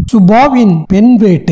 சுபாவின் பெண் வேட்டை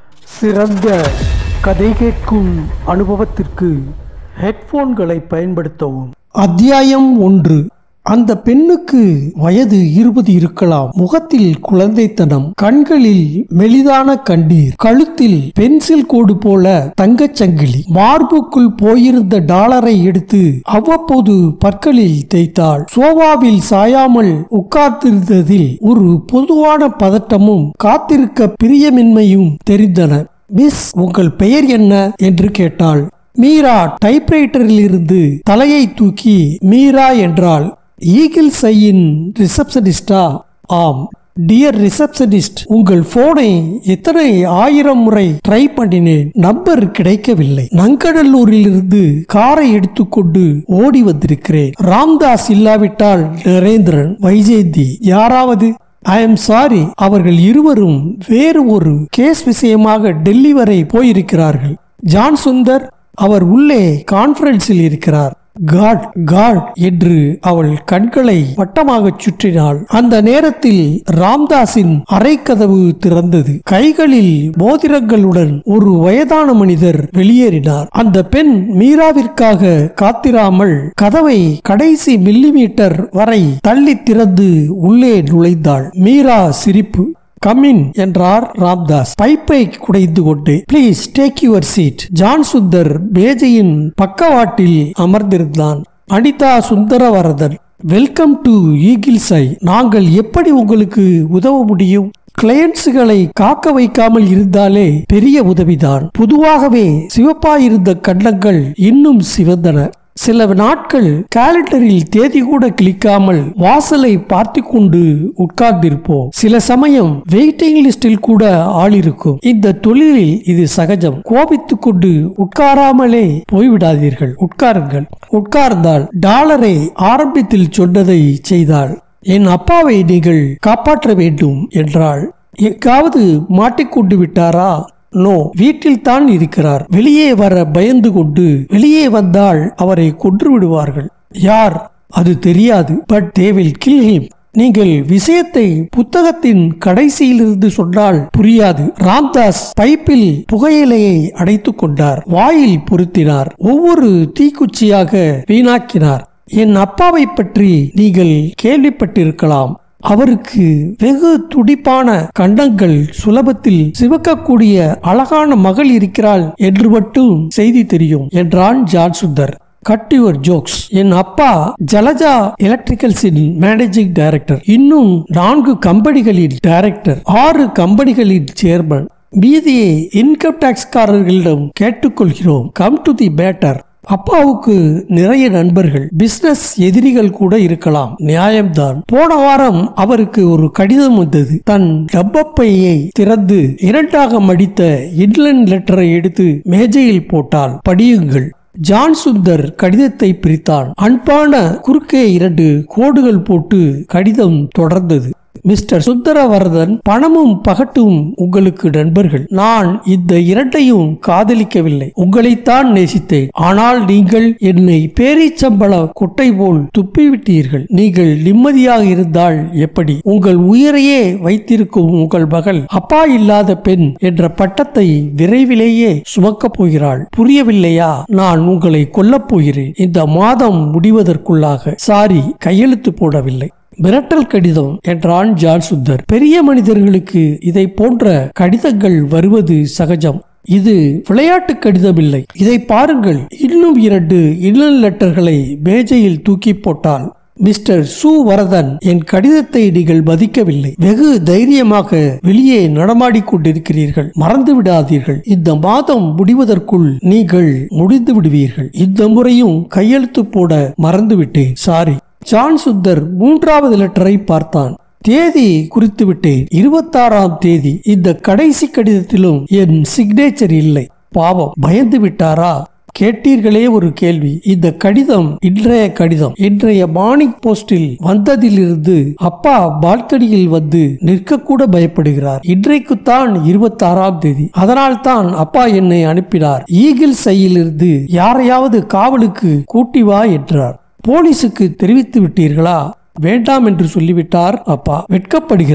சிறந்த கதை கேட்கும் அனுபவத்திற்கு ஹெட்போன்களை பயன்படுத்தவும் அத்தியாயம் ஒன்று அந்த பெண்ணுக்கு வயது இருபது இருக்கலாம் முகத்தில் குழந்தைத்தனம் கண்களில் மெலிதான கண்ணீர் கழுத்தில் பென்சில் கோடு போல தங்கச் சங்கிலி மார்புக்குள் போயிருந்த டாலரை எடுத்து அவ்வப்போது பற்களில் தேய்த்தாள் சோபாவில் சாயாமல் உட்கார்ந்திருந்ததில் ஒரு பொதுவான பதட்டமும் காத்திருக்க பிரியமின்மையும் தெரிந்தன மிஸ் உங்கள் பெயர் என்ன என்று கேட்டாள் மீரா டைப்ரைட்டரில் இருந்து தலையை தூக்கி மீரா என்றாள் ஈகிள் சையின் ரிசப்ஷனிஸ்டா ஆம் டியர் ரிசப்ஷனிஸ்ட் உங்கள் போனை எத்தனை ஆயிரம் முறை ட்ரை பண்ணினேன் நம்பர் கிடைக்கவில்லை நங்கடல்லூரில் இருந்து காரை எடுத்துக்கொண்டு ஓடி வந்திருக்கிறேன் ராம்தாஸ் இல்லாவிட்டால் நரேந்திரன் வைஜெயந்தி யாராவது ஐ எம் சாரி அவர்கள் இருவரும் வேறு ஒரு கேஸ் விஷயமாக டெல்லி வரை போயிருக்கிறார்கள் ஜான் சுந்தர் அவர் உள்ளே கான்ஃபரன்ஸில் இருக்கிறார் காட் காட் என்று அவள் கண்களை வட்டமாக சுற்றினாள் அந்த நேரத்தில் ராம்தாஸின் அறைக்கதவு திறந்தது கைகளில் மோதிரங்களுடன் ஒரு வயதான மனிதர் வெளியேறினார் அந்த பெண் மீராவிற்காக காத்திராமல் கதவை கடைசி மில்லிமீட்டர் வரை தள்ளி திறந்து உள்ளே நுழைந்தாள் மீரா சிரிப்பு கம்மின் என்றார் ராம்தாஸ் பைப்பை குடைந்து கொண்டு please take your seat John Sundar மேஜையின் பக்கவாட்டில் அமர்ந்திருந்தான் அனிதா சுந்தரவரதன் வெல்கம் டு ஈகிள்ஸை நாங்கள் எப்படி உங்களுக்கு உதவ முடியும் கிளையன்ட்ஸுகளை காக்க வைக்காமல் இருந்தாலே பெரிய உதவிதான் பொதுவாகவே சிவப்பாயிருந்த கன்னங்கள் இன்னும் சிவந்தன சில நாட்கள் கேலண்டரில் தேதி கூட கிளிக்காமல் வாசலை பார்த்து கொண்டு உட்கார்ந்திருப்போம் சில சமயம் வெயிட்டிங் லிஸ்டில் கூட ஆள் இருக்கும் இந்த தொழிலில் இது சகஜம் கோபித்துக் கொண்டு உட்காராமலே போய்விடாதீர்கள் உட்காருங்கள் உட்கார்ந்தால் டாலரை ஆரம்பத்தில் சொன்னதை செய்தாள் என் அப்பாவை நீங்கள் காப்பாற்ற வேண்டும் என்றாள் எங்காவது மாட்டிக்கொண்டு விட்டாரா நோ வீட்டில் தான் இருக்கிறார் வெளியே வர பயந்து கொண்டு வெளியே வந்தால் அவரை கொன்று விடுவார்கள் யார் அது தெரியாது but they will kill him நீங்கள் விஷயத்தை புத்தகத்தின் கடைசியிலிருந்து சொன்னால் புரியாது ராம்தாஸ் பைப்பில் புகையிலையை அடைத்துக் கொண்டார் வாயில் பொருத்தினார் ஒவ்வொரு தீக்குச்சியாக வீணாக்கினார் என் அப்பாவை பற்றி நீங்கள் கேள்விப்பட்டிருக்கலாம் அவருக்கு வெகு துடிப்பான கண்டங்கள் சுலபத்தில் சிவக்கக்கூடிய அழகான மகள் இருக்கிறாள் என்று மட்டும் செய்தி தெரியும் என்றான் John Sundar cut your jokes என் அப்பா ஜலஜா எலக்ட்ரிக்கல்ஸின் மேனேஜிங் டைரக்டர் இன்னும் நான்கு கம்பெனிகளின் டைரக்டர் ஆறு கம்பெனிகளின் சேர்மன் மீதியை இன்கம் டாக்ஸ்காரர்களிடம் கேட்டுக்கொள்கிறோம் கம் டு தி பேட்டர் அப்பாவுக்கு நிறைய நண்பர்கள் பிசினஸ் எதிரிகள் கூட இருக்கலாம் நியாயம்தான் போன வாரம் அவருக்கு ஒரு கடிதம் வந்தது தன் டப்பப்பையை திறந்து இரண்டாக மடித்த இன்லன் லெட்டரை எடுத்து மேஜையில் போட்டால் படியுங்கள் ஜான் சுந்தர் கடிதத்தை பிரித்தான் அன்பான குறுக்கே இரண்டு கோடுகள் போட்டு கடிதம் தொடர்ந்தது மிஸ்டர் சுந்தரவரதன் பணமும் பகட்டும் உங்களுக்கு நண்பர்கள் நான் இந்த இரண்டையும் காதலிக்கவில்லை உங்களைத்தான் நேசித்தேன் ஆனால் நீங்கள் என்னை பேரிச்சம்பள கொட்டை போல் துப்பிவிட்டீர்கள் நீங்கள் நிம்மதியாக இருந்தால் எப்படி உங்கள் உயிரையே வைத்திருக்கும் உங்கள் மகள் அப்பா இல்லாத பெண் என்ற பட்டத்தை விரைவிலேயே சுமக்கப் போகிறாள் புரியவில்லையா நான் உங்களை கொல்லப் போகிறேன் இந்த மாதம் முடிவதற்குள்ளாக சாரி கையெழுத்து போடவில்லை மிரட்டல் கடிதம் என்றான் ஜான் சுந்தர் பெரிய மனிதர்களுக்கு இதை போன்ற கடிதங்கள் வருவது சகஜம் இது விளையாட்டு கடிதம் இல்லை இதை பாருங்கள் இன்னும் இரண்டு இன்னல் லெட்டர்களை மேஜையில் தூக்கி போட்டால் மிஸ்டர் சு வரதன் என் கடிதத்தை நீங்கள் மதிக்கவில்லை வெகு தைரியமாக வெளியே நடமாடிக் கொண்டிருக்கிறீர்கள் மறந்து விடாதீர்கள் இந்த மாதம் முடிவதற்குள் நீங்கள் முடிந்து விடுவீர்கள் இந்த முறையும் கையெழுத்து போட மறந்துவிட்டேன் சாரி ஜான் சுந்தர் மூன்றாவது லெட்டரை பார்த்தான் தேதி குறித்து விட்டேன் இருபத்தாறாம் தேதி இந்த கடைசி கடிதத்திலும் என் சிக்னேச்சர் இல்லை பாவம் பயந்து விட்டாரா கேட்டீர்களே ஒரு கேள்வி இந்த கடிதம் இன்றைய கடிதம் இன்றைய மார்னிங் போஸ்டில் வந்ததிலிருந்து அப்பா பால்கனியில் வந்து நிற்க கூட பயப்படுகிறார் இன்றைக்குத்தான் இருபத்தி ஆறாம் தேதி அதனால் தான் அப்பா என்னை அனுப்பினார் ஈகிள் சையிலிருந்து யாரையாவது காவலுக்கு கூட்டி வா என்றார் போலீசுக்கு தெரிவித்து விட்டீர்களா வேண்டாம் என்று சொல்லிவிட்டார் அப்பா வெட்கப்படுகிறார்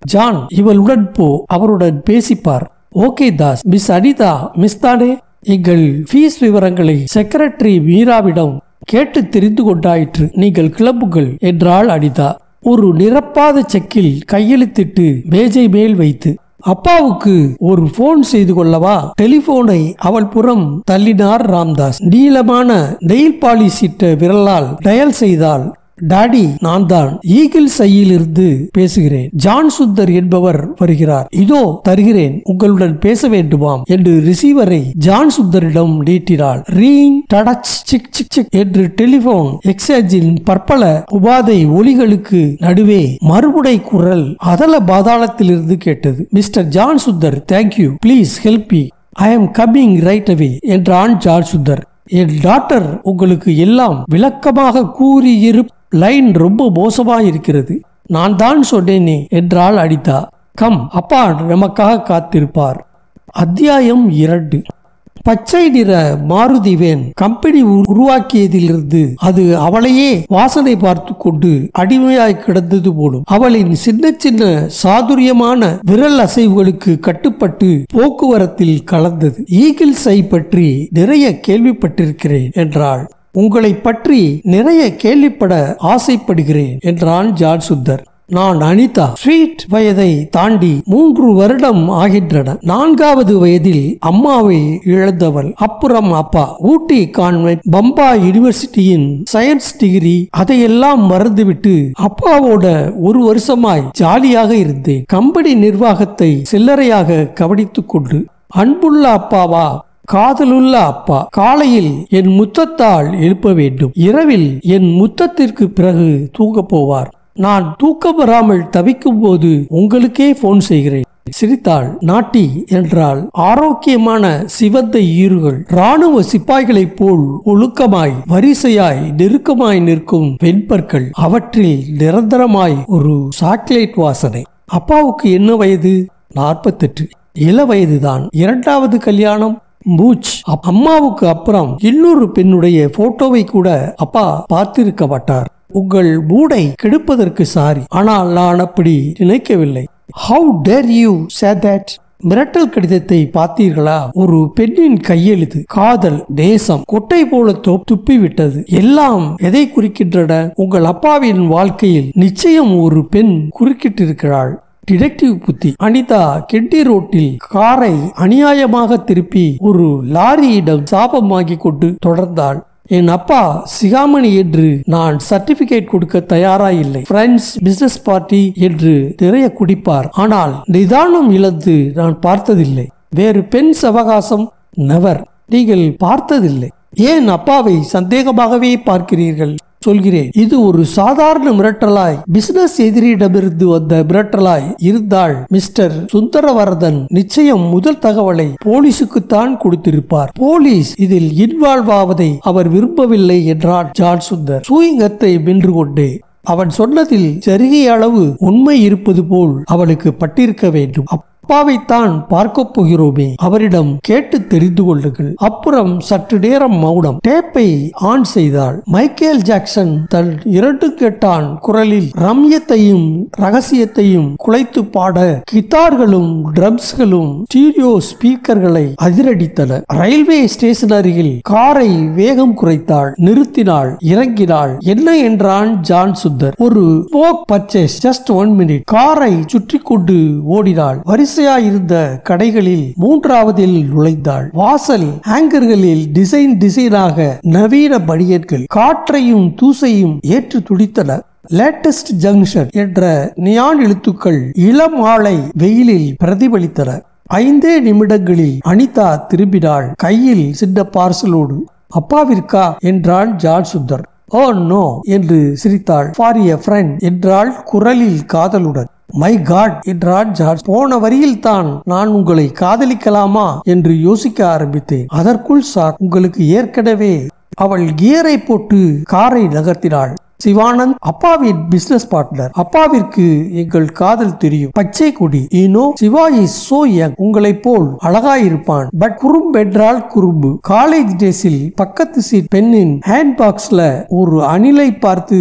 ஜான் இவளுடன் போ அவருடன் பேசிப்பார் okay Das miss Anita miss தானே எங்கள் ஃபீஸ் விவரங்களை செக்ரட்டரி மீராவிடம் கேட்டு தெரிந்து கொண்டாயிற்று நீங்கள் கிளம்புங்கள் என்றாள் அனிதா ஒரு நிரப்பாத செக்கில் கையெழுத்திட்டு மேஜை மேல் வைத்து அப்பாவுக்கு ஒரு போன் செய்து கொள்ளவா டெலிபோனை அவள் புறம் தள்ளினார் ராம்தாஸ் நீளமான நெயில் பாலிஷ் இட்ட விரலால் டயல் செய்தால் டாடி நான் தான் ஈகிள் சையிலிருந்து பேசுகிறேன் ஜான் சுந்தர் என்பவர் வருகிறார் இதோ தருகிறேன் உங்களுடன் பேச வேண்டுமாம் என்று ரிசீவரை ஜான் சுந்தரிடம் நீட்டினாள் ரீங் டடச் சிக் சிக் சிக் என்று டெலிபோன் எக்ஸ்சேஞ்சின் பற்பல உபாதை ஒலிகளுக்கு நடுவே மறுபடை குரல் அதல பாதாளத்திலிருந்து கேட்டது mister John Sundar thank you please help me I am coming right away என்றான் ஜான் சுந்தர் என் டாக்டர் உங்களுக்கு எல்லாம் விளக்கமாக கூறியிரு லைன் ரொம்ப மோசமா இருக்கிறது நான் தான் சொன்னேனே என்றாள் அனிதா கம் அப்பா நமக்காக காத்திருப்பார் அத்தியாயம் இரண்டு பச்சை நிற மாருதி வேன் கம்பெனி உரு- உருவாக்கியதிலிருந்து அது அவளையே வாசனை பார்த்து கொண்டு அடிமையாய் கிடந்தது போலும் அவளின் சின்ன சின்ன சாதுரியமான விரல் அசைவுகளுக்கு கட்டுப்பட்டு போக்குவரத்தில் கலந்தது ஈகிள் சை பற்றி நிறைய கேள்விப்பட்டிருக்கிறேன் என்றாள் உங்களை பற்றி நிறைய கேள்விப்பட ஆசைப்படுகிறேன் என்றான் ஜான் சுந்தர் நான் அனிதா ஸ்வீட் வயதை தாண்டி மூன்று வருடம் ஆகின்றன நான்காவது வயதில் அம்மாவை இழந்தவள் அப்புறம் அப்பா ஊட்டி கான்வென்ட் பம்பாய் யூனிவர்சிட்டியின் சயின்ஸ் டிகிரி அதையெல்லாம் மறந்துவிட்டு அப்பாவோட ஒரு வருஷமாய் ஜாலியாக இருந்தேன் கம்பெனி நிர்வாகத்தை சில்லறையாக கவனித்துக் கொண்டு அன்புள்ள அப்பாவா காதலுள்ள அப்பா காலையில் என் முத்தத்தால் எழுப்ப வேண்டும் இரவில் என் முத்தத்திற்கு பிறகு தூங்கப் போவார் நான் தூக்கம் வராமல் தவிக்கும் போது உங்களுக்கே போன் செய்கிறேன் சிரித்தாள் நாட்டி என்றால் ஆரோக்கியமான சிவந்த ஈறுகள் ராணுவ சிப்பாய்களைப் போல் ஒழுக்கமாய் வரிசையாய் நெருக்கமாய் நிற்கும் வெண்பற்கள் அவற்றில் நிரந்தரமாய் ஒரு சாக்லேட் வாசனை அப்பாவுக்கு என்ன வயது நாற்பத்தெட்டு இள வயதுதான் இரண்டாவது கல்யாணம் மூச் அப்- அம்மாவுக்கு அப்புறம் இன்னொரு பெண்ணுடைய போட்டோவை கூட அப்பா பார்த்திருக்க மாட்டார் உங்கள் மூடை கெடுப்பதற்கு சாரி ஆனால் நான் அப்படி நினைக்கவில்லை how dare you say that மிரட்டல் கடிதத்தை பார்த்தீர்களா ஒரு பெண்ணின் கையெழுத்து காதல் நேசம் கொட்டை போல தொ- துப்பிவிட்டது எல்லாம் எதை குறிக்கின்றன உங்கள் அப்பாவின் வாழ்க்கையில் நிச்சயம் ஒரு பெண் குறுக்கிட்டிருக்கிறாள் டிடெக்டிவ் புத்தி அனிதா கெட்டி ரோட்டில் காரை அநியாயமாக திருப்பி ஒரு லாரியிடம் சாபம் வாங்கி கொண்டு தொடர்ந்தாள் என் அப்பா சிகாமணி என்று நான் சர்டிபிகேட் கொடுக்க தயாரா இல்லை ஃப்ரெண்ட்ஸ் பிசினஸ் பார்ட்டி என்று நிறைய குடிப்பார் ஆனால் நிதானம் இழந்து நான் பார்த்ததில்லை வேறு பெண் அவகாசம் நெவர் நீங்கள் பார்த்ததில்லை ஏன் அப்பாவை சந்தேகமாகவே பார்க்கிறீர்கள் சொல்கிறேன் இது ஒரு சாதாரண மிரட்டலாய் பிசினஸ் எதிரியிடமிருந்து வந்த மிரட்டலாய் இருந்தால் மிஸ்டர் சுந்தரவரதன் நிச்சயம் முதல் தகவலை போலீசுக்குத்தான் கொடுத்திருப்பார் போலீஸ் இதில் இன்வால்வ் ஆவதை அவர் விரும்பவில்லை என்றான் ஜான் சுந்தர் சூயிங்கத்தை வென்று கொண்டே அவன் சொன்னதில் சிறிய அளவு உண்மை இருப்பது போல் அவளுக்கு பட்டிருக்க வேண்டும் அப்பாவைத்தான் பார்க்க போகிறோமே அவரிடம் கேட்டு தெரிந்து கொள்ளுங்கள் அப்புறம் சற்று நேரம் மௌனம் டேப்பை ஆன் செய்தாள் மைக்கேல் ஜாக்சன் தன் இரண்டு கெட்டான் குரலில் ரம்யத்தையும் ரகசியத்தையும் குலைத்து பாட கித்தார்களும் ட்ரம்ஸ்களும் ஸ்டீரியோ ஸ்பீக்கர்களை அதிரடித்தன ரயில்வே ஸ்டேஷன் அருகில் காரை வேகம் குறைத்தாள் நிறுத்தினாள் இறங்கினாள் என்ன என்றான் ஜான் சுந்தர் ஒரு smoke purchase just one minute காரை சுற்றி கொண்டு ஓடினாள் வரிசையாயிருந்த கடைகளில் மூன்றாவதில் நுழைந்தாள் வாசல் ஹேங்கர்களில் டிசைன் டிசைனாக நவீன பனியன்கள் காற்றையும் தூசையும் ஏற்று துடித்தன லேட்டஸ்ட் ஜங்ஷன் என்ற நியான் எழுத்துக்கள் இளம் ஆளை வெயிலில் பிரதிபலித்தன ஐந்தே நிமிடங்களில் அனிதா திரும்பினாள் கையில் சின்ன பார்சலோடு அப்பாவிற்கா என்றான் ஜான் சுந்தர் ஓ நோ என்று சிரித்தாள் ஃபார் எ ஃப்ரெண்ட் என்றாள் குரலில் காதலுடன் மை காட் என்றான் ஜார்ஜ் போன வரியில் தான் நான் உங்களை காதலிக்கலாமா என்று யோசிக்க ஆரம்பித்தேன் அதற்குள் சாக் உங்களுக்கு ஏற்கனவே அவள் கியரை போட்டு காரை நகர்த்தினாள் சிவானந்த் அப்பாவின் பிசினஸ் பார்ட்னர் அப்பாவிற்கு எங்கள் காதல் தெரியும் பச்சை கொடி ஈனோ சிவா இஸ் சோ யங் உங்களை போல் அழகாயிருப்பான் பட் குறும்பு என்றால் குறும்பு காலேஜ் டேஸில் பக்கத்து சீட் பெண்ணின் ஹேண்ட் பாக்ஸ்ல ஒரு அணிலை பார்த்து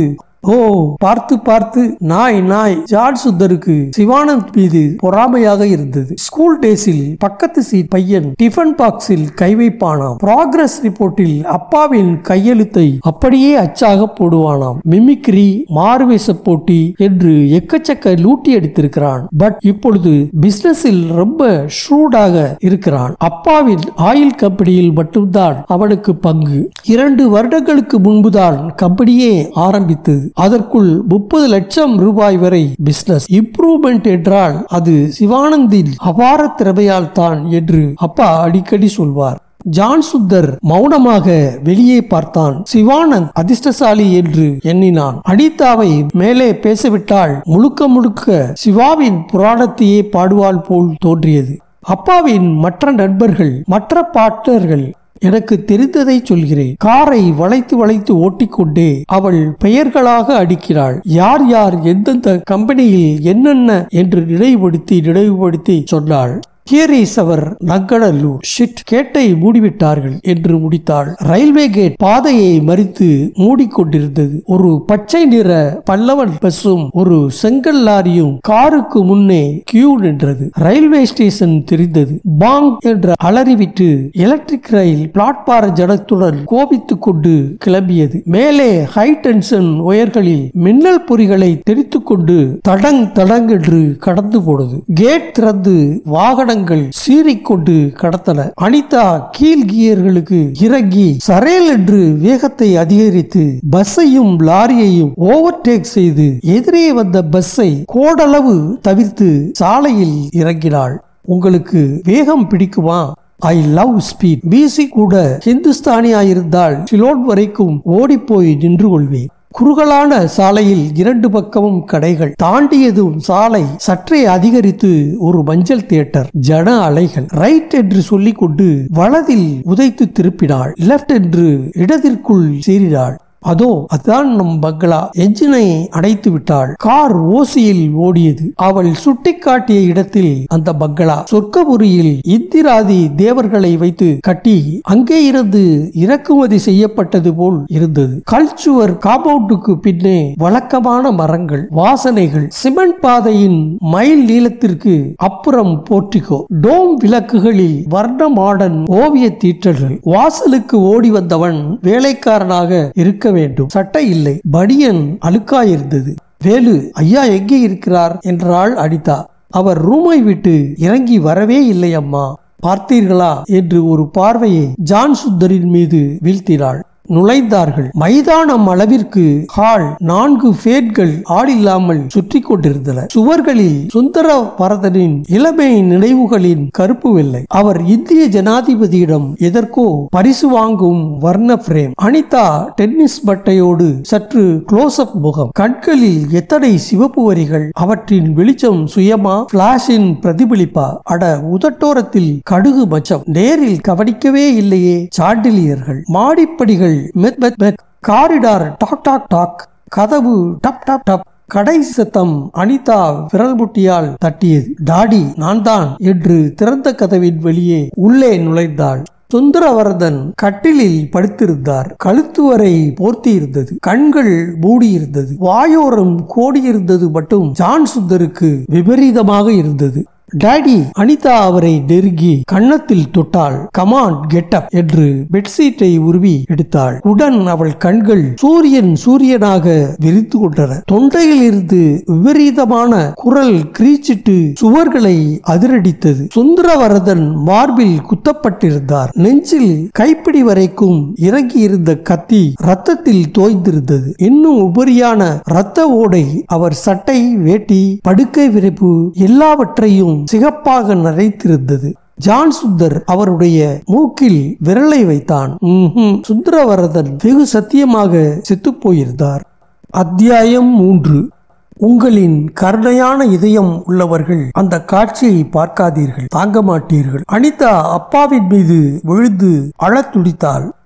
ஓ பார்த்து பார்த்து நாய் நாய் ஜார்ஜ் சுந்தருக்கு சிவானந்த் மீது பொறாமையாக இருந்தது ஸ்கூல் டேஸில் பக்கத்து சீட் பையன் டிஃபன் பாக்ஸில் கை வைப்பானாம் ப்ராக்ரஸ் ரிப்போர்ட்டில் அப்பாவின் கையெழுத்தை அப்படியே அச்சாக போடுவானாம் மிமிக்ரி மாறுவேஷ போட்டி என்று எக்கச்சக்க லூட்டி அடித்திருக்கிறான் பட் இப்பொழுது பிசினஸில் ரொம்ப ஷ்ரூடாக இருக்கிறான் அப்பாவின் ஆயில் கம்பெனியில் மட்டும்தான் அவனுக்கு பங்கு இரண்டு வருடங்களுக்கு முன்புதான் கம்பெனியே ஆரம்பித்தது அதற்குள் முப்பது லட்சம் ரூபாய் வரை பிசினஸ் இம்ப்ரூவ்மெண்ட் என்றால் அது சிவானந்தின் அபார திறமையால் தான் என்று அப்பா அடிக்கடி சொல்வார் ஜான் சுந்தர் மௌனமாக வெளியே பார்த்தான் சிவானந்த் அதிர்ஷ்டசாலி என்று எண்ணினான் அனிதாவை மேலே பேசவிட்டால் முழுக்க முழுக்க சிவாவின் புராணத்தையே பாடுவாள் போல் தோன்றியது அப்பாவின் மற்ற நண்பர்கள் மற்ற பார்ட்னர்கள் எனக்கு தெரிந்ததை சொல்கிறேன் காரை வளைத்து வளைத்து ஓட்டிக்கொண்டே அவள் பெயர்களாக அடிக்கிறாள் யார் யார் எந்தெந்த கம்பெனியில் என்னென்ன என்று நினைவுபடுத்தி நினைவுபடுத்தி சொன்னாள் ஹியர் இஸ் அவர் நங்கடல்லூர் ஷிட் கேட்டை மூடிவிட்டார்கள் என்று முடித்தாள் ரயில்வே கேட் பாதையை மறித்து மூடிக்கொண்டிருந்தது ஒரு பச்சை நிற பல்லவன் பஸ்ஸும் ஒரு செங்கல் லாரியும் காருக்கு முன்னே கியூ நின்றது ரயில்வே ஸ்டேஷன் தெரிந்தது பாங் என்று அலறிவிட்டு எலக்ட்ரிக் ரயில் பிளாட்பார ஜனத்துடன் கோபித்துக் கொண்டு கிளம்பியது மேலே ஹை டென்ஷன் ஒயர்களில் மின்னல் பொறிகளை தெரித்துக் கொண்டு தடங் தடங் என்று கடந்து போனது கேட் திறந்து வாகனங்கள் சீறிக்கொண்டு கடத்தன அனிதா கீழ் கியர்களுக்கு இறங்கி சரேல் என்று வேகத்தை அதிகரித்து பஸ்ஸையும் லாரியையும் ஓவர்டேக் செய்து எதிரே வந்த பஸ்ஸை கோடளவு தவிர்த்து சாலையில் இறங்கினாள் உங்களுக்கு வேகம் பிடிக்குமா ஐ லவ் ஸ்பீட் பிசி கூட ஹிந்துஸ்தானியா இருந்தால் சிலோன் வரைக்கும் ஓடிப்போய் நின்று கொள்வேன் குறுகலான சாலையில் இரண்டு பக்கமும் கடைகள் தாண்டியதும் சாலை சற்றே அதிகரித்து ஒரு மஞ்சள் தியேட்டர் ஜன அலைகள் ரைட் என்று சொல்லிக்கொண்டு வலதில் உதைத்து திருப்பினாள் லெப்ட் என்று இடத்திற்குள் சீறினாள் அதோ அதான் நம் பங்களா என்ஜினை அடைத்து விட்டாள் கார் ஓசியில் ஓடியது அவள் சுட்டிக்காட்டிய இடத்தில் அந்த பங்களா சொர்க்கபுரியில் இந்திராதி தேவர்களை வைத்து கட்டி அங்கே இருந்து இறக்குமதி செய்யப்பட்டது போல் இருந்தது கல்ச்சுவர் காம்பவுண்டுக்கு பின்னே வழக்கமான மரங்கள் வாசனைகள் சிமெண்ட் பாதையின் மைல் நீளத்திற்கு அப்புறம் போர்ட்டிகோ டோம் விளக்குகளில் வர்ண மாடன் ஓவிய தீற்றல்கள் வாசலுக்கு ஓடி வந்தவன் வேலைக்காரனாக இருக்க வேண்டும் சட்டை இல்லை பனியன் அழுக்காயிருந்தது வேலு ஐயா எங்கே இருக்கிறார் என்றாள் அனிதா அவர் ரூமை விட்டு இறங்கி வரவே இல்லை அம்மா பார்த்தீர்களா என்று ஒரு பார்வையை ஜான் சுந்தரின் மீது வீழ்த்தினாள் நுழைந்தார்கள் மைதானம் அளவிற்கு ஹால் நான்கு ஃபேட்கள் ஆளில்லாமல் சுற்றி கொண்டிருந்தன சுவர்களில் சுந்தர பரதனின் இளமை நினைவுகளின் கருப்பு வெள்ளை அவர் இந்திய ஜனாதிபதியிடம் எதற்கோ பரிசு வாங்கும் வர்ண பிரேம் அனிதா டென்னிஸ் பட்டையோடு சற்று க்ளோஸ் அப் முகம் கண்களில் எத்தனை சிவப்பு வரிகள் அவற்றின் வெளிச்சம் சுயமா பிளாஷின் பிரதிபலிப்பா அட உதட்டோரத்தில் கடுகு மச்சம் நேரில் கவனிக்கவே இல்லையே சாண்டிலியர்கள் மாடிப்படிகள் மெத் மெத் மெத் காரிடார் டாக் டாக் டாக் கதவு டப் டப் டப் கடைசி சத்தம் அனிதா விரல் முட்டியால் தட்டியது டாடி நான் தான் என்று திறந்த கதவின் வெளியே உள்ளே நுழைந்தாள் சுந்தரவரதன் கட்டிலில் படுத்திருந்தார் கழுத்து வரை போர்த்தி இருந்தது கண்கள் மூடியிருந்தது வாயோரம் கோடியிருந்தது மட்டும் ஜான் சுந்தருக்கு விபரீதமாக இருந்தது டாடி அனிதா அவரை நெருங்கி கன்னத்தில் தொட்டாள் கமான் கெட்டப் என்று பெட்ஷீட்டை உருவி எடுத்தாள் உடன் அவள் கண்கள் சூரியன் சூரியனாக விரித்து கொண்டன தொண்டையில் இருந்து விபரீதமான குரல் கிரீச்சிட்டு சுவர்களை அதிரடித்தது சுந்தரவரதன் மார்பில் குத்தப்பட்டிருந்தார் நெஞ்சில் கைப்பிடி வரைக்கும் இறங்கி இருந்த கத்தி ரத்தத்தில் தோய்ந்திருந்தது இன்னும் உபரியான ரத்த ஓடை அவர் சட்டை வேட்டி படுக்கை விரிப்பு எல்லாவற்றையும் சிகப்பாக நரைத்திருந்தது ஜான் சுந்தர் அவருடைய மூக்கில் விரலை வைத்தான் ம்ஹும். சுந்தரவரதன் வெகு சத்தியமாக செத்துப் போயிருந்தார் அத்தியாயம் மூன்று உங்களின் கருணையான இதயம் உள்ளவர்கள் அந்த காட்சியை பார்க்காதீர்கள் தாங்க மாட்டீர்கள் அனிதா அப்பாவின் மீது விழுந்து அழத் துடித்தாள்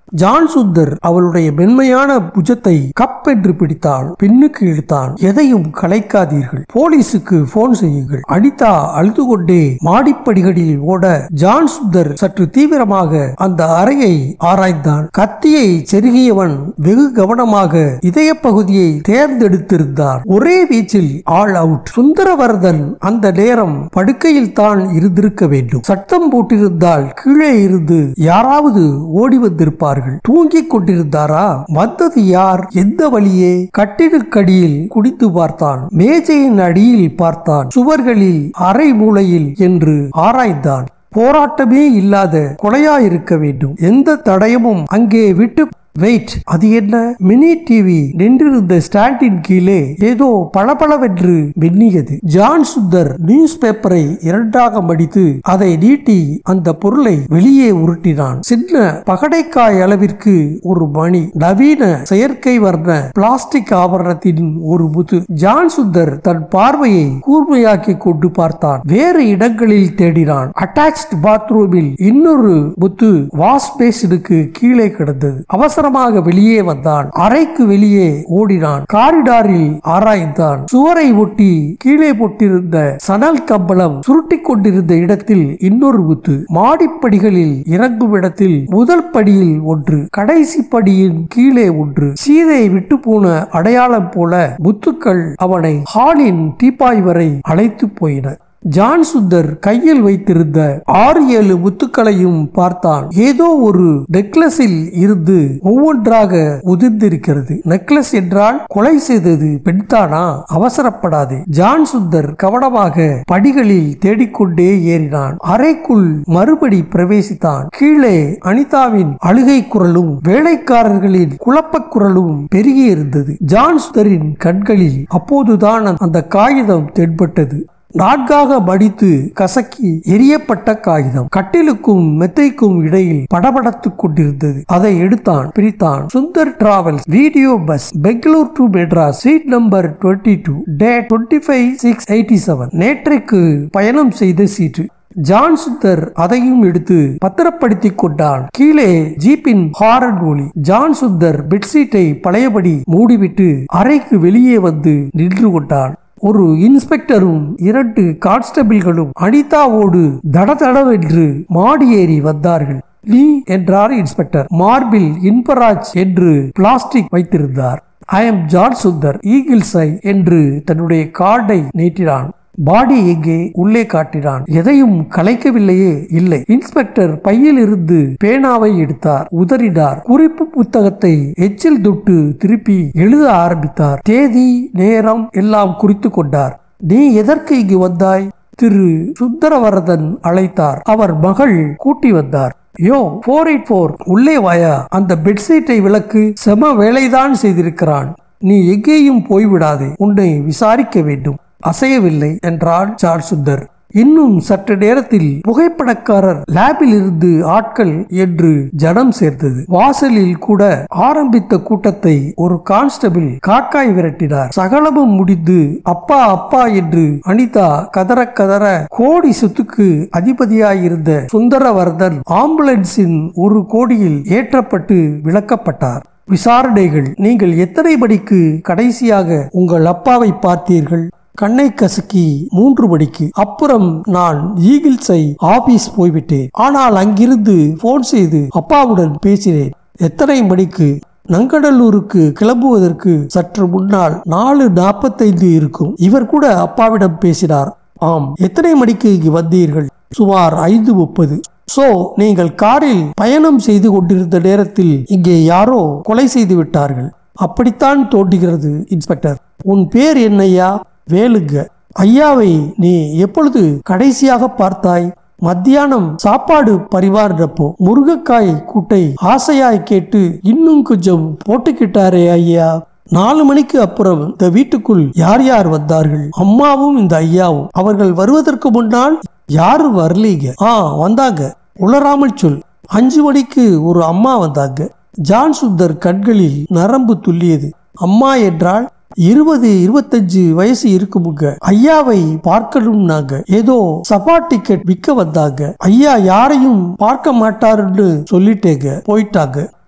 ஜான் சுந்தர் அவளுடைய மென்மையான புஜத்தை கப் என்று பிடித்தான் பின்னுக்கு இழுத்தான் எதையும் கலைக்காதீர்கள் போலீசுக்கு போன் செய்யுங்கள் அனிதா அழுது கொண்டே மாடிப்படிகளில் ஓட ஜான் சுந்தர் சற்று தீவிரமாக அந்த அறையை ஆராய்ந்தான் கத்தியை செருகியவன் வெகு கவனமாக இதய பகுதியை தேர்ந்தெடுத்திருந்தான் ஒரே வீச்சில் ஆல் அவுட் சுந்தரவர்தன் அந்த நேரம் படுக்கையில் தான் இருந்திருக்க வேண்டும் சத்தம் போட்டிருந்தால் கீழே இருந்து யாராவது ஓடி வந்திருப்பார்கள் தூங்கிக் கொண்டிருந்தாரா வந்தது யார் எந்த வழியே கட்டிடக்கடியில் குடித்து பார்த்தான் மேஜையின் அடியில் பார்த்தான் சுவர்களில் அரை மூலையில் என்று ஆராய்ந்தான் போராட்டமே இல்லாத கொலையா இருக்க வேண்டும் எந்த தடயமும் அங்கே விட்டு வெயிட் அது என்ன மினி டிவி நின்றிருந்த ஸ்டாண்டின் கீழே ஏதோ பளபளவென்று மின்னியது ஜான் சுந்தர் நியூஸ் பேப்பரை இரண்டாக மடித்து அதை நீட்டி அந்த பொருளை வெளியே உருட்டினான் சின்ன பகடைக்காய் அளவிற்கு ஒரு மணி நவீன செயற்கை வர்ண பிளாஸ்டிக் ஆபரணத்தின் ஒரு முத்து ஜான் சுந்தர் தன் பார்வையை கூர்மையாக்கி கொண்டு பார்த்தான் வேறு இடங்களில் தேடினான் அட்டாச்ட் பாத்ரூமில் இன்னொரு முத்து வாஷ் பேசினுக்கு கீழே கிடந்தது அவசரமாக வெளியே வந்தான் அறைக்கு வெளியே ஓடினான் காரிடாரில் ஆராய்ந்தான் சுவரை ஒட்டி கீழே போட்டிருந்த சணல் கம்பளம் சுருட்டிக் கொண்டிருந்த இடத்தில் இன்னொரு முத்து மாடிப்படிகளில் இறங்கும் இடத்தில் முதல் படியில் ஒன்று கடைசி படியின் கீழே ஒன்று சீதை விட்டு போன அடையாளம் போல முத்துக்கள் அவனை ஹாலின் டீப்பாய் வரை அழைத்து போயின ஜான் சுந்தர் கையில் வைத்திருந்த ஆறு ஏழு முத்துக்களையும் பார்த்தான் ஏதோ ஒரு நெக்லஸில் இருந்து ஒவ்வொன்றாக உதிர்ந்திருக்கிறது நெக்லஸ் என்றால் கொலை செய்தது பெண்தானா அவசரப்படாதே ஜான் சுந்தர் கவனமாக படிகளில் தேடிக்கொண்டே ஏறினான் அறைக்குள் மறுபடி பிரவேசித்தான் கீழே அனிதாவின் அழுகை குரலும் வேலைக்காரர்களின் குழப்பக் குரலும் பெருகி இருந்தது ஜான் சுந்தரின் கண்களில் அப்போதுதான் அந்த காகிதம் தென்பட்டது நான்காக மடித்து கசக்கி எரியப்பட்ட காகிதம் கட்டிலுக்கும் மெத்தைக்கும் இடையில் படபடத்துக் கொண்டிருந்தது அதை எடுத்தான் பிரித்தான் Sundar travels video bus Bangalore to Madras seat number twenty two day twenty five six eighty seven நேற்றைக்கு பயணம் செய்த சீட்டு ஜான் சுந்தர் அதையும் எடுத்து பத்திரப்படுத்திக் கொண்டான் கீழே ஜீப்பின் ஹாரன் ஒலி ஜான் சுந்தர் பெட்ஷீட்டை பழையபடி மூடிவிட்டு அறைக்கு வெளியே வந்து நின்று கொண்டான் ஒரு இன்ஸ்பெக்டரும் இரண்டு கான்ஸ்டபிள்களும் அனிதாவோடு தடதடவென்று மாடி ஏறி வந்தார்கள் நீ என்றார் இன்ஸ்பெக்டர் மார்பில் இன்பராஜ் என்று பிளாஸ்டிக் வைத்திருந்தார் I am John Sundar Eagles Eye என்று தன்னுடைய கார்டை நீட்டினான் பாடி எங்கே உள்ளே காட்டினான் எதையும் கலைக்கவில்லையே இல்லை இன்ஸ்பெக்டர் பையில் இருந்து பேனாவை எடுத்தார் உதறினார் குறிப்பு புத்தகத்தை எச்சில் தொட்டு திருப்பி எழுத ஆரம்பித்தார் தேதி நேரம் எல்லாம் குறித்து கொண்டார் நீ எதற்கு இங்கு வந்தாய் திரு சுந்தரவரதன் அழைத்தார் அவர் மகள் கூட்டி வந்தார் யோ போர் எயிட் போர் உள்ளே வாயா அந்த பெட்ஷீட்டை விளக்கு செம வேலைதான் செய்திருக்கிறான் நீ எங்கேயும் போய்விடாதே உன்னை விசாரிக்க வேண்டும் அசையவில்லை என்றான் ஜான் சுந்தர் இன்னும் சற்று நேரத்தில் புகைப்படக்காரர் லேபில் இருந்து ஆட்கள் என்று ஜனம் சேர்ந்தது வாசலில் கூட ஆரம்பித்த கூட்டத்தை ஒரு கான்ஸ்டபிள் காக்காய் விரட்டினார் சகலமும் முடிந்து அப்பா அப்பா என்று அனிதா கதற கதற கோடி சொத்துக்கு அதிபதியாயிருந்த சுந்தரவர்தன் ஆம்புலன்ஸின் ஒரு கோடியில் ஏற்றப்பட்டு விளக்கப்பட்டார் விசாரணைகள் நீங்கள் எத்தனை மணிக்கு கடைசியாக உங்கள் அப்பாவை பார்த்தீர்கள் கண்ணை கசக்கி மூன்று மணிக்கு அப்புறம் நான் ஈகிள்ஸை ஆபீஸ் போய்விட்டேன் ஆனால் அங்கிருந்து போன் செய்து அப்பாவுடன் பேசினேன் எத்தனை மணிக்கு நங்கடல்லூருக்கு கிளம்புவதற்கு சற்று முன்னால் நாலு நாற்பத்தைந்து இருக்கும் இவர் கூட அப்பாவிடம் பேசினார் ஆம் எத்தனை மணிக்கு இங்கு வந்தீர்கள் சுமார் ஐந்து முப்பது சோ நீங்கள் காரில் பயணம் செய்து கொண்டிருந்த நேரத்தில் இங்கே யாரோ கொலை செய்து விட்டார்கள் அப்படித்தான் தோன்றுகிறது இன்ஸ்பெக்டர் உன் பேர் என்னையா வேலுங்க ஐயாவை நீ எப்பொழுது கடைசியாக பார்த்தாய் மத்தியானம் சாப்பாடு பரிமாறினப்போ முருங்கைக்காய் கூட்டை ஆசையாய் கேட்டு இன்னும் கொஞ்சம் போட்டுக்கிட்டாரே ஐயா நாலு மணிக்கு அப்புறம் இந்த வீட்டுக்குள் யார் யார் வந்தார்கள் அம்மாவும் இந்த ஐயாவும் அவர்கள் வருவதற்கு முன்னால் யாரும் வரலீங்க ஆ வந்தாங்க உளராமல் சொல் அஞ்சு மணிக்கு ஒரு அம்மா வந்தாங்க ஜான் சுந்தர் கண்களில் நரம்பு துள்ளியது அம்மா என்றால் இருபது இருபத்தஞ்சு வயசு இருக்குமுங்க ஐயாவை பார்க்கணும் நாங்க ஏதோ சபா டிக்கெட் விற்க வந்தாங்க ஐயா யாரையும் பார்க்க மாட்டாருன்னு சொல்லிட்டேங்க போயிட்டாங்க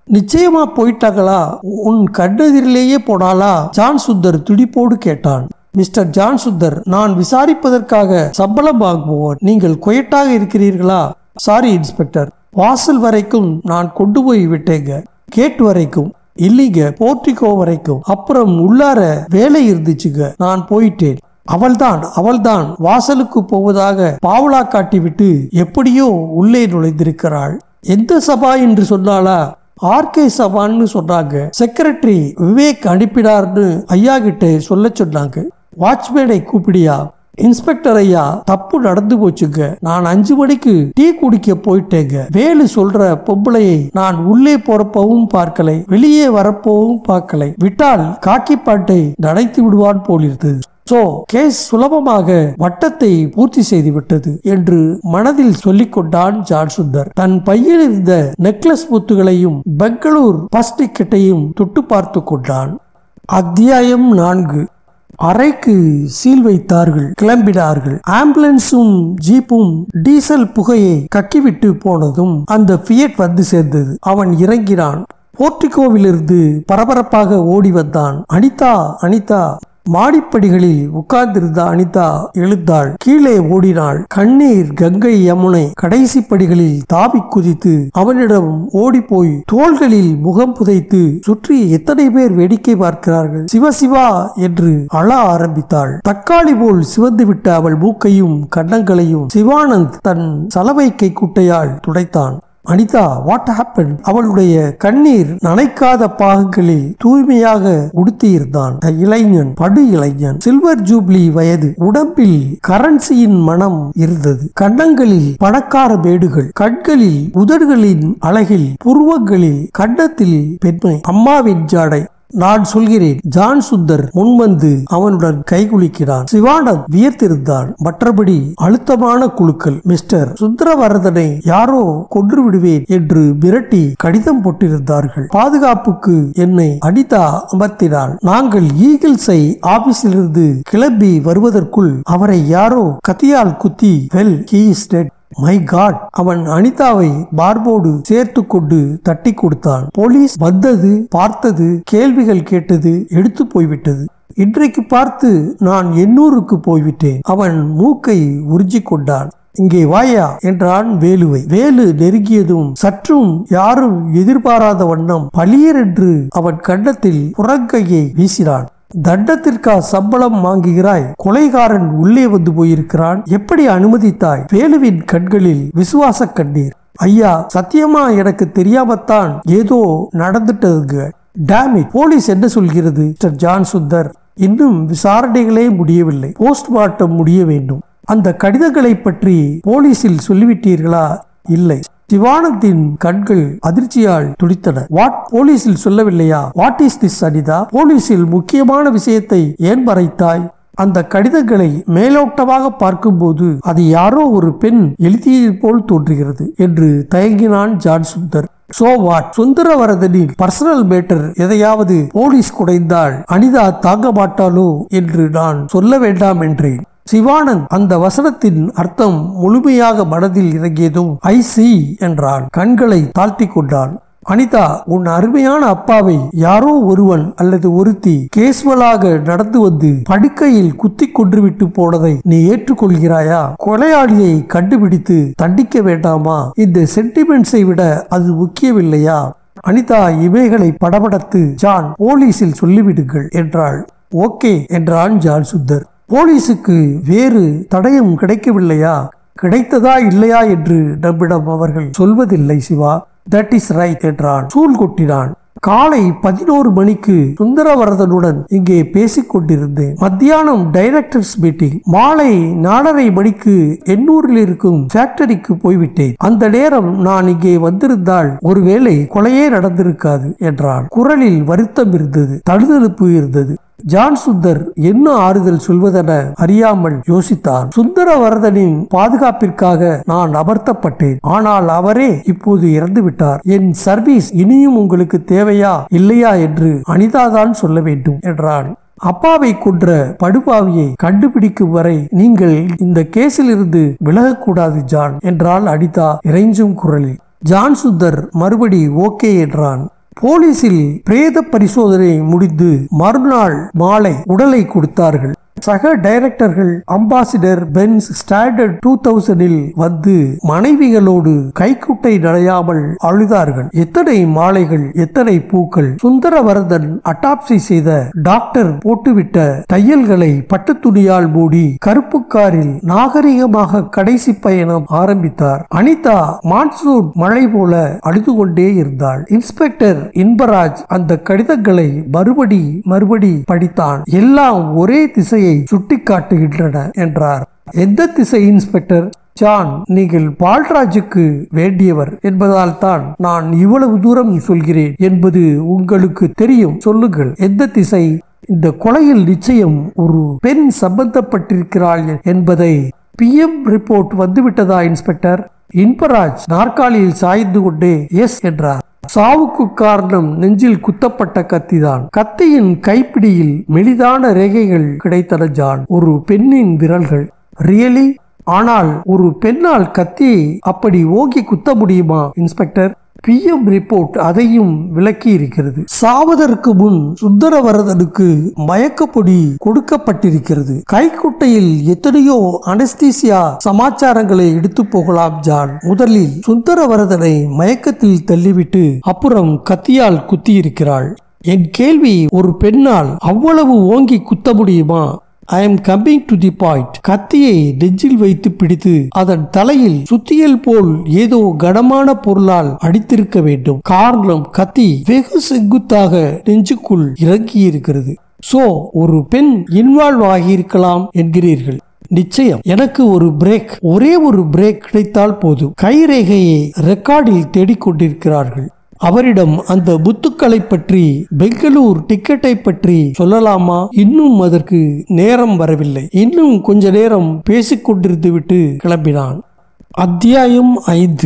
நிச்சயமா போயிட்டாங்களா உன் கண்ணெதிரிலேயே போனாலா ஜான் சுந்தர் துடிப்போடு கேட்டான் மிஸ்டர் ஜான் சுந்தர் நான் விசாரிப்பதற்காக சம்பளம் வாங்குவோம் நீங்கள் குயட்டாக இருக்கிறீர்களா சாரி இன்ஸ்பெக்டர் வாசல் வரைக்கும் நான் கொண்டு போய் விட்டேங்க கேட் வரைக்கும் இல்லைங்க போர்ட்டிகோ வரைக்கும் அப்புறம் உள்ளார வேலை இருந்துச்சுங்க நான் போயிட்டேன் அவள்தான் அவள்தான் வாசலுக்கு போவதாக பாவலா காட்டிவிட்டு எப்படியோ உள்ளே நுழைந்திருக்கிறாள் எந்த சபா என்று சொன்னாலா ஆர்கே சபான்னு சொன்னாங்க செக்ரட்டரி விவேக் அனுப்பினார்னு ஐயா கிட்ட சொல்ல சொன்னாங்க வாட்ச்மேனை கூப்பிடியா இன்ஸ்பெக்டர் ஐயா தப்பு நடந்து போச்சுங்க நான் அஞ்சு மணிக்கு டீ குடிக்க போயிட்டேங்க வேலு சொல்ற பொம்பளையை நான் உள்ளே போறப்பவும் பார்க்கலை வெளியே வரப்போவும் பார்க்கலை விட்டால் காக்கி பாட்டை நடைத்து விடுவான் போலிருந்தது சோ கேஸ் சுலபமாக வட்டத்தை பூர்த்தி செய்து விட்டது என்று மனதில் சொல்லிக் கொண்டான் ஜான் சுந்தர் தன் பையில் இருந்த நெக்லஸ் முத்துகளையும் பெங்களூர் பஸ் டிக்கெட்டையும் தொட்டு பார்த்து கொண்டான் அத்தியாயம் நான்கு அறைக்கு சீல் வைத்தார்கள் கிளம்பினார்கள் ஆம்புலன்ஸும் ஜீப்பும் டீசல் புகையை கக்கிவிட்டு போனதும் அந்த ஃபியட் வந்து சேர்ந்தது அவன் இறங்கினான் போர்ட்டிகோவிலிருந்து பரபரப்பாக ஓடி வந்தான் அனிதா அனிதா மாடிப்படிகளில் உட்கார்ந்திருந்த அனிதா எழுந்தாள் கீழே ஓடினாள் கண்ணீர் கங்கை யமுனை கடைசி படிகளில் தாவி குதித்து அவனிடம் ஓடி போய் தோள்களில் முகம் புதைத்து சுற்றி எத்தனை பேர் வேடிக்கை பார்க்கிறார்கள் சிவசிவா என்று அழ ஆரம்பித்தாள் தக்காளி போல் சிவந்து விட்ட அவள் மூக்கையும் கன்னங்களையும் சிவானந்த் தன் சலவை கை குட்டையால் துடைத்தான் அனிதா வாட் ஹேப்பன் அவளுடைய கண்ணீர் நனைக்காத பாகங்களில் தூய்மையாக உடுத்தியிருந்தான் இளைஞன் படு இளைஞன் சில்வர் ஜூப்ளி வயது உடம்பில் கரன்சியின் மனம் இருந்தது கன்னங்களில் பணக்கார மேடுகள் கண்களில் உதடுகளின் அழகில் புருவங்களில் கன்னத்தில் பெண்மை அம்மாவின் ஜாடை நான் சொல்கிறேன் ஜான் சுந்தர் முன்வந்து அவனுடன் கைகுலுக்கிறான் சிவானந்த் வியர்த்திருந்தான் மற்றபடி அழுத்தமான குழுக்கள் மிஸ்டர் சுந்தரவரதனை யாரோ கொன்று விடுவேன் என்று மிரட்டி கடிதம் போட்டிருந்தார்கள் பாதுகாப்புக்கு என்னை அனிதா அமர்த்தினாள் நாங்கள் ஈகிள்ஸை ஆபீஸிலிருந்து கிளம்பி வருவதற்குள் அவரை யாரோ கத்தியால் குத்தி well he is dead my God அவன் அனிதாவை பார்போடு சேர்த்து கொண்டு தட்டி கொடுத்தான் போலீஸ் வந்தது பார்த்தது கேள்விகள் கேட்டது எடுத்து போய்விட்டது இன்றைக்கு பார்த்து நான் எண்ணூருக்கு போய்விட்டேன் அவன் மூக்கை உறிஞ்சிக் கொண்டான் இங்கே வாயா என்றான் வேலுவை வேலு நெருங்கியதும் சற்றும் யாரும் எதிர்பாராத வண்ணம் பளியர் என்று அவன் கன்னத்தில் புறங்கையை வீசினான் தண்டத்திற்கா சம்பளம் வாங்குகிறாய் கொலைகாரன் உள்ளே வந்து போயிருக்கிறான் எப்படி அனுமதித்தாய் வேலுவின் கண்களில் விசுவாச கண்ணீர் ஐயா சத்தியமா எனக்கு தெரியாமத்தான் ஏதோ நடந்துட்டதுங்க டேமி போலீஸ் என்ன சொல்கிறது மிஸ்டர் ஜான் சுந்தர் இன்னும் விசாரணைகளே முடியவில்லை போஸ்ட்மார்ட்டம் முடிய வேண்டும் அந்த கடிதங்களை பற்றி போலீசில் சொல்லிவிட்டீர்களா இல்லை சிவானந்தின் கண்கள் அதிர்ச்சியால் துடித்தன வாட் போலீசில் சொல்லவில்லையா வாட் இஸ் திஸ் அனிதா போலீசில் முக்கியமான விஷயத்தை ஏன் மறைத்தாய் அந்த கடிதங்களை மேலோட்டமாக பார்க்கும்போது அது யாரோ ஒரு பெண் எழுதியது போல் தோன்றுகிறது என்று தயங்கினான் ஜான் சுந்தர் சோ வாட் சுந்தரவரதனின் பர்சனல் மேட்டர் எதையாவது போலீஸ் குடைந்தால் அனிதா தாங்க மாட்டாளோ என்று நான் சொல்ல வேண்டாம் என்றேன் சிவானந்த் அந்த வசனத்தின் அர்த்தம் முழுமையாக மனதில் இறங்கியதும் ஐ சி என்றான் கண்களை தாழ்த்தி கொண்டான் அனிதா உன் அருமையான அப்பாவை யாரோ ஒருவன் அல்லது ஒருத்தி கேஸ்வலாக நடந்து வந்து படுக்கையில் குத்தி கொன்றுவிட்டு போனதை நீ ஏற்றுக்கொள்கிறாயா கொலையாளியை கண்டுபிடித்து தண்டிக்க வேண்டாமா இந்த சென்டிமெண்ட்ஸை விட அது முக்கியமில்லையா அனிதா இவைகளை படபடத்து ஜான் போலீசில் சொல்லிவிடுங்கள் என்றாள் ஓகே என்றான் ஜான் சுந்தர் போலீசுக்கு வேறு தடயம் கிடைக்கவில்லையா கிடைத்ததா இல்லையா என்று நம்மிடம் அவர்கள் சொல்வதில்லை சிவா தட் இஸ் ரைட் என்றான் சூழ் கொட்டினான் காலை பதினோரு மணிக்கு சுந்தரவரதனுடன் இங்கே பேசிக் கொண்டிருந்தேன் மத்தியானம் டைரக்டர்ஸ் மீட்டிங் மாலை நாலரை மணிக்கு எண்ணூரில் இருக்கும் ஃபேக்டரிக்கு போய்விட்டேன் அந்த நேரம் நான் இங்கே வந்திருந்தால் ஒருவேளை கொலையே நடந்திருக்காது என்றான் குரலில் வருத்தம் இருந்தது தழுதழுப்பு இருந்தது ஜான் சுந்தர் என்ன ஆறுதல் சொல்வதென அறியாமல் யோசித்தார் சுந்தரவரதனின் பாதுகாப்பிற்காக நான் அமர்த்தப்பட்டேன் ஆனால் அவரே இப்போது இறந்து விட்டார் என் சர்வீஸ் இனியும் உங்களுக்கு தேவையா இல்லையா என்று அனிதாதான் சொல்ல வேண்டும் என்றான் அப்பாவை கொன்ற படுபாவியை கண்டுபிடிக்கும் வரை நீங்கள் இந்த கேஸில் இருந்து விலகக்கூடாது ஜான் என்றால் அனிதா இறைஞ்சும் குரலில் ஜான் சுந்தர் மறுபடி ஓகே என்றான் போலீசில் பிரேத பரிசோதனை முடிந்து மறுநாள் மாலை உடலை கொடுத்தார்கள் சக டைரக்டர்கள் அம்பாசிடர் பென்ஸ் ஸ்டாண்டர்ட் டூ தௌசண்டில் வந்து மனைவிகளோடு கைக்குட்டை நடையாமல் அழுதார்கள் எத்தனை மாலைகள் எத்தனை பூக்கள் சுந்தரவரதன் அட்டாப்சி செய்த டாக்டர் போட்டுவிட்ட தையல்களை பட்டு துணியால் மூடி கருப்பு காரில் நாகரிகமாக கடைசி பயணம் ஆரம்பித்தார் அனிதா மான்சூன் மழை போல அழுது கொண்டே இருந்தாள் இன்ஸ்பெக்டர் இன்பராஜ் அந்த கடிதங்களை மறுபடி மறுபடி படித்தான் எல்லாம் ஒரே திசையை சுட்டி காட்டுகின்றன என்றார் எந்த திசை இன்ஸ்பெக்டர் ஜான் நீங்கள் பால்ராஜுக்கு வேண்டியவர் என்பதால் தான் நான் இவ்வளவு தூரம் சொல்கிறேன் என்பது உங்களுக்கு தெரியும் சொல்லுங்கள் எந்த திசை இந்த கொலையில் நிச்சயம் ஒரு பெண் சம்பந்தப்பட்டிருக்கிறாள் என்பதை பிஎம் ரிப்போர்ட் வந்துவிட்டதா இன்ஸ்பெக்டர் இன்பராஜ் நாற்காலியில் சாய்ந்து கொண்டே எஸ் என்றார் சாவுக்கு காரணம் நெஞ்சில் குத்தப்பட்ட கத்திதான் கத்தியின் கைப்பிடியில் மெலிதான ரேகைகள் கிடைத்தன ஜான் ஒரு பெண்ணின் விரல்கள் ரியலி ஆனால் ஒரு பெண்ணால் கத்தியை அப்படி ஓங்கி குத்த முடியுமா இன்ஸ்பெக்டர் பிஎம் ரிப்போர்ட் அதையும் விளக்கி இருக்கிறது சாவதற்கு முன் சுந்தரவரதனுக்கு மயக்கப்பொடி கொடுக்கப்பட்டிருக்கிறது கைக்குட்டையில் எத்தனையோ அனஸ்தீசியா சமாச்சாரங்களை எடுத்து போகலாம் ஜான் முதலில் சுந்தரவரதனை மயக்கத்தில் தள்ளிவிட்டு அப்புறம் கத்தியால் குத்தியிருக்கிறாள் என் கேள்வி ஒரு பெண்ணால் அவ்வளவு ஓங்கி குத்த முடியுமா I am coming to the point கத்தியை நெஞ்சில் வைத்து பிடித்து அதன் தலையில் சுத்தியல் போல் ஏதோ கனமான பொருளால் அடித்திருக்க வேண்டும் காரணம் கத்தி வெகு செங்குத்தாக நெஞ்சுக்குள் இறங்கி இருக்கிறது சோ ஒரு பெண் இன்வால்வ் ஆகியிருக்கலாம் என்கிறீர்கள் நிச்சயம் எனக்கு ஒரு பிரேக் ஒரே ஒரு பிரேக் கிடைத்தால் போதும் கைரேகையை ரெக்கார்டில் தேடிக்கொண்டிருக்கிறார்கள் அவரிடம் அந்த புத்துக்களை பற்றி பெங்களூர் டிக்கெட்டை பற்றி சொல்லலாமா இன்னும் அதற்கு நேரம் வரவில்லை இன்னும் கொஞ்ச நேரம் பேசிக்கொண்டிருந்து விட்டு கிளம்பினான் அத்தியாயம் ஐந்து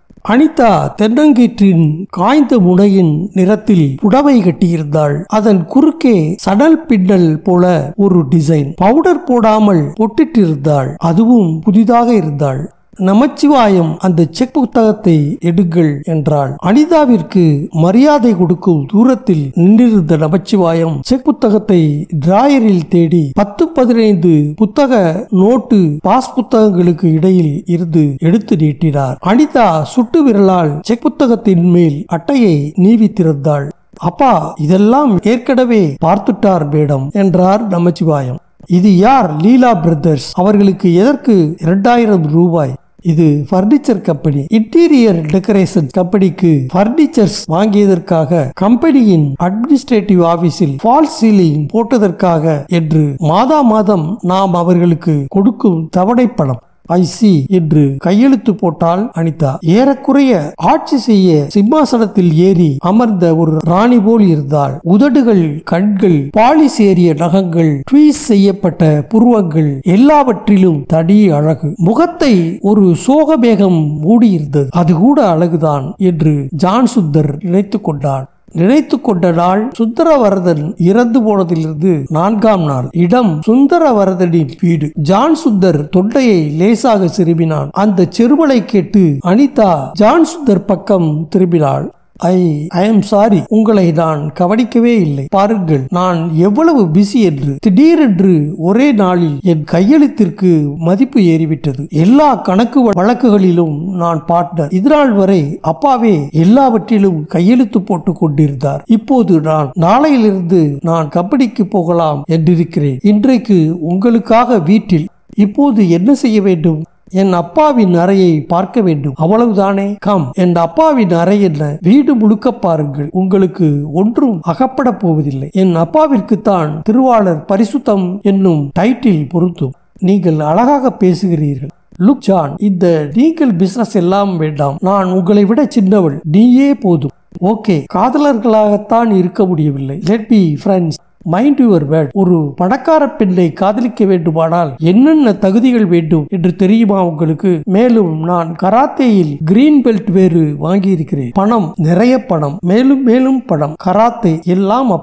அனிதா தென்னங்கீற்றின் காய்ந்த முனையின் நிறத்தில் புடவை கட்டியிருந்தாள் அதன் குறுக்கே சடல் பின்னல் போல ஒரு டிசைன் பவுடர் போடாமல் பொட்டிட்டிருந்தாள் அதுவும் புதிதாக இருந்தாள் நமச்சிவாயம் அந்த செக் புத்தகத்தை எடுங்கள் என்றாள் அனிதாவிற்கு மரியாதை கொடுக்கும் தூரத்தில் நின்றிருந்த நமச்சிவாயம் செக் புத்தகத்தை டிராயரில் தேடி பத்து பதினைந்து புத்தக நோட்டு பாஸ் புத்தகங்களுக்கு இடையில் இருந்து எடுத்து நீட்டினார் அனிதா சுட்டு விரலால் செக் புத்தகத்தின் மேல் அட்டையை நீவித்திருந்தாள் அப்பா இதெல்லாம் ஏற்கனவே பார்த்துட்டார் மேடம் என்றார் நமச்சிவாயம் இது யார் லீலா பிரதர்ஸ் அவர்களுக்கு எதற்கு இரண்டாயிரம் ரூபாய் இது பர்னிச்சர் கம்பெனி இன்டீரியர் டெக்கரேஷன் கம்பெனிக்கு பர்னிச்சர்ஸ் வாங்கியதற்காக கம்பெனியின் அட்மினிஸ்ட்ரேட்டிவ் ஆபீஸில் ஃபால் சீலிங் போட்டதற்காக என்று மாதா மாதம் நாம் அவர்களுக்கு கொடுக்கும் தவணை பணம் ஐ சி என்று கையெழுத்து போட்டால் அனிதா ஏறக்குறைய ஆட்சி செய்ய சிம்மாசனத்தில் ஏறி அமர்ந்த ஒரு ராணி போல் இருந்தாள் உதடுகள் கண்கள் பாலிஸ் ஏறிய நகங்கள் ட்வீஸ் செய்யப்பட்ட புருவங்கள் எல்லாவற்றிலும் தனி அழகு முகத்தை ஒரு சோகமேகம் மூடியிருந்தது அது கூட அழகுதான் என்று ஜான் சுந்தர் நினைத்துக் கொண்டான் நினைத்து கொண்ட நாள் சுந்தரவரதன் இறந்து போனதிலிருந்து நான்காம் நாள் இடம் சுந்தரவரதனின் வீடு ஜான் சுந்தர் தொண்டையை லேசாக சிறுமினான் அந்த செருமலை கேட்டு அனிதா ஜான் சுந்தர் பக்கம் திரும்பினாள் ஐ ஐ எம் சாரி உங்களை நான் கவனிக்கவே இல்லை பாருங்கள் நான் எவ்வளவு பிஸி என்று திடீரென்று ஒரே நாளில் என் கையெழுத்திற்கு மதிப்பு ஏறிவிட்டது எல்லா கணக்கு வழக்குகளிலும் நான் பார்ட்னர் இதுநாள் வரை அப்பாவே எல்லாவற்றிலும் கையெழுத்து போட்டு கொண்டிருந்தார் இப்போது நான் நாளையிலிருந்து நான் கம்பெனிக்கு போகலாம் என்றிருக்கிறேன் இன்றைக்கு உங்களுக்காக வீட்டில் இப்போது என்ன செய்ய வேண்டும் என் அப்பாவின் அறையை பார்க்க வேண்டும் அவ்வளவுதானே கம் என் அப்பாவின் அறை என்ன வீடு முழுக்க பாருங்கள் உங்களுக்கு ஒன்றும் அகப்பட போவதில்லை என் அப்பாவிற்கு தான் திருவாளர் பரிசுத்தம் என்னும் டைட்டில் பொருத்தும் நீங்கள் அழகாக பேசுகிறீர்கள் லுக் ஜான் இந்த லீகல் பிசினஸ் எல்லாம் வேண்டாம் நான் உங்களை விட சின்னவள் நீயே போதும் ஓகே காதலர்களாகத்தான் இருக்க முடியவில்லை let be friends mind your word ஒரு பணக்கார பெண்ணை காதலிக்க வேண்டுமானால் என்னென்ன தகுதிகள் வேண்டும் என்று தெரியுமா உங்களுக்கு மேலும் நான் கராத்தேயில் கிரீன் பெல்ட் வேறு வாங்கி இருக்கிறேன் பணம் நிறைய பணம் மேலும் மேலும் பணம் கராத்தே எல்லாம் அப்புறம்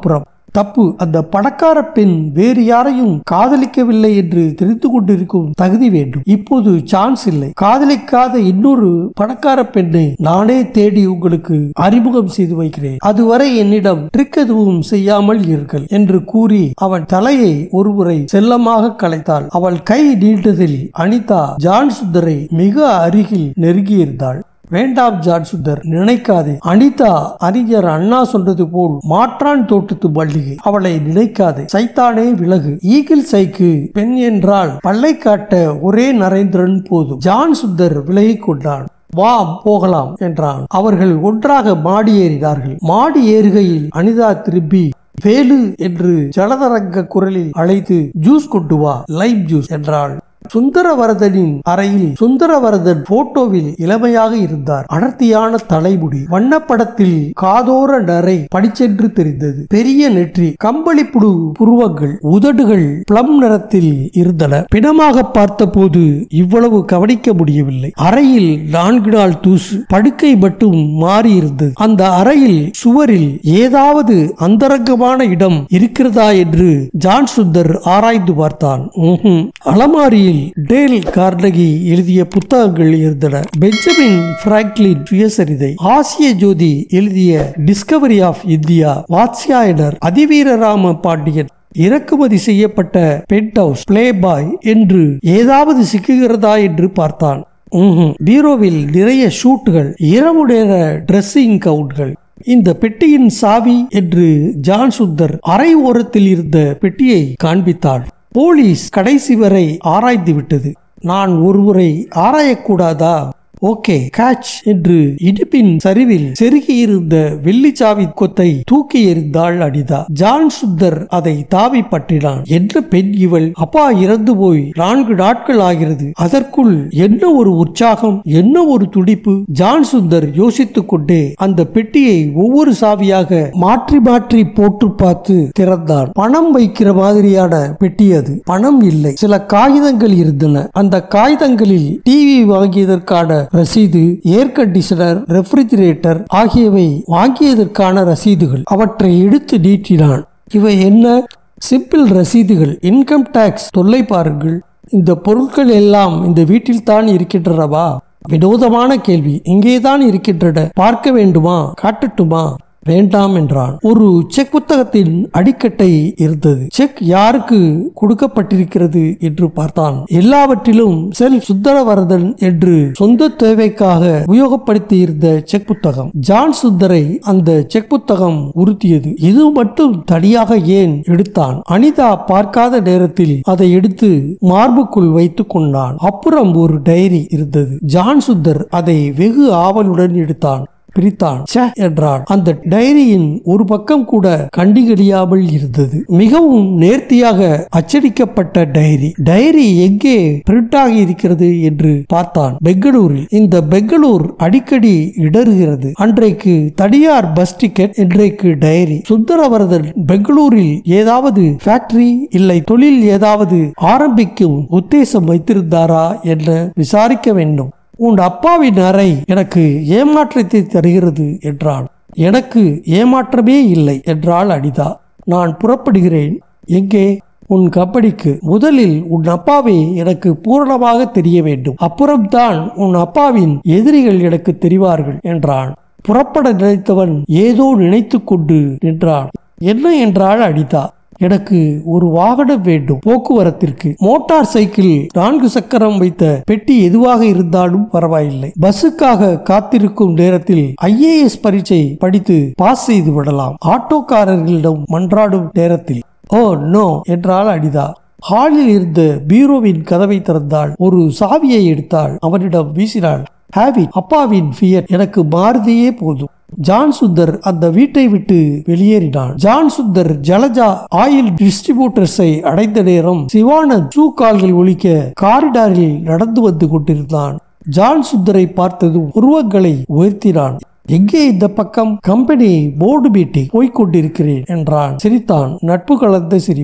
தப்பு அந்த பணக்கார பெண் வேறு யாரையும் காதலிக்கவில்லை என்று தெரிந்து கொண்டிருக்கும் தகுதி வேண்டும் இப்போது சான்ஸ் இல்லை காதலிக்காத இன்னொரு பணக்கார பெண்ணை நானே தேடி உங்களுக்கு அறிமுகம் செய்து வைக்கிறேன் அதுவரை என்னிடம் ட்ரிக் எதுவும் செய்யாமல் இருங்கள் என்று கூறி அவன் தலையை ஒருமுறை செல்லமாக கலைத்தாள் அவள் கை நீண்டதில் அனிதா ஜான் சுந்தரை மிக அருகில் நெருங்கியிருந்தாள் வேண்டாம் ஜான் சுந்தர் நினைக்காதே அனிதா அறிஞர் அண்ணா சொன்னது போல் மாற்றான் தோட்டத்து மல்லிகை அவளை நினைக்காதே சைத்தானே விலகு ஈகிள் சைக்கு பெண் என்றால் பல்லை காட்ட ஒரே நரேந்திரன் போதும் ஜான் சுந்தர் விலகிக் கொண்டான் வா போகலாம் என்றான் அவர்கள் ஒன்றாக மாடி ஏறினார்கள் மாடி ஏறுகையில் அனிதா திரும்பி வேலு என்று ஜலதரங்க குரலில் அழைத்து ஜூஸ் கொண்டு வா லைம் ஜூஸ் என்றாள் சுந்தரவரதனின் அறையில் சுந்தரவரதன் போட்டோவில் இளமையாக இருந்தார் அடர்த்தியான தலைமுடி வண்ணப்படத்தில் காதோர நரை படிச்சென்று தெரிந்தது பெரிய நெற்றி கம்பளிப்புடு புருவங்கள் உதடுகள் பிளம் நிறத்தில் இருந்தன பிணமாக பார்த்தபோது இவ்வளவு கவனிக்க முடியவில்லை அறையில் நான்கு நாள் தூசு படுக்கை மட்டும் மாறி இருந்தது அந்த அறையில் சுவரில் ஏதாவது அந்தரங்கமான இடம் இருக்கிறதா என்று ஜான் சுந்தர் ஆராய்ந்து பார்த்தான் ம்ஹும். அலமாரியில் டேல் கார்னகி எழுதிய புத்தகங்கள் இருந்தன பெஞ்சமின் பிராங்க்லின் சுயசரிதை ஆசிய ஜோதி எழுதிய டிஸ்கவரி ஆஃப் இந்தியா வாத்ஸ்யாயனர் அதிவீரராம பாண்டியன் இறக்குமதி செய்யப்பட்ட பென்ட் ஹவுஸ் பிளே பாய் என்று ஏதாவது சிக்குகிறதா என்று பார்த்தான் ம்ஹும். பீரோவில் நிறைய ஷூட்டுகள் இரவு நேர ட்ரெஸ்ஸிங் கவுன்கள் இந்த பெட்டியின் சாவி என்று ஜான் சுந்தர் அரை ஓரத்தில் இருந்த பெட்டியை காண்பித்தான் போலீஸ் கடைசி வரை ஆராய்ந்து விட்டது நான் ஒருமுறை ஆராயக்கூடாதா ஓகே கேட்ச் என்று இடுப்பின் சரிவில் செருகியிருந்த வெள்ளிச்சாவி கொத்தை தூக்கி எறிந்தாள் அனிதா ஜான் சுந்தர் அதை தாவி பற்றினான் என்ன பெண் இவள் அப்பா இறந்து போய் நான்கு நாட்கள் ஆகிறது அதற்குள் என்ன ஒரு உற்சாகம் என்ன ஒரு துடிப்பு ஜான் சுந்தர் யோசித்துக் கொண்டே அந்த பெட்டியை ஒவ்வொரு சாவியாக மாற்றி மாற்றி போட்டு பார்த்து திறந்தான் பணம் வைக்கிற மாதிரியான பெட்டி அது பணம் இல்லை சில காகிதங்கள் இருந்தன அந்த காகிதங்களில் டிவி வாங்கியதற்கான ரசீது ஏர் கண்டிஷனர் ரெஃப்ரிஜிரேட்டர் ஆகியவை வாங்கியதற்கான ரசீதுகள் அவற்றை எடுத்து நீட்டினான் இவை என்ன சிம்பிள் ரசீதுகள் இன்கம் டாக்ஸ் தொல்லை பாருங்கள் இந்த பொருட்கள் எல்லாம் இந்த வீட்டில் தான் இருக்கின்றனவா வினோதமான கேள்வி இங்கேதான் இருக்கின்றன பார்க்க வேண்டுமா காட்டட்டுமா வேண்டாம் என்றான் ஒரு செக் புத்தகத்தின் அடிக்கட்டை இருந்தது செக் யாருக்கு கொடுக்கப்பட்டிருக்கிறது என்று பார்த்தான் எல்லாவற்றிலும் செல் சுந்தரவரதன் என்று சொந்த தேவைக்காக உபயோகப்படுத்தி இருந்த செக் புத்தகம் ஜான் சுந்தரை அந்த செக் புத்தகம் உறுத்தியது இது மட்டும் தனியாக ஏன் எடுத்தான் அனிதா பார்க்காத நேரத்தில் அதை எடுத்து மார்புக்குள் வைத்துக் கொண்டான் அப்புறம் ஒரு டைரி இருந்தது ஜான் சுந்தர் அதை வெகு ஆவலுடன் எடுத்தான் பிரித்தான் ச்சே என்றான் அந்த டைரியின் ஒரு பக்கம் கூட கண்டிகடியாமல் இருந்தது மிகவும் நேர்த்தியாக அச்சடிக்கப்பட்ட டைரி டைரி எங்கே பிரிண்ட் ஆகி இருக்கிறது என்று பார்த்தான் பெங்களூரில் இந்த பெங்களூர் அடிக்கடி இடறுகிறது அன்றைக்கு தனியார் பஸ் டிக்கெட் இன்றைக்கு டைரி சுந்தரவரதன் பெங்களூரில் ஏதாவது ஃபேக்டரி இல்லை தொழில் ஏதாவது ஆரம்பிக்கும் உத்தேசம் வைத்திருந்தாரா என்று விசாரிக்க வேண்டும் உன் அப்பாவின் அறை எனக்கு ஏமாற்றத்தை தருகிறது என்றான் எனக்கு ஏமாற்றமே இல்லை என்றாள் அனிதா நான் புறப்படுகிறேன் எங்கே உன் கம்பெனிக்கு முதலில் உன் அப்பாவை எனக்கு பூரணமாக தெரிய வேண்டும் அப்புறம்தான் உன் அப்பாவின் எதிரிகள் எனக்கு தெரிவார்கள் என்றான் புறப்பட நினைத்தவன் ஏதோ நினைத்து கொண்டு நின்றான் என்ன என்றாள் அனிதா எனக்கு ஒரு வாகனம் வேண்டும் போக்குவரத்திற்கு மோட்டார் சைக்கிள் நான்கு சக்கரம் வைத்த பெட்டி எதுவாக இருந்தாலும் பரவாயில்லை பஸ்ஸுக்காக காத்திருக்கும் நேரத்தில் ஐஏஎஸ் பரீட்சை படித்து பாஸ் செய்து விடலாம் ஆட்டோக்காரர்களிடம் மன்றாடும் நேரத்தில் ஓ நோ என்றாள் அனிதா ஹாலில் இருந்த பீரோவின் கதவை திறந்தாள் ஒரு சாவியை எடுத்தாள் அவனிடம் வீசினாள் ஹாவி அப்பாவின் ஃபியர் எனக்கு மாருதியே போதும் ஜான் சுந்தர் அந்த வீட்டை விட்டு வெளியேறினான் ஜான் சுந்தர் ஜலஜா ஆயில் டிஸ்ட்ரிபியூட்டர்ஸை அடைந்த நேரம் சிவானந்த் ஷூ கால்கள் ஒலிக்க காரிடாரில் நடந்து வந்து கொண்டிருந்தான் ஜான் சுந்தரை பார்த்ததும் உருவங்களை உயர்த்தினான் எங்கே இந்த பக்கம் கம்பெனி போர்டு மீட்டிங் போய்க் கொண்டிருக்கிறேன் என்றான் சிரித்தான் நட்பு கலந்த சிரிப்பு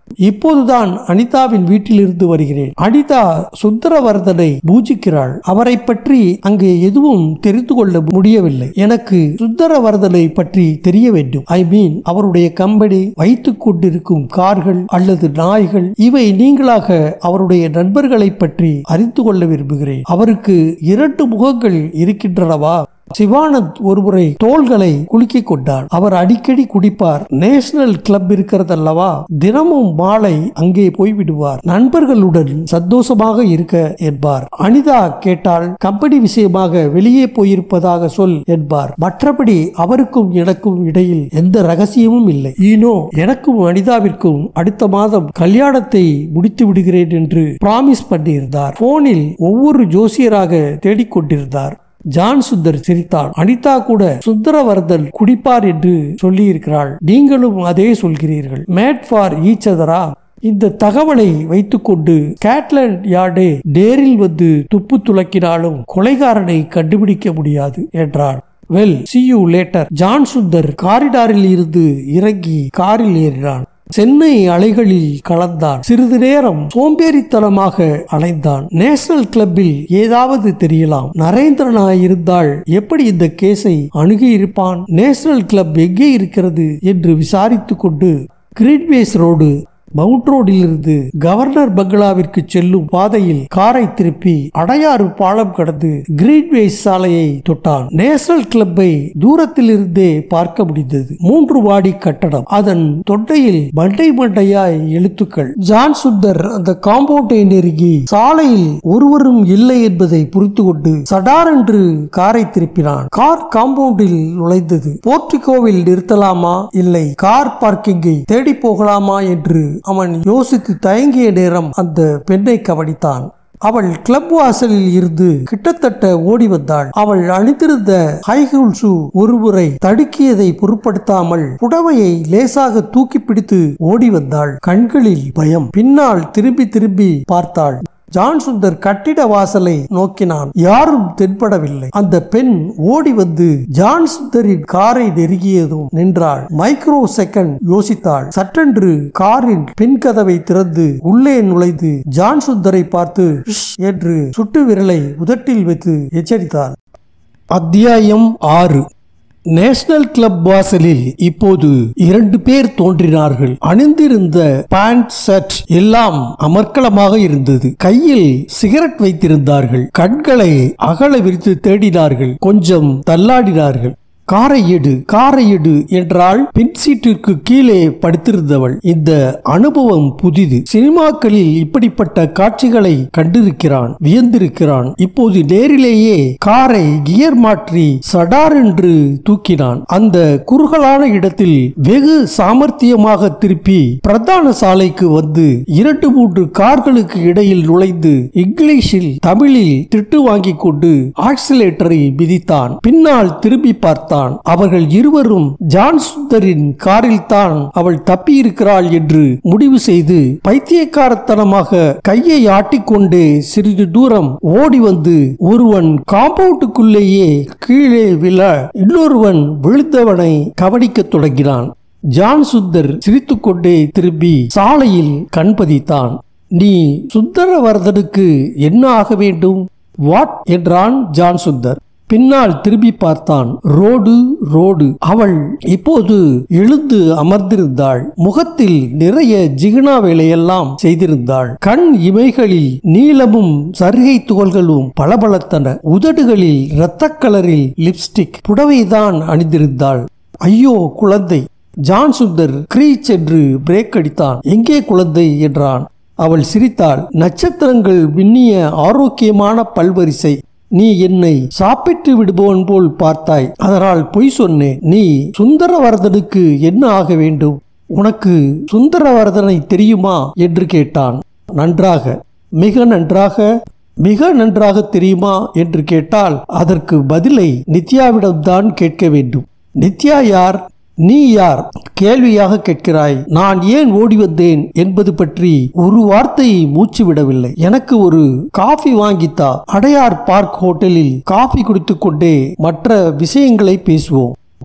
இப்போதுதான் அனிதாவின் வீட்டிலிருந்து வருகிறேன் அனிதா சுந்தரவர்தனை பூஜிக்கிறாள் அவரை பற்றி அங்கே எதுவும் தெரிந்து கொள்ள முடியவில்லை எனக்கு சுந்தரவர்தனை பற்றி தெரிய வேண்டும் ஐ மீன் அவருடைய கம்பெனி வைத்துக் கொண்டிருக்கும் கார்கள் அல்லது நாய்கள் இவை நீங்களாக அவருடைய நண்பர்களை பற்றி அறிந்து கொள்ள விரும்புகிறேன் அவருக்கு இரண்டு முகங்கள் இருக்கின்றனவா சிவானந்த் ஒருமுறை தோள்களை குலுக்கிக் கொண்டார் அவர் அடிக்கடி குடிப்பார் நேஷனல் கிளப் இருக்கிறதல்லவா தினமும் மாலை அங்கே போய்விடுவார் நண்பர்களுடன் சந்தோஷமாக இருக்க என்பார் அனிதா கேட்டால் கம்பெனி விஷயமாக வெளியே போயிருப்பதாக சொல் என்பார் மற்றபடி அவருக்கும் எனக்கும் இடையில் எந்த ரகசியமும் இல்லை ஈனோ எனக்கும் அனிதாவிற்கும் அடுத்த மாதம் கல்யாணத்தை முடித்து விடுகிறேன் என்று பிராமிஸ் பண்ணியிருந்தார் போனில் ஒவ்வொரு ஜோசியராக தேடிக்கொண்டிருந்தார் ஜான் சுந்தர் சிரித்தான் அனிதா கூட சுந்தரவர்தன் குடிப்பார் என்று சொல்லியிருக்கிறாள் நீங்களும் அதே சொல்கிறீர்கள் மேட் ஃபார் ஈச் அதரா இந்த தகவலை வைத்துக்கொண்டு ஸ்காட்லாண்ட் யார்டே நேரில் வந்து துப்பு துளக்கினாலும் கொலைகாரனை கண்டுபிடிக்க முடியாது என்றார் well see you later John Sundar காரிடாரில் இருந்து இறங்கி காரில் ஏறினான் சென்னை அலைகளில் கலந்தான் சிறிது நேரம் சோம்பேறித்தனமாக அலைந்தான் நேஷனல் கிளப்பில் ஏதாவது தெரியலாம் நரேந்திரனா இருந்தால் எப்படி இந்த கேஸை அணுகியிருப்பான் நேஷனல் கிளப் எங்கே இருக்கிறது என்று விசாரித்துக் கொண்டு கிரீன்வேஸ் ரோடு மவுண்ட் ரோடிலிருந்து கவர்னர் பங்களாவிற்கு செல்லும் பாதையில் காரை திருப்பி அடையாறு பாலம் கடந்து கிரீன்வேஸ் சாலையை தொட்டான் நேஷனல் கிளப்பை தூரத்தில் இருந்தே பார்க்க முடிந்தது மூன்று வாடி கட்டடம் அதன் தொண்டையில் மண்டை மண்டையாய் எழுத்துக்கள் ஜான் சுந்தர் அந்த காம்பவுண்டை நெருங்கி சாலையில் ஒருவரும் இல்லை என்பதை புரிந்து கொண்டு சடார் என்று காரை திருப்பினான் கார் காம்பவுண்டில் நுழைந்தது போர்டிகோவில் நிறுத்தலாமா இல்லை கார் பார்க்கிங்கை தேடி போகலாமா என்று அவன் யோசித்து தயங்கிய நேரம் அந்த பெண்ணை கவனித்தான் அவள் கிளப் வாசலில் இருந்து கிட்டத்தட்ட ஓடி வந்தாள் அவள் அணிந்திருந்த ஹைஹூல் ஷூ ஒருமுறை தடுக்கியதை பொருட்படுத்தாமல் புடவையை லேசாக தூக்கி பிடித்து ஓடி வந்தாள் கண்களில் பயம் பின்னால் திரும்பி திரும்பி பார்த்தாள் ஜான் சுந்தர் கட்டிட வாசலை நோக்கினான் யாரும் தென்படவில்லை அந்த பெண் ஓடி வந்து ஜான் சுந்தரின் காரை நெருங்கியதும் நின்றாள் மைக்ரோ செகண்ட் யோசித்தாள் சற்றென்று காரின் பின் கதவை திறந்து உள்ளே நுழைந்து ஜான் சுந்தரை பார்த்து "ஷ்" என்று சுட்டு விரலை உதட்டில் வைத்து எச்சரித்தார் அத்தியாயம் ஆறு நேஷனல் கிளப் வாசலில் இப்போது இரண்டு பேர் தோன்றினார்கள் அணிந்திருந்த பேண்ட் ஷர்ட் எல்லாம் அமர்க்கலமாக இருந்தது கையில் சிகரெட் வைத்திருந்தார்கள் கண்களை அகல விரித்து தேடினார்கள் கொஞ்சம் தள்ளாடினார்கள் காரை எடு காரை எடு என்றால் பின் சீட்டிற்கு கீழே படுத்திருந்தவள் இந்த அனுபவம் புதிது சினிமாக்களில் இப்படிப்பட்ட காட்சிகளை கண்டிருக்கிறான் வியந்திருக்கிறான் இப்போது நேரிலேயே காரை கியர் மாற்றி சடார் என்று தூக்கினான் அந்த குறுகலான இடத்தில் வெகு சாமர்த்தியமாக திருப்பி பிரதான சாலைக்கு வந்து இரண்டு மூன்று கார்களுக்கு இடையில் நுழைந்து இங்கிலீஷில் தமிழில் திட்டு வாங்கிக் கொண்டு ஆக்சிலேட்டரை மிதித்தான் பின்னால் திரும்பி பார்த்தான் அவர்கள் இருவரும் ஜான் சுந்தரின் காரில் தான் அவள் தப்பியிருக்கிறாள் என்று முடிவு செய்து பைத்தியக்காரத்தனமாக கையை ஆட்டிக்கொண்டே சிறிது தூரம் ஓடி வந்து ஒருவன் காம்பவுண்டுக்குள்ளேயே கீழே விழ இன்னொருவன் விழுந்தவனை கவனிக்கத் தொடங்கினான் ஜான் சுந்தர் சிரித்துக்கொண்டே திரும்பி சாலையில் கண்பதித்தான் நீ சுந்தரவர்தனுக்கு என்ன ஆக வேண்டும் வாட் என்றான் ஜான் சுந்தர் பின்னால் திரும்பி பார்த்தான் ரோடு ரோடு அவள் இப்போது எழுந்து அமர்ந்திருந்தாள் முகத்தில் நிறைய ஜிகினா வேலையெல்லாம் செய்திருந்தாள் கண் இமைகளில் நீளமும் சருகை துகள்களும் பளபளத்தன உதடுகளில் இரத்த கலரில் லிப்ஸ்டிக் புடவைதான் அணிந்திருந்தாள் ஐயோ குழந்தை ஜான் சுந்தர் கிரீச் என்று பிரேக் அடித்தான் எங்கே குழந்தை என்றான் அவள் சிரித்தாள் நட்சத்திரங்கள் விண்ணிய ஆரோக்கியமான பல்வரிசை நீ என்னை சாப்பிட்டு விடுபவன் போல் பார்த்தாய் அதனால் பொய் சொன்னேன் நீ சுந்தரவர்தனுக்கு என்ன ஆக வேண்டும் உனக்கு சுந்தரவர்தனை தெரியுமா என்று கேட்டான் நன்றாக மிக நன்றாக மிக நன்றாக தெரியுமா என்று கேட்டால் அதற்கு பதிலை நித்யாவிடம்தான் கேட்க வேண்டும் நித்யா யார் நீ யார் கேள்வியாக கேட்கிறாய் நான் ஏன் ஓடி வந்தேன் என்பது பற்றி ஒரு வார்த்தை மூச்சு விடவில்லை எனக்கு ஒரு காஃபி வாங்கித்தா அடையார் பார்க் ஹோட்டலில் காஃபி குடித்துக் கொண்டே மற்ற விஷயங்களை பேசுவோம்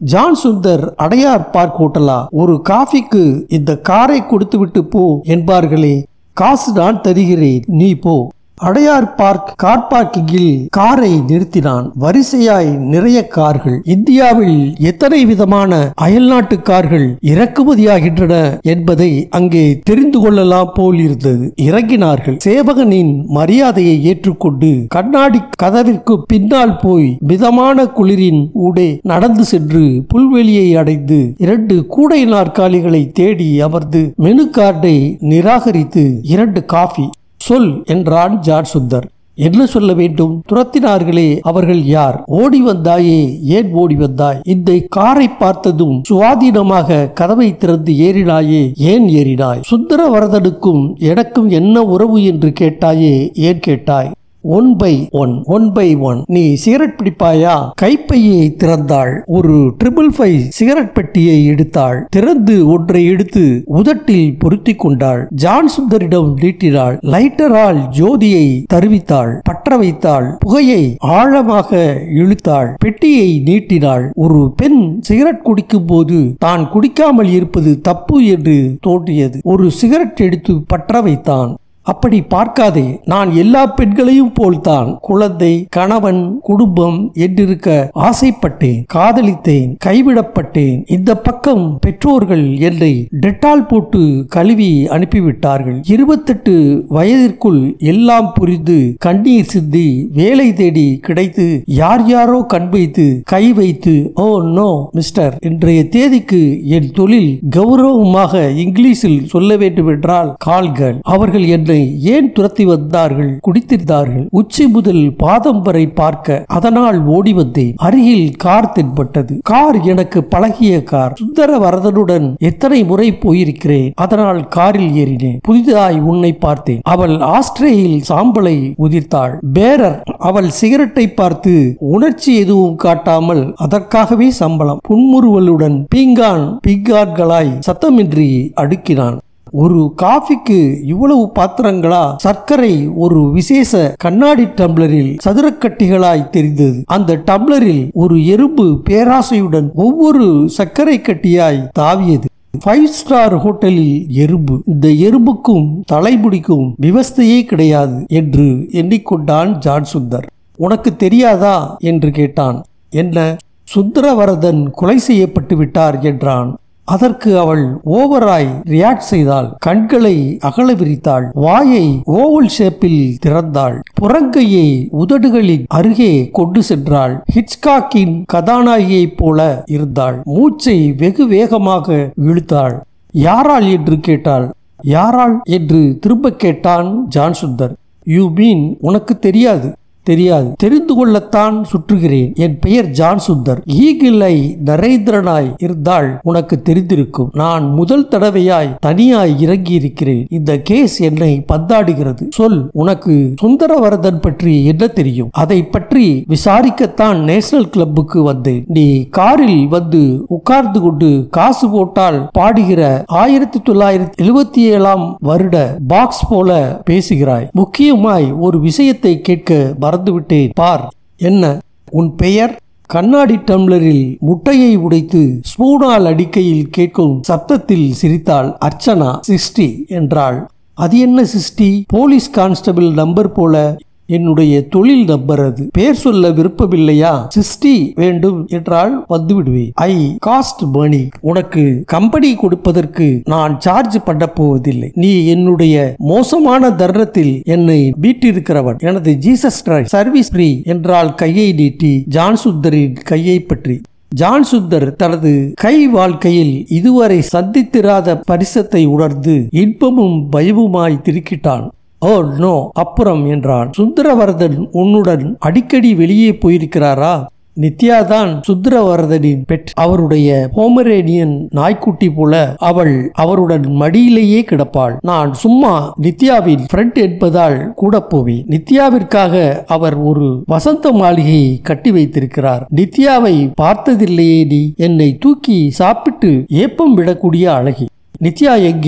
ஜான் சுந்தர் அடையார் பார்க் ஹோட்டலா ஒரு காஃபிக்கு இந்த காரை கொடுத்து விட்டு போ என்பார்களே காசு நான் தருகிறேன் நீ போ அடையார் பார்க் கார் பார்க்கிங்கில் காரை நிறுத்தினான் வரிசையாய் நிறைய கார்கள் இந்தியாவில் எத்தனை விதமான அயல்நாட்டு கார்கள் இறக்குமதியாகின்றன என்பதை அங்கே தெரிந்து கொள்ளலாம் போல் இருந்தது இறங்கினார்கள் சேவகனின் மரியாதையை ஏற்றுக்கொண்டு கண்ணாடி கதவிற்கு பின்னால் போய் மிதமான குளிரின் ஊடே நடந்து சென்று புல்வெளியை அடைந்து இரண்டு கூடை நாற்காலிகளை தேடி அமர்ந்து மெனு கார்டை நிராகரித்து இரண்டு காஃபி சொல் என்றான் ஜான் சுந்தர் என்ன சொல்ல வேண்டும் துரத்தினார்களே அவர்கள் யார் ஓடி வந்தாயே ஏன் ஓடி வந்தாய் இந்த காரை பார்த்ததும் சுவாதீனமாக கதவை திறந்து ஏறினாயே ஏன் ஏறினாய் சுந்தரவரதனுக்கும் எனக்கும் என்ன உறவு என்று கேட்டாயே ஏன் கேட்டாய் one by one one by one நீ சிகரெட் பிடிப்பாயா கைப்பையை திறந்தாள் ஒரு ட்ரிபிள் ஃபைவ் சிகரெட் பெட்டியை எடுத்தாள் திறந்து ஒன்றை எடுத்து உதட்டில் பொருத்தி கொண்டாள் ஜான் சுந்தரிடம் நீட்டினாள் லைட்டரால் ஜோதியை தருவித்தாள் பற்ற வைத்தாள் புகையை ஆழமாக இழுத்தாள் பெட்டியை நீட்டினாள் ஒரு பெண் சிகரெட் குடிக்கும் போது தான் குடிக்காமல் இருப்பது தப்பு என்று தோன்றியது ஒரு சிகரெட் எடுத்து பற்ற வைத்தான் அப்படி பார்க்காதே நான் எல்லா பெண்களையும் போல்தான் குழந்தை கணவன் குடும்பம் என்றிருக்க ஆசைப்பட்டேன் காதலித்தேன் கைவிடப்பட்டேன் இந்த பக்கம் பெற்றோர்கள் என்னை டெட்டால் போட்டு கழுவி அனுப்பிவிட்டார்கள் இருபத்தெட்டு வயதிற்குள் எல்லாம் புரிந்து கண்ணீர் சிந்தி வேலை தேடி கிடைத்து யார் யாரோ கண் வைத்து கை வைத்து ஓ நோ மிஸ்டர் இன்றைய தேதிக்கு என் தொழில் கௌரவமாக இங்கிலீஷில் சொல்ல வேண்டும் என்றால் கால்கள் அவர்கள் என்னை ஏன் துரத்தி வந்தார்கள் குடித்திருந்தார்கள் உச்சி முதல் பாதம் வரை பார்க்க அதனால் ஓடி வந்தேன் அருகில் கார் தென்பட்டது கார் எனக்கு பழகிய கார் சுந்தர வரதனுடன் எத்தனை முறை போயிருக்கிறேன் அதனால் காரில் ஏறினேன் புதிதாய் உன்னை பார்த்தேன் அவள் ஆஸ்திரேயில் சாம்பலை உதிர்த்தாள் பேரர் அவள் சிகரெட்டை பார்த்து உணர்ச்சி எதுவும் காட்டாமல் அதற்காகவே சம்பளம் புன்முறுவலுடன் பீங்கான் பீங்கான்களாய் சத்தமின்றி அடுக்கினான் ஒரு காஃபிக்கு இவ்வளவு பாத்திரங்களா சர்க்கரை ஒரு விசேஷ கண்ணாடி டம்ளரில் சதுரக்கட்டிகளாய் தெரிந்தது அந்த டம்ளரில் ஒரு எறும்பு பேராசையுடன் ஒவ்வொரு சர்க்கரை கட்டியாய் தாவியது ஃபைவ் ஸ்டார் ஹோட்டலில் எறும்பு இந்த எறும்புக்கும் தலைமுடிக்கும் விவஸ்தையே கிடையாது என்று எண்ணிக்கொண்டான் ஜான் சுந்தர் உனக்கு தெரியாதா என்று கேட்டான் என்ன சுந்தரவரதன் கொலை செய்யப்பட்டு விட்டார் என்றான் அதற்கு அவள் ஓவராய் ரியாக்ட் செய்தாள் கண்களை அகல விரித்தாள் வாயை ஓவல் ஷேப்பில் திறந்தாள் புறங்கையை உதடுகளின் அருகே கொண்டு சென்றாள் ஹிட்ச்காக்கின் கதாநாயகியைப் போல இருந்தாள் மூச்சை வெகு வேகமாக இழுத்தாள் யாராள் என்று கேட்டாள் யாராள் என்று திரும்ப கேட்டான் ஜான் சுந்தர் யூ மீன் உனக்கு தெரியாது தெரியாது தெரிந்து கொள்ளத்தான் சுற்றுகிறேன் என் பெயர் ஜான் சுந்தர் ஈகிளை நரேந்திரனாய் இருந்தால் உனக்கு தெரிந்திருக்கும் நான் முதல் தடவையாய் தனியாய் இறங்கி இருக்கிறேன் இந்த கேஸ் என்னை பந்தாடுகிறது சொல் உனக்கு சுந்தரவரதன் பற்றி என்ன தெரியும் அதை பற்றி விசாரிக்கத்தான் நேஷனல் கிளப்புக்கு வந்தேன் நீ காரில் வந்து உட்கார்ந்து கொண்டு காசு போட்டால் பாடுகிற ஆயிரத்தி தொள்ளாயிரத்தி எழுபத்தி ஏழாம் வருட பாக்ஸ் போல பேசுகிறாய் முக்கியமாய் ஒரு விஷயத்தை கேட்க மறந்துவிட்டேன் பார் என்ன உன் பெயர் கண்ணாடி டம்ளரில் முட்டையை உடைத்து ஸ்பூனால் அடிக்கையில் கேட்கும் சப்தத்தில் சிரித்தாள் அர்ச்சனா சிஸ்டி என்றாள் அது என்ன சிஸ்டி போலீஸ் கான்ஸ்டபிள் நம்பர் போல என்னுடைய தொழில் நம்பர் அது பேர் சொல்ல விருப்பமில்லையா சிஸ்டி வேண்டும் என்றால் வந்து விடுவேன் ஐ காஸ்ட் மணி உனக்கு கம்பெனி கொடுப்பதற்கு நான் சார்ஜ் பண்ண போவதில்லை நீ என்னுடைய மோசமான தருணத்தில் என்னை மீட்டிருக்கிறவன் எனது ஜீசஸ் கிரைஸ்ட் சர்வீஸ் ஃப்ரீ என்றால் கையை நீட்டி ஜான் சுந்தரின் கையை பற்றி ஜான் சுந்தர் தனது கை வாழ்க்கையில் இதுவரை சந்தித்திராத பரிசத்தை உணர்ந்து இன்பமும் பயமுமாய் திருக்கிட்டான் ஓ நோ அப்புறம் என்றான் சுந்தரவரதன் உன்னுடன் அடிக்கடி வெளியே போயிருக்கிறாரா நித்யா தான் சுந்தரவரதனின் பெட் அவருடைய போமரேனியன் நாய்க்குட்டி போல அவள் அவருடன் மடியிலேயே கிடப்பாள் நான் சும்மா நித்யாவின் ஃப்ரெண்ட் என்பதால் கூட போவேன் நித்யாவிற்காக அவர் ஒரு வசந்த மாளிகையை கட்டி வைத்திருக்கிறார் நித்யாவை பார்த்ததில்லையே நீ என்னை தூக்கி சாப்பிட்டு ஏப்பம் விடக்கூடிய அழகி நித்யா எங்கே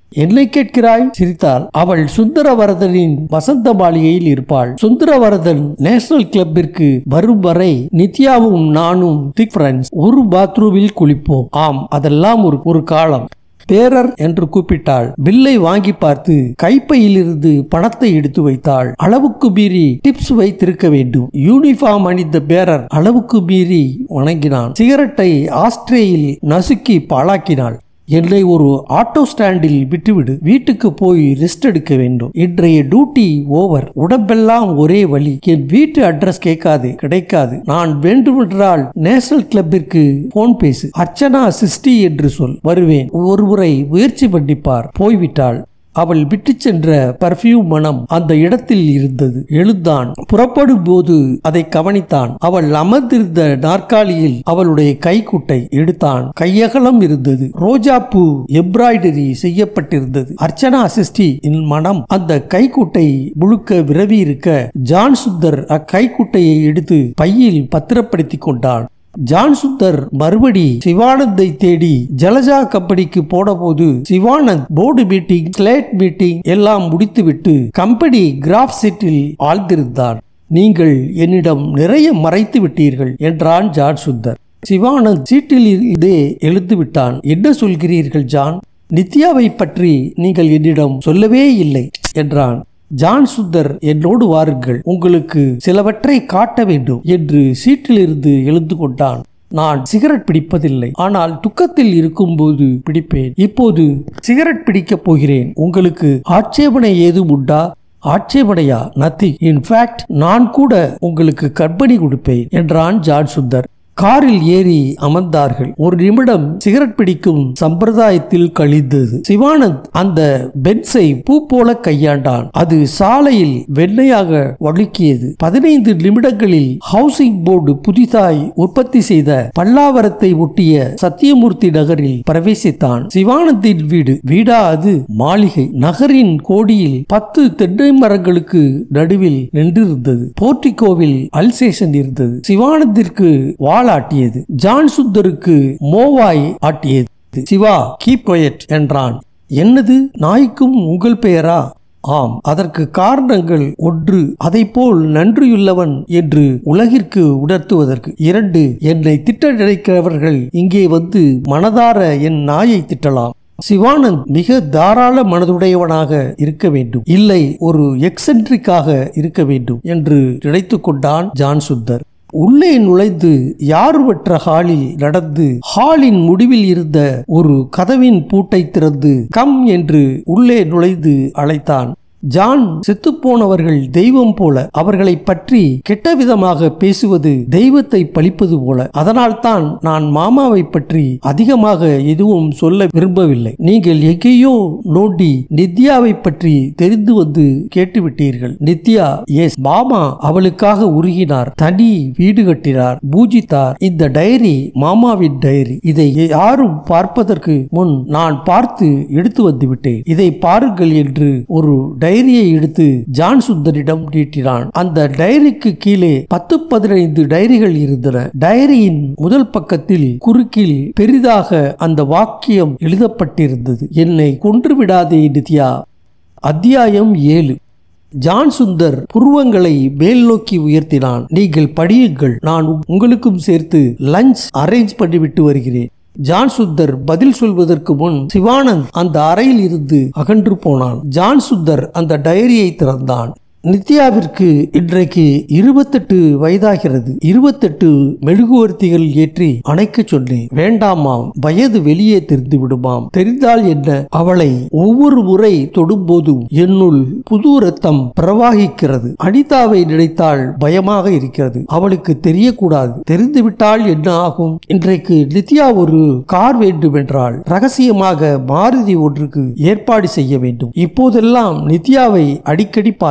என்னை கேட்கிறாய் சிரித்தாள் அவள் சுந்தரவரதனின் வசந்த மாளிகையில் இருப்பாள் சுந்தரவரதன் நேஷனல் கிளப்பிற்கு வரும் வரை நித்யாவும் நானும் திக் ஃப்ரெண்ட்ஸ் ஒரு பாத்ரூமில் குளிப்போம் ஆம் அதெல்லாம் ஒரு ஒரு காலம் பேரர் என்று கூப்பிட்டாள் பில்லை வாங்கி பார்த்து கைப்பையிலிருந்து பணத்தை எடுத்து வைத்தாள் அளவுக்கு மீறி டிப்ஸ் வைத்திருக்க வேண்டும் யூனிஃபார்ம் அணிந்த பேரர் அளவுக்கு மீறி வணங்கினான் சிகரெட்டை ஆஸ்ட்ரேயில் நசுக்கி பாழாக்கினாள் என்னை ஒரு ஆட்டோ ஸ்டாண்டில் விட்டுவிடு வீட்டுக்கு போய் ரெஸ்ட் எடுக்க வேண்டும் இன்றைய டியூட்டி ஓவர் உடம்பெல்லாம் ஒரே வலி என் வீட்டு அட்ரஸ் கேட்காது கிடைக்காது நான் வேண்டுமென்றால் நேஷனல் கிளப்பிற்கு போன் பேசு அர்ச்சனா சிஸ்டி என்று சொல் வருவேன் ஒருமுறை முயற்சி பண்ணிப்பார் போய்விட்டாள் அவள் விட்டு சென்ற பர்ஃபியூம் மனம் அந்த இடத்தில் இருந்தது எழுந்தான் புறப்படும் போது அதை கவனித்தான் அவள் அமர்ந்திருந்த நாற்காலியில் அவளுடைய கைக்குட்டை எடுத்தான் கையகலம் இருந்தது ரோஜா பூ எம்ப்ராய்டரி செய்யப்பட்டிருந்தது அர்ச்சனா சிஸ்டி இன் மனம் அந்த கைக்குட்டை முழுக்க விரவி இருக்க ஜான் சுந்தர் அக்கைக்குட்டையை எடுத்து பையில் பத்திரப்படுத்தி கொண்டான் ஜான் சுந்தர் மறுபடி சிவானந்தை தேடி ஜலஜா கம்பெனிக்கு போன போது Sivanand board meeting slate meeting எல்லாம் முடித்துவிட்டு கம்பெனி கிராஃப் செட்டில் ஆழ்ந்திருந்தான் நீங்கள் என்னிடம் நிறைய மறைத்து விட்டீர்கள் என்றான் ஜான் சுந்தர் சிவானந்த் சீட்டில் இதே எழுந்து விட்டான் என்ன சொல்கிறீர்கள் ஜான் நித்யாவை பற்றி நீங்கள் என்னிடம் சொல்லவே இல்லை என்றான் ஜான் சுந்தர் என்னோடு வாருங்கள் உங்களுக்கு சிலவற்றை காட்ட வேண்டும் என்று சீட்டிலிருந்து எழுந்து கொண்டான் நான் சிகரெட் பிடிப்பதில்லை ஆனால் துக்கத்தில் இருக்கும்போது பிடிப்பேன் இப்போது சிகரெட் பிடிக்கப் போகிறேன் உங்களுக்கு ஆட்சேபனை ஏதும் உண்டா ஆட்சேபனையா நத்திங் இன்ஃபேக்ட் நான் கூட உங்களுக்கு கற்பனை கொடுப்பேன் என்றான் ஜான் சுந்தர் காரில் ஏறி அமர்ந்தார்கள் ஒரு நிமிடம் சிகரெட் பிடிக்கும் சம்பிரதாயத்தில் கழிந்தது சிவானந்த் அந்த பென்ஸை பூ போல கையாண்டான் அது சாலையில் வெண்ணையாக வழுக்கியது பதினைந்து நிமிடங்களில் ஹவுசிங் போர்டு புதிதாய் உற்பத்தி செய்த பல்லாவரத்தை ஒட்டிய சத்தியமூர்த்தி நகரில் பிரவேசித்தான் சிவானந்தின் வீடு வீடா அது மாளிகை நகரின் கோடியில் பத்து தென்னை மரங்களுக்கு நடுவில் நின்றிருந்தது போர்ட்டிகோவில் அல்சேஷன் இருந்தது சிவானந்திற்கு வாள் ஆட்டியது ஜான் சுந்தருக்கு மோவாய் ஆட்டியது சிவா கீப் கொயட் என்றான் என்னது நாய்க்கும் உங்கள் பெயரா ஆம் அதற்கு காரணங்கள் ஒன்று அதைப்போல் நன்றியுள்ளவன் என்று உலகிற்கு உணர்த்துவதற்கு இரண்டு என்னை திட்ட நினைக்கிறவர்கள் இங்கே வந்து மனதார என் நாயை திட்டலாம் சிவானந்த் மிக தாராள மனதுடையவனாக இருக்க வேண்டும் இல்லை ஒரு எக்ஸென்ட்ரிக்காக இருக்க வேண்டும் என்று நினைத்து கொண்டான் ஜான் சுந்தர் உள்ளே நுழைந்து யாருவற்ற ஹாலில் நடந்து ஹாலின் முடிவில் இருந்த ஒரு கதவின் பூட்டை திறந்து கம் என்று உள்ளே நுழைந்து அழைத்தான் ஜான் செத்துப்போனவர்கள் தெய்வம் போல அவர்களை பற்றி கெட்ட விதமாக பேசுவது தெய்வத்தை பழிப்பது போல அதனால்தான் நான் மாமாவை பற்றி அதிகமாக எதுவும் சொல்ல விரும்பவில்லை நீங்கள் எங்கேயோ நோண்டி நித்யாவை பற்றி தெரிந்து வந்து கேட்டுவிட்டீர்கள் நித்யா எஸ் மாமா அவளுக்காக உருகினார் தனி வீடு கட்டினார் பூஜித்தார் இந்த டைரி மாமாவின் டைரி இதை யாரும் பார்ப்பதற்கு முன் நான் பார்த்து எடுத்து வந்து விட்டேன் இதை பாருங்கள் என்று ஒரு டைரியை எடுத்து ஜான் சுந்தரிடம் நீட்டினான் அந்த டைரிக்கு கீழே பத்து பதினைந்து டைரிகள் இருந்தன டைரியின் முதல் பக்கத்தில் குறுக்கில் பெரிதாக அந்த வாக்கியம் எழுதப்பட்டிருந்தது என்னை கொன்று விடாதே நித்யா அத்தியாயம் ஏழு ஜான் சுந்தர் புருவங்களை மேல் நோக்கி உயர்த்தினான் நீங்கள் படியுங்கள் நான் உங்களுக்கும் சேர்த்து லஞ்ச் அரேஞ்ச் பண்ணிவிட்டு வருகிறேன் ஜான் சுந்தர் பதில் சொல்வதற்கு முன் சிவானந்த் அந்த அறையில் இருந்து அகன்று போனான் ஜான் சுந்தர் அந்த டைரியை திறந்தான் நித்யாவிற்கு இன்றைக்கு இருபத்தெட்டு வயதாகிறது இருபத்தெட்டு மெழுகுவர்த்திகள் ஏற்றி அணைக்க சொன்னேன் வேண்டாமாம் வயது வெளியே தெரிந்து விடுமாம் தெரிந்தால் என்ன அவளை ஒவ்வொரு முறை தொடும்போதும் என்னுள் புது ரத்தம் பிரவாகிக்கிறது அனிதாவை நினைத்தால் பயமாக இருக்கிறது அவளுக்கு தெரியக்கூடாது தெரிந்துவிட்டால் என்ன ஆகும் இன்றைக்கு நித்யா ஒரு கார் வேண்டுமென்றால் ரகசியமாக மாருதி ஒன்றுக்கு ஏற்பாடு செய்ய வேண்டும் இப்போதெல்லாம் நித்யாவை அடிக்கடி பார்க்கிறேன்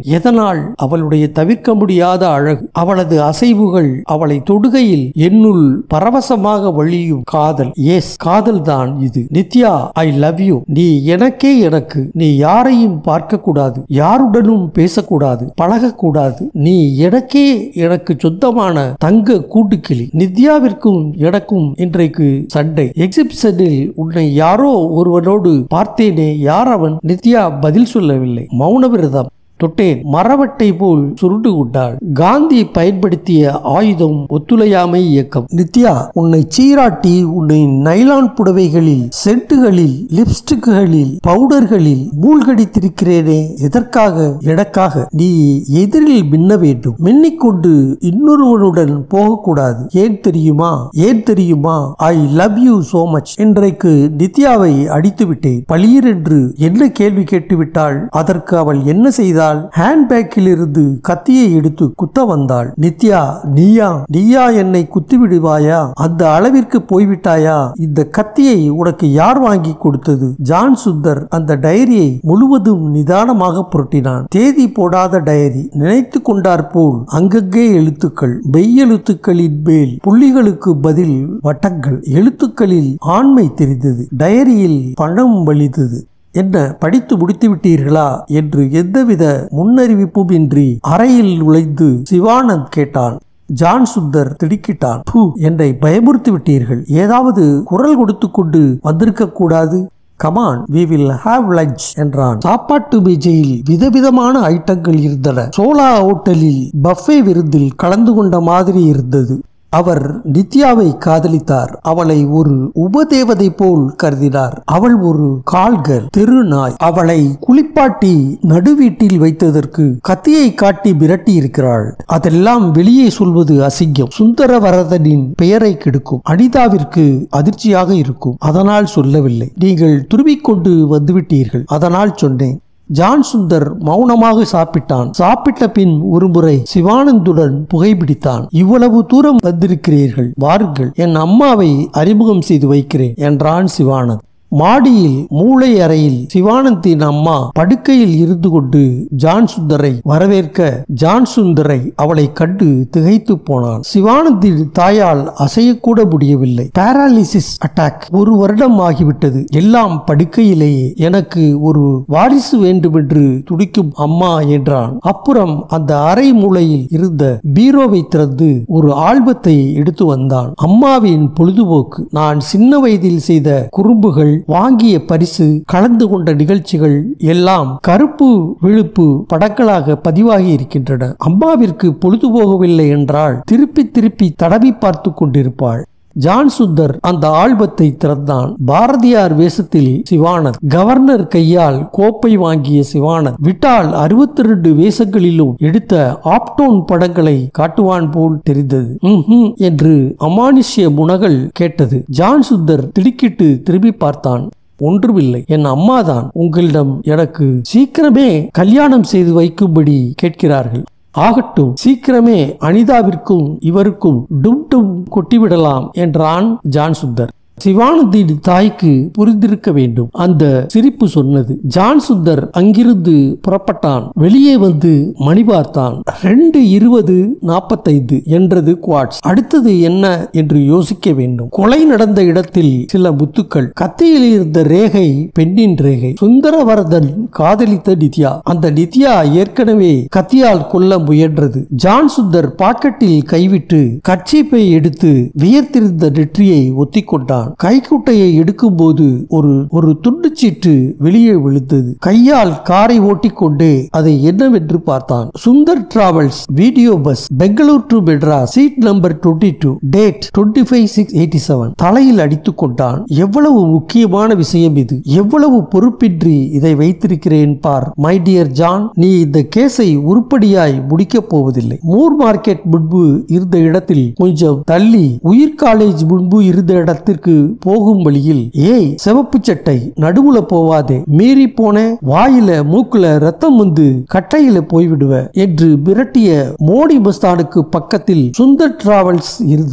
எதனால் அவளுடைய தவிர்க்க முடியாத அழகு அவளது அசைவுகள் அவளை தொடுகையில் என்னுள் பரவசமாக வழியும் காதல் எஸ் காதல் தான் இது நித்யா ஐ லவ் யூ நீ எனக்கே எனக்கு நீ யாரையும் பார்க்க கூடாது யாருடனும் பேசக்கூடாது பழகக்கூடாது நீ எனக்கே எனக்கு சொந்தமான தங்க கூட்டுக்கிளி நித்யாவிற்கும் எனக்கும் இன்றைக்கு சண்டை எக்ஸிபிஷனில் உன்னை யாரோ ஒருவனோடு பார்த்தேனே யார் அவன் நித்யா பதில் சொல்லவில்லை மௌன விரதம் தொட்டேன் மரவட்டை போல் சுருண்டு கொண்டாள் காந்தி பயன்படுத்திய ஆயுதம் ஒத்துழையாமை இயக்கம் நித்யா உன்னை சீராட்டி உன்னை நைலான் புடவைகளில் சென்ட்டுகளில் லிப்ஸ்டிக்குகளில் பவுடர்களில் மூழ்கடித்திருக்கிறேனே எதற்காக எனக்காக நீ எதிரில் மின்ன வேண்டும் மின்னிக்கொண்டு இன்னொருவனுடன் போகக்கூடாது ஏன் தெரியுமா ஏன் தெரியுமா I love you so much இன்றைக்கு நித்யாவை அடித்து விட்டேன் பளீரென்று என்ன கேள்வி கேட்டுவிட்டாள் அதற்கு அவள் என்ன செய்தாள் ஹேண்ட்பேக்கில் இருந்து கத்தியை எடுத்து குத்த வந்தாள் நித்யா நீயா நீயா என்னை குத்தி விடுவாயா அந்த அளவிற்கு போய்விட்டாயா இந்த கத்தியை உனக்கு யார் வாங்கி கொடுத்தது ஜான் சுந்தர் அந்த டைரியை முழுவதும் நிதானமாக புரட்டினான் தேதி போடாத டைரி நினைத்து கொண்டார் போல் அங்கங்கே எழுத்துக்கள் மெய்யெழுத்துக்களின் மேல் புள்ளிகளுக்கு பதில் வட்டங்கள் எழுத்துக்களில் ஆண்மை தெரிந்தது டைரியில் பணம் வலித்தது என்ன படித்து முடித்து விட்டீர்களா என்று எந்தவித முன்னறிவிப்பும் இன்றி அறையில் நுழைந்து சிவானந்த் கேட்டான் ஜான் சுந்தர் திடுக்கிட்டான் "பூ, என்னை பயமுறுத்தி விட்டீர்கள் ஏதாவது குரல் கொடுத்து கொண்டு வந்திருக்க கூடாது come on we will have lunch என்றான் சாப்பாட்டு மேஜையில் விதவிதமான ஐட்டங்கள் இருந்தன சோலா ஹோட்டலில் பஃபே விருந்தில் கலந்து கொண்ட மாதிரி இருந்தது அவர் நித்யாவை காதலித்தார் அவளை ஒரு உபதேவதை போல் கருதினார் அவள் ஒரு கால்கர் தெருநாய் அவளை குளிப்பாட்டி நடுவீட்டில் வைத்ததற்கு கத்தியை காட்டி மிரட்டி இருக்கிறாள் அதெல்லாம் வெளியே சொல்வது அசிங்கம் சுந்தரவரதனின் பெயரை கெடுக்கும் அனிதாவிற்கு அதிர்ச்சியாக இருக்கும் அதனால் சொல்லவில்லை நீங்கள் துருவிக்கொண்டு வந்துவிட்டீர்கள் அதனால் சொன்னேன் ஜான் சுந்தர் மௌனமாக சாப்பிட்டான் சாப்பிட்ட பின் ஒருமுறை சிவானந்துடன் புகைப்பிடித்தான் இவ்வளவு தூரம் வந்திருக்கிறீர்கள் வாருங்கள் என் அம்மாவை அறிமுகம் செய்து வைக்கிறேன் என்றான் சிவானந்த் மாடியில் மூளை அறையில் சிவானந்தின் அம்மா படுக்கையில் இருந்து கொண்டு ஜான் சுந்தரை வரவேற்க ஜான் சுந்தரை அவளை கண்டு திகைத்து போனான் சிவானந்தின் தாயால் அசையக்கூட முடியவில்லை பாராலிசிஸ் அட்டாக் ஒரு வருடம் ஆகிவிட்டது எல்லாம் படுக்கையிலேயே எனக்கு ஒரு வாரிசு வேண்டுமென்று துடிக்கும் அம்மா என்றான் அப்புறம் அந்த அறை மூலையில் இருந்த பீரோவை திறந்து ஒரு ஆல்பத்தை எடுத்து வந்தான் அம்மாவின் பொழுதுபோக்கு நான் சின்ன வயதில் செய்த குறும்புகள் வாங்கிய பரிசு கலந்து கொண்ட நிகழ்ச்சிகள் எல்லாம் கருப்பு விழுப்பு படங்களாக பதிவாகி இருக்கின்றன அம்மாவிற்கு பொழுது போகவில்லை என்றால் திருப்பி திருப்பி தடவி பார்த்து கொண்டிருப்பாள் ஜான் சுந்தர் அந்த ஆல்பத்தை திறந்தான் பாரதியார் வேஷத்தில் சிவானந்த் கவர்னர் கையால் கோப்பை வாங்கிய சிவானந்த் விட்டால் அறுபத்தி ரெண்டு வேஷங்களிலும் எடுத்த ஆப்டோன் படங்களை காட்டுவான் போல் தெரிந்தது "ம்ஹும்" என்று அமானுஷ்ய முனகள் கேட்டது ஜான் சுந்தர் திடுக்கிட்டு திரும்பி பார்த்தான் ஒன்றுமில்லை என் அம்மாதான் உங்களிடம் எனக்கு சீக்கிரமே கல்யாணம் செய்து வைக்கும்படி கேட்கிறார்கள் ஆகட்டும் சீக்கிரமே அனிதாவிற்கும் இவருக்கும் டும் டும் கொட்டிவிடலாம் என்றான் ஜான் சுந்தர் சிவானந்தின் தாய்க்கு புரிந்திருக்க வேண்டும் அந்த சிரிப்பு சொன்னது ஜான் சுந்தர் அங்கிருந்து புறப்பட்டான் வெளியே வந்து மணி பார்த்தான் ரெண்டு இருபது நாற்பத்தைந்து என்றது குவாட்ஸ் அடுத்தது என்ன என்று யோசிக்க வேண்டும் கொலை நடந்த இடத்தில் சில முத்துக்கள் கத்தியில் இருந்த ரேகை பெண்ணின் ரேகை சுந்தரவரதன் காதலித்த நித்யா அந்த நித்யா ஏற்கனவே கத்தியால் கொல்ல முயன்றது ஜான் சுந்தர் பாக்கெட்டில் கைவிட்டு கர்ச்சீப்பை எடுத்து வியர்த்திருந்த நெற்றியை ஒத்திக்கொண்டான் கைக்குட்டையை எடுக்கும்போது ஒரு ஒரு துண்டுச்சீட்டு வெளியே விழுந்தது கையால் காரை ஓட்டிக்கொண்டே அதை என்னவென்று பார்த்தான் Sundar travels video bus Bangalore to Madras seat number twenty two date twenty five six eighty seven தலையில் அடித்துக் கொண்டான் எவ்வளவு முக்கியமான விஷயம் இது எவ்வளவு பொறுப்பின்றி இதை வைத்திருக்கிறேன் பார் மை டியர் ஜான் நீ இந்த கேஸை உருப்படியாய் முடிக்கப் போவதில்லை மூர் மார்க்கெட் முன்பு இருந்த இடத்தில் கொஞ்சம் தள்ளி உயிர் காலேஜ் முன்பு இருந்த இடத்திற்கு போகும் வழியில் ஏய் சிவப்பு சட்டை நடுவுல போவாதே மீறி போன வாயில மூக்குல ரத்தம் வந்து கட்டையில போய்விடுவ என்று மிரட்டிய மோடி பஸ்தானுக்கு பக்கத்தில் சுந்தர் டிராவல்ஸ் இருந்தது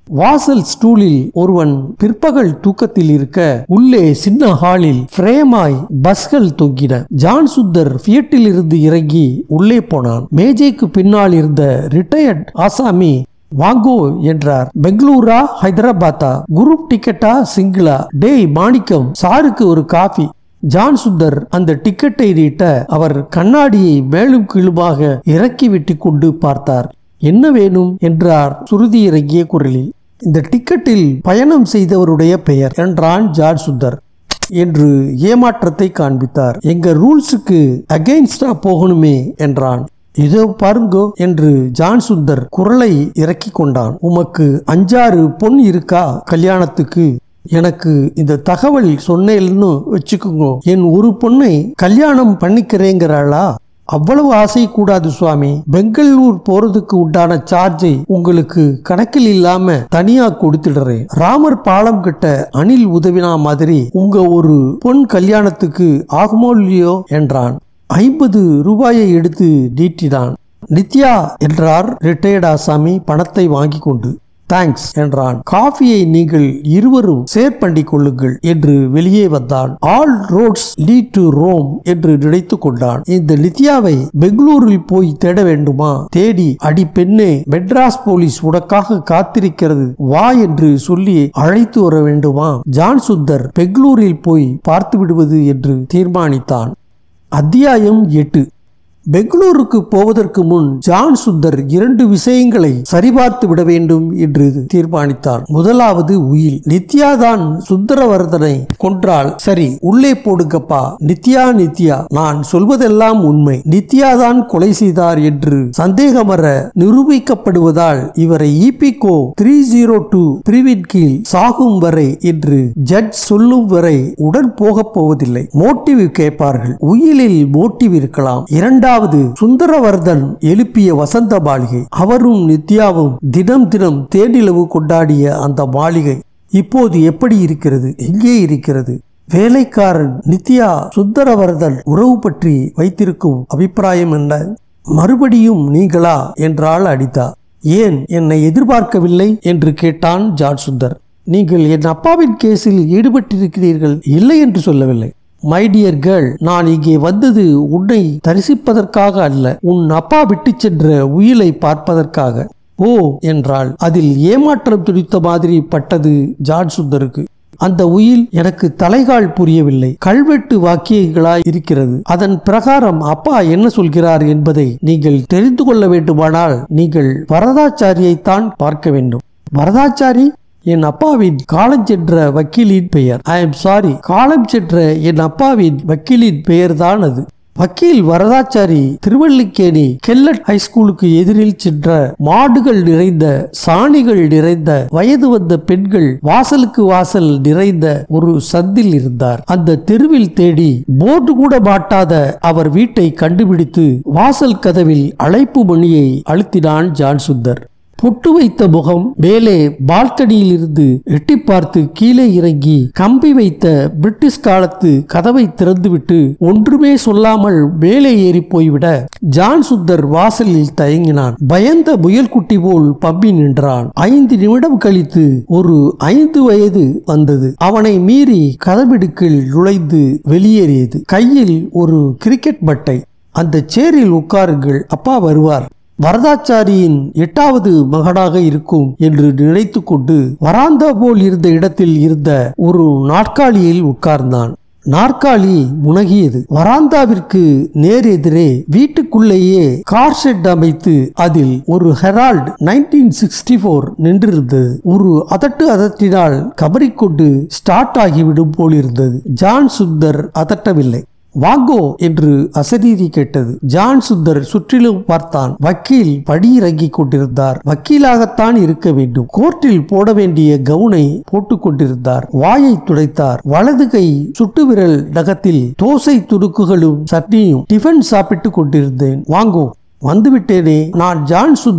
வாசல் ஸ்டூலில் ஒருவன் பிற்பகல் தூக்கத்தில் இருக்க உள்ளே சின்ன ஹாலில் பிரேமாய் பஸ்கள் தொங்கின ஜான் சுந்தர் ஃபியட்டில் இருந்து இறங்கி உள்ளே போனான் மேஜைக்கு பின்னால் இருந்த ரிட்டையர்ட் ஆசாமி வாங்கோ என்றார் பெங்களூரா ஹைதராபாத்தா குரூப் டிக்கெட்டா சிங்கிளா டேய் மாணிக்கம் சாருக்கு ஒரு காஃபி ஜான் சுந்தர் அந்த டிக்கெட்டை நீட்ட அவர் கண்ணாடியை மேலும் கீழுமாக இறக்கி விட்டு கொண்டு பார்த்தார் என்ன வேணும் என்றார் சுருதி இறங்கிய குரலில் இந்த டிக்கெட்டில் பயணம் செய்தவருடைய பெயர் என்றான் ஜான் சுந்தர் என்று ஏமாற்றத்தை காண்பித்தார் எங்க ரூல்ஸுக்கு அகைன்ஸ்டா போகணுமே என்றான் இதோ பாருங்கோ என்று ஜான் சுந்தர் குரலை இறக்கி கொண்டான் உமக்கு அஞ்சாறு பொன் இருக்கா கல்யாணத்துக்கு எனக்கு இந்த தகவல் சொன்னேன்னு வச்சுக்குங்கோ என் ஒரு பொண்ணை கல்யாணம் பண்ணிக்கிறேங்கிறாளா அவ்வளவு ஆசை கூடாது சுவாமி பெங்களூர் போறதுக்கு உண்டான சார்ஜை உங்களுக்கு கணக்கில் இல்லாம தனியா கொடுத்துடுறேன் ராமர் பாலம் கிட்ட அணில் உதவினா மாதிரி உங்க ஒரு பொன் கல்யாணத்துக்கு ஆகுமோ இல்லையோ என்றான் ஐம்பது ரூபாயை எடுத்து நீட்டினான் நித்யா என்றார் ரிட்டையர்ட் ஆசாமி பணத்தை வாங்கி கொண்டு தேங்க்ஸ் என்றான் காஃபியை நீங்கள் இருவரும் ஷேர் பண்ணிக் கொள்ளுங்கள் என்று வெளியே வந்தான் all roads lead to Rome என்று நினைத்து கொண்டான் இந்த நித்யாவை பெங்களூரில் போய் தேட வேண்டுமா தேடி அடி பெண்ணே மெட்ராஸ் போலீஸ் உனக்காக காத்திருக்கிறது வா என்று சொல்லி அழைத்து வர வேண்டுமா ஜான் சுந்தர் பெங்களூரில் போய் பார்த்து விடுவது என்று தீர்மானித்தான் அத்தியாயம் எட்டு பெங்களூருக்கு போவதற்கு முன் ஜான் சுந்தர் இரண்டு விஷயங்களை சரிபார்த்து விட வேண்டும் என்று தீர்மானித்தார் முதலாவது உயில் நித்யா தான் சுந்தரவர்தனை கொன்றால் சரி உள்ளே போடுங்கப்பா நித்யா நித்யா நான் சொல்வதெல்லாம் உண்மை நித்யா தான் கொலை செய்தார் என்று சந்தேகமற நிரூபிக்கப்படுவதால் இவரை இபிகோ த்ரீ ஜீரோ டூ பிரிவின் கீழ் சாகும் வரை என்று ஜட்ஜ் சொல்லும் வரை உடன் போகப் போவதில்லை மோட்டிவ் கேட்பார்கள் உயிலில் மோட்டிவ் இருக்கலாம் இரண்டாவது சுந்தரவர்தன் எழுப்பிய வசந்த மாளிகை அவரும் நித்யாவும் தினம் தினம் தேனிலவு கொண்டாடிய அந்த மாளிகை இப்போது எப்படி இருக்கிறது எங்கே இருக்கிறது வேலைக்காரன் நித்யா சுந்தரவர்தன் உறவு பற்றி வைத்திருக்கும் அபிப்பிராயம் என்ன மறுபடியும் நீங்களா என்றாள் அனிதா ஏன் என்னை எதிர்பார்க்கவில்லை என்று கேட்டான் ஜான் சுந்தர் நீங்கள் என் அப்பாவின் கேஸில் ஈடுபட்டிருக்கிறீர்கள் இல்லை என்று சொல்லவில்லை மை டியர் கேர்ள் நான் இங்கே வந்தது உன்னை தரிசிப்பதற்காக அல்ல உன் அப்பா விட்டு சென்ற உயிலை பார்ப்பதற்காக ஓ என்றாள் அதில் ஏமாற்றம் துடித்த மாதிரி பட்டது ஜான் சுந்தருக்கு அந்த உயில் எனக்கு தலைகால் புரியவில்லை கல்வெட்டு வாக்கியங்களாய் இருக்கிறது அதன் பிரகாரம் அப்பா என்ன சொல்கிறார் என்பதை நீங்கள் தெரிந்து கொள்ள வேண்டுமானால் நீங்கள் வரதாச்சாரியைத்தான் பார்க்க வேண்டும் வரதாச்சாரி என் அப்பாவின் காலம் சென்ற வக்கீலின் பெயர் ஐ எம் சாரி காலம் சென்ற என் அப்பாவின் வக்கீலின் பெயர்தான் அது வக்கீல் வரதாச்சாரி திருவல்லிக்கேணி கெல்லட் ஹைஸ்கூலுக்கு எதிரில் சென்ற மாடுகள் நிறைந்த சாணிகள் நிறைந்த வயது வந்த பெண்கள் வாசலுக்கு வாசல் நிறைந்த ஒரு சந்தில் இருந்தார் அந்த தெருவில் தேடி போர்டு கூட மாட்டாத அவர் வீட்டை கண்டுபிடித்து வாசல் கதவில் அழைப்பு மணியை அழுத்தினான் ஜான் சுந்தர் பொட்டு வைத்த முகம் மேலே பால்கனியில் இருந்து எட்டி பார்த்து கீழே இறங்கி கம்பி வைத்த பிரிட்டிஷ் காலத்து கதவை திறந்துவிட்டு ஒன்றுமே சொல்லாமல் மேலே ஏறி போய்விட ஜான் சுந்தர் வாசலில் தயங்கினான் பயந்த முயல்குட்டி போல் பம்பி நின்றான் ஐந்து நிமிடம் கழித்து ஒரு ஐந்து வயது வந்தது அவனை மீறி கதவிடுக்கில் நுழைந்து வெளியேறியது கையில் ஒரு கிரிக்கெட் பட்டை அந்த சேரில் உட்காருங்கள் அப்பா வருவார் வரதாச்சாரியின் எட்டாவது மகனாக இருக்கும் என்று நினைத்து கொண்டு வராந்தா போல் இருந்த இடத்தில் இருந்த ஒரு நாற்காலியில் உட்கார்ந்தான் நாற்காலி முனகியது வராந்தாவிற்கு நேர் எதிரே வீட்டுக்குள்ளேயே கார் ஷெட் அமைத்து அதில் ஒரு ஹெரால்ட் நைன்டீன் சிக்ஸ்டி போர் நின்றிருந்தது ஒரு அதட்டு அதட்டினால் கபறிக்கொண்டு ஸ்டார்ட் ஆகிவிடும் போல் இருந்தது ஜான் சுந்தர் அதட்டவில்லை வாங்கோ என்று அசரீரி கேட்டது ஜான் சுந்தர் சுற்றிலும் பார்த்தான் வக்கீல் படியிறங்கிக் கொண்டிருந்தார் வக்கீலாகத்தான் இருக்க வேண்டும் கோர்ட்டில் போட வேண்டிய கவுனை போட்டுக் கொண்டிருந்தார் வாயை துடைத்தார் வலது கை சுட்டு விரல் நகத்தில் தோசை துடுக்குகளும் சட்னியும் டிஃபன் சாப்பிட்டு கொண்டிருந்தேன் வாங்கோ வந்துவிட்டேனே நான் ஜான் சுந்தர்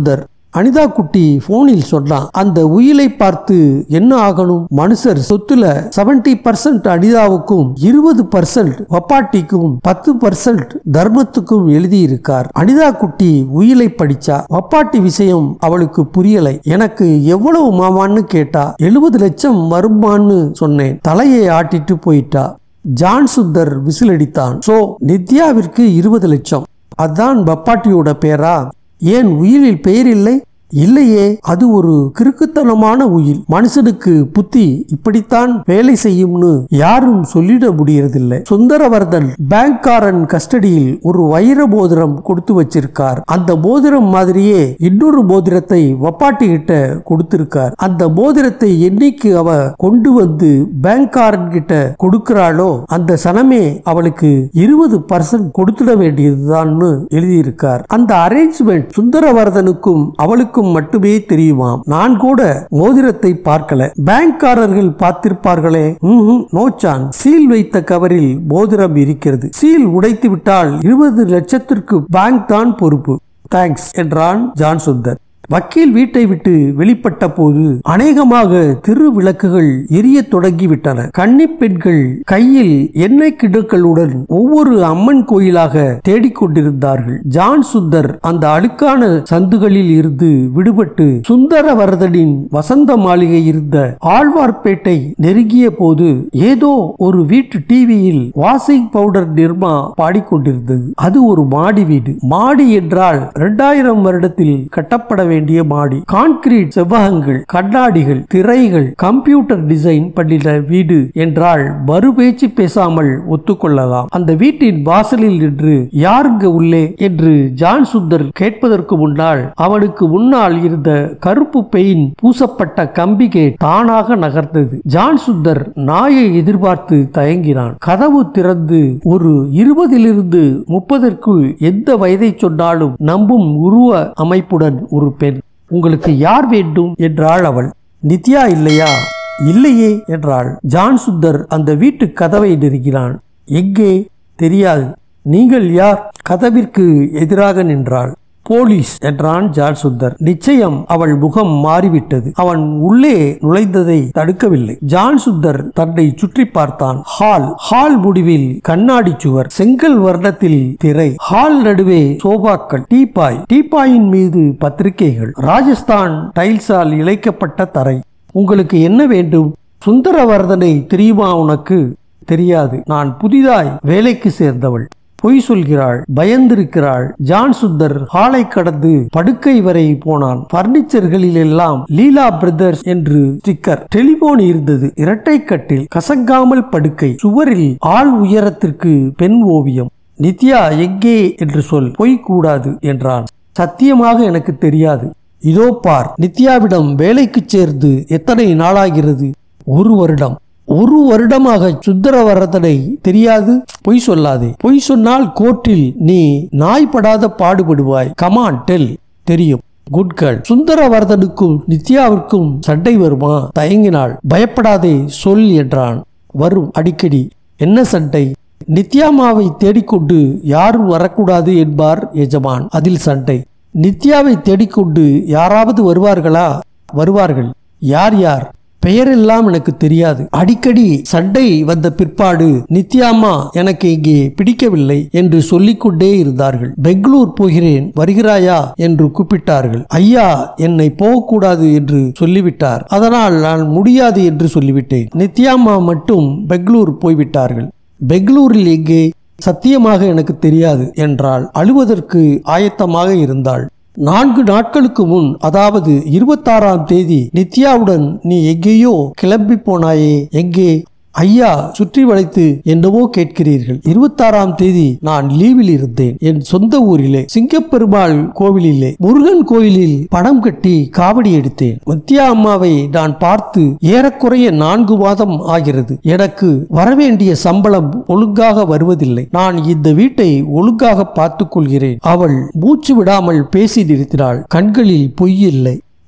அனிதா குட்டி போனில் சொன்னான் அந்த உயிலை பார்த்து என்ன ஆகணும் மனுஷர் சொத்துல 70% பர்சன்ட் அனிதாவுக்கும் இருபது பர்சன்ட் வப்பாட்டிக்கும் பத்து பர்சன்ட் தர்மத்துக்கும் எழுதியிருக்கார் அனிதா குட்டி உயிலை படிச்சா வப்பாட்டி விஷயம் அவளுக்கு புரியலை எனக்கு எவ்வளவு மாமான்னு கேட்டா எழுபது லட்சம் வருமான்னு சொன்னேன் தலையை ஆட்டிட்டு போயிட்டா ஜான் சுந்தர் விசிலடித்தான் சோ நித்யாவிற்கு இருபது லட்சம் அதான் பப்பாட்டியோட பேரா ஏன் உயிலில் பெயர் இல்லை இல்லையே அது ஒரு கிறுக்குத்தனமான உயில் மனுஷனுக்கு புத்தி இப்படித்தான் வேலை செய்யும்னு யாரும் சொல்லிட முடியறதில்லை சுந்தரவர்தன் பேங்க்காரன் கஸ்டடியில் ஒரு வைர மோதிரம் கொடுத்து வச்சிருக்கார் அந்த மோதிரம் மாதிரியே இன்னொரு மோதிரத்தை வப்பாட்டி கிட்ட கொடுத்திருக்கார் அந்த மோதிரத்தை என்னைக்கு அவ கொண்டு வந்து பேங்க்காரன் கிட்ட கொடுக்கிறாளோ அந்த சனமே அவளுக்கு இருபது பர்சன்ட் கொடுத்துட வேண்டியதுதான்னு எழுதியிருக்கார் அந்த அரேஞ்ச்மெண்ட் சுந்தரவர்தனுக்கும் அவளுக்கும் மட்டுமே தெரியுமாம் நான் கூட மோதிரத்தை பார்க்கல பேங்க்காரர்கள் பார்த்திருப்பார்களே ம்ஹும், நோ சான்ஸ் சீல் வைத்த கவரில் மோதிரம் இருக்கிறது சீல் உடைத்து விட்டால் இருபது லட்சத்திற்கு பேங்க் தான் பொறுப்பு தேங்க்ஸ் என்றான் ஜான் சுந்தர் வக்கீல் வீட்டை விட்டு வெளிப்பட்ட போது அநேகமாக திரு விளக்குகள் எரிய தொடங்கிவிட்டன கன்னிப் பெண்கள் கையில் எண்ணெய் கிடுக்களுடன் ஒவ்வொரு அம்மன் கோயிலாக தேடிக்கொண்டிருந்தார்கள் ஜான் சுந்தர் அந்த அழுக்கான சந்துகளில் இருந்து விடுபட்டு சுந்தரவர்தனின் வசந்த மாளிகை இருந்த ஆழ்வார்பேட்டை நெருங்கிய போது ஏதோ ஒரு வீட்டு டிவியில் வாஷிங் பவுடர் நிர்மா பாடிக்கொண்டிருந்தது அது ஒரு மாடி வீடு மாடி என்றால் இரண்டாயிரம் வருடத்தில் கட்டப்பட வேண்டிய மாடி கான்கிரீட் செவ்வகங்கள் கண்ணாடிகள் திரைகள் கம்ப்யூட்டர் டிசைன் பண்ணின வீடு என்றால் மறுபேச்சு பேசாமல் ஒத்துக்கொள்ளலாம் அந்த வீட்டின் வாசலில் நின்று யாருங்க உள்ளே என்று ஜான் சுந்தர் கேட்பதற்கு முன்னால் அவனுக்கு முன்னால் இருந்த கருப்பு பெயின் பூசப்பட்ட கம்பிகை தானாக நகர்ந்தது ஜான் சுந்தர் நாயை எதிர்பார்த்து தயங்கினான் கதவு திறந்து ஒரு இருபதிலிருந்து முப்பதற்குள் எந்த வயதை சொன்னாலும் நம்பும் உருவ அமைப்புடன் ஒரு பெண் உங்களுக்கு யார் வேண்டும் என்றாள் அவள் நித்யா இல்லையா இல்லையே என்றாள் ஜான் சுந்தர் அந்த வீட்டு கதவை நெருங்கினான் எங்கே தெரியாது நீங்கள் யார் கதவிற்கு எதிராக நின்றாள் போலீஸ் என்றான் ஜான் சுந்தர் நிச்சயம் அவள் முகம் மாறிவிட்டது அவன் உள்ளே நுழைந்ததை தடுக்கவில்லை ஜான் சுந்தர் தன்னை சுற்றி பார்த்தான் ஹால் ஹால் முடிவில் கண்ணாடி சுவர் செங்கல் வர்ணத்தில் திரை ஹால் நடுவே சோபாக்கள் டீபாய் டீபாயின் மீது பத்திரிகைகள் ராஜஸ்தான் டைல்ஸால் இழைக்கப்பட்ட தரை உங்களுக்கு என்ன வேண்டும் சுந்தரவர்தனை தெரியுமா உனக்கு தெரியாது நான் புதிதாய் வேலைக்கு சேர்ந்தவள் பொய் சொல்கிறாள் பயந்திருக்கிறாள் ஜான் சுந்தர் ஹாலை கடந்து படுக்கை வரை போனான் பர்னிச்சர்களில் எல்லாம் லீலா பிரதர்ஸ் என்று ஸ்டிக்கர் டெலிபோன் இருந்தது இரட்டை கட்டில் கசங்காமல் படுக்கை சுவரில் ஆள் உயரத்திற்கு பெண் ஓவியம் நித்யா எங்கே என்று சொல் பொய் கூடாது என்றான் சத்தியமாக எனக்கு தெரியாது இதோ பார் நித்யாவிடம் வேலைக்கு சேர்ந்து எத்தனை நாளாகிறது ஒரு வருடம் ஒரு வருடமாக சுந்தரவரதனை தெரியாது பொய் சொல்லாதே பொய் சொன்னால் கோர்ட்டில் நீ நாய்படாத பாடுபடுவாய் கமான் டெல் தெரியும் குட் கேர்ள் சுந்தரவர்தனுக்கும் நித்யாவிற்கும் சண்டை வருமா தயங்கினாள் பயப்படாதே சொல் என்றான் வரும் அடிக்கடி என்ன சண்டை நித்யாமாவை தேடிக்கொண்டு யாரும் வரக்கூடாது என்பார் எஜமான் அதில் சண்டை நித்யாவை தேடிக்கொண்டு யாராவது வருவார்களா வருவார்கள் யார் யார் பெயரெல்லாம் எனக்கு தெரியாது அடிக்கடி சண்டை வந்த பிற்பாடு நித்யாம்மா எனக்கு இங்கே பிடிக்கவில்லை என்று சொல்லிக்கொண்டே இருந்தார்கள் பெங்களூர் போகிறேன் வருகிறாயா என்று கூப்பிட்டார்கள் ஐயா என்னை போகக்கூடாது என்று சொல்லிவிட்டார் அதனால் நான் முடியாது என்று சொல்லிவிட்டேன் நித்யாம்மா மட்டும் பெங்களூர் போய்விட்டார்கள் பெங்களூரில் எங்கே சத்தியமாக எனக்கு தெரியாது என்றால் அழுவதற்கு ஆயத்தமாக இருந்தாள் நான்கு நாட்களுக்கு முன் அதாவது இருபத்தாறாம் தேதி நித்யாவுடன் நீ எங்கேயோ கிளம்பி போனாயே எங்கே ஐயா சுற்றி வளைத்து என்னவோ கேட்கிறீர்கள் இருபத்தாறாம் தேதி நான் லீவில் இருந்தேன் என் சொந்த ஊரிலே சிங்கப்பெருமாள் கோவிலிலே முருகன் கோயிலில் பணம் கட்டி காவடி எடுத்தேன் மத்தியா அம்மாவை நான் பார்த்து ஏறக்குறைய நான்கு மாதம் ஆகிறது எனக்கு வரவேண்டிய சம்பளம் ஒழுங்காக வருவதில்லை நான் இந்த வீட்டை ஒழுங்காக பார்த்துக் கொள்கிறேன் அவள் மூச்சு விடாமல் பேசி நிறுத்தினாள் கண்களில் பொய் இல்லை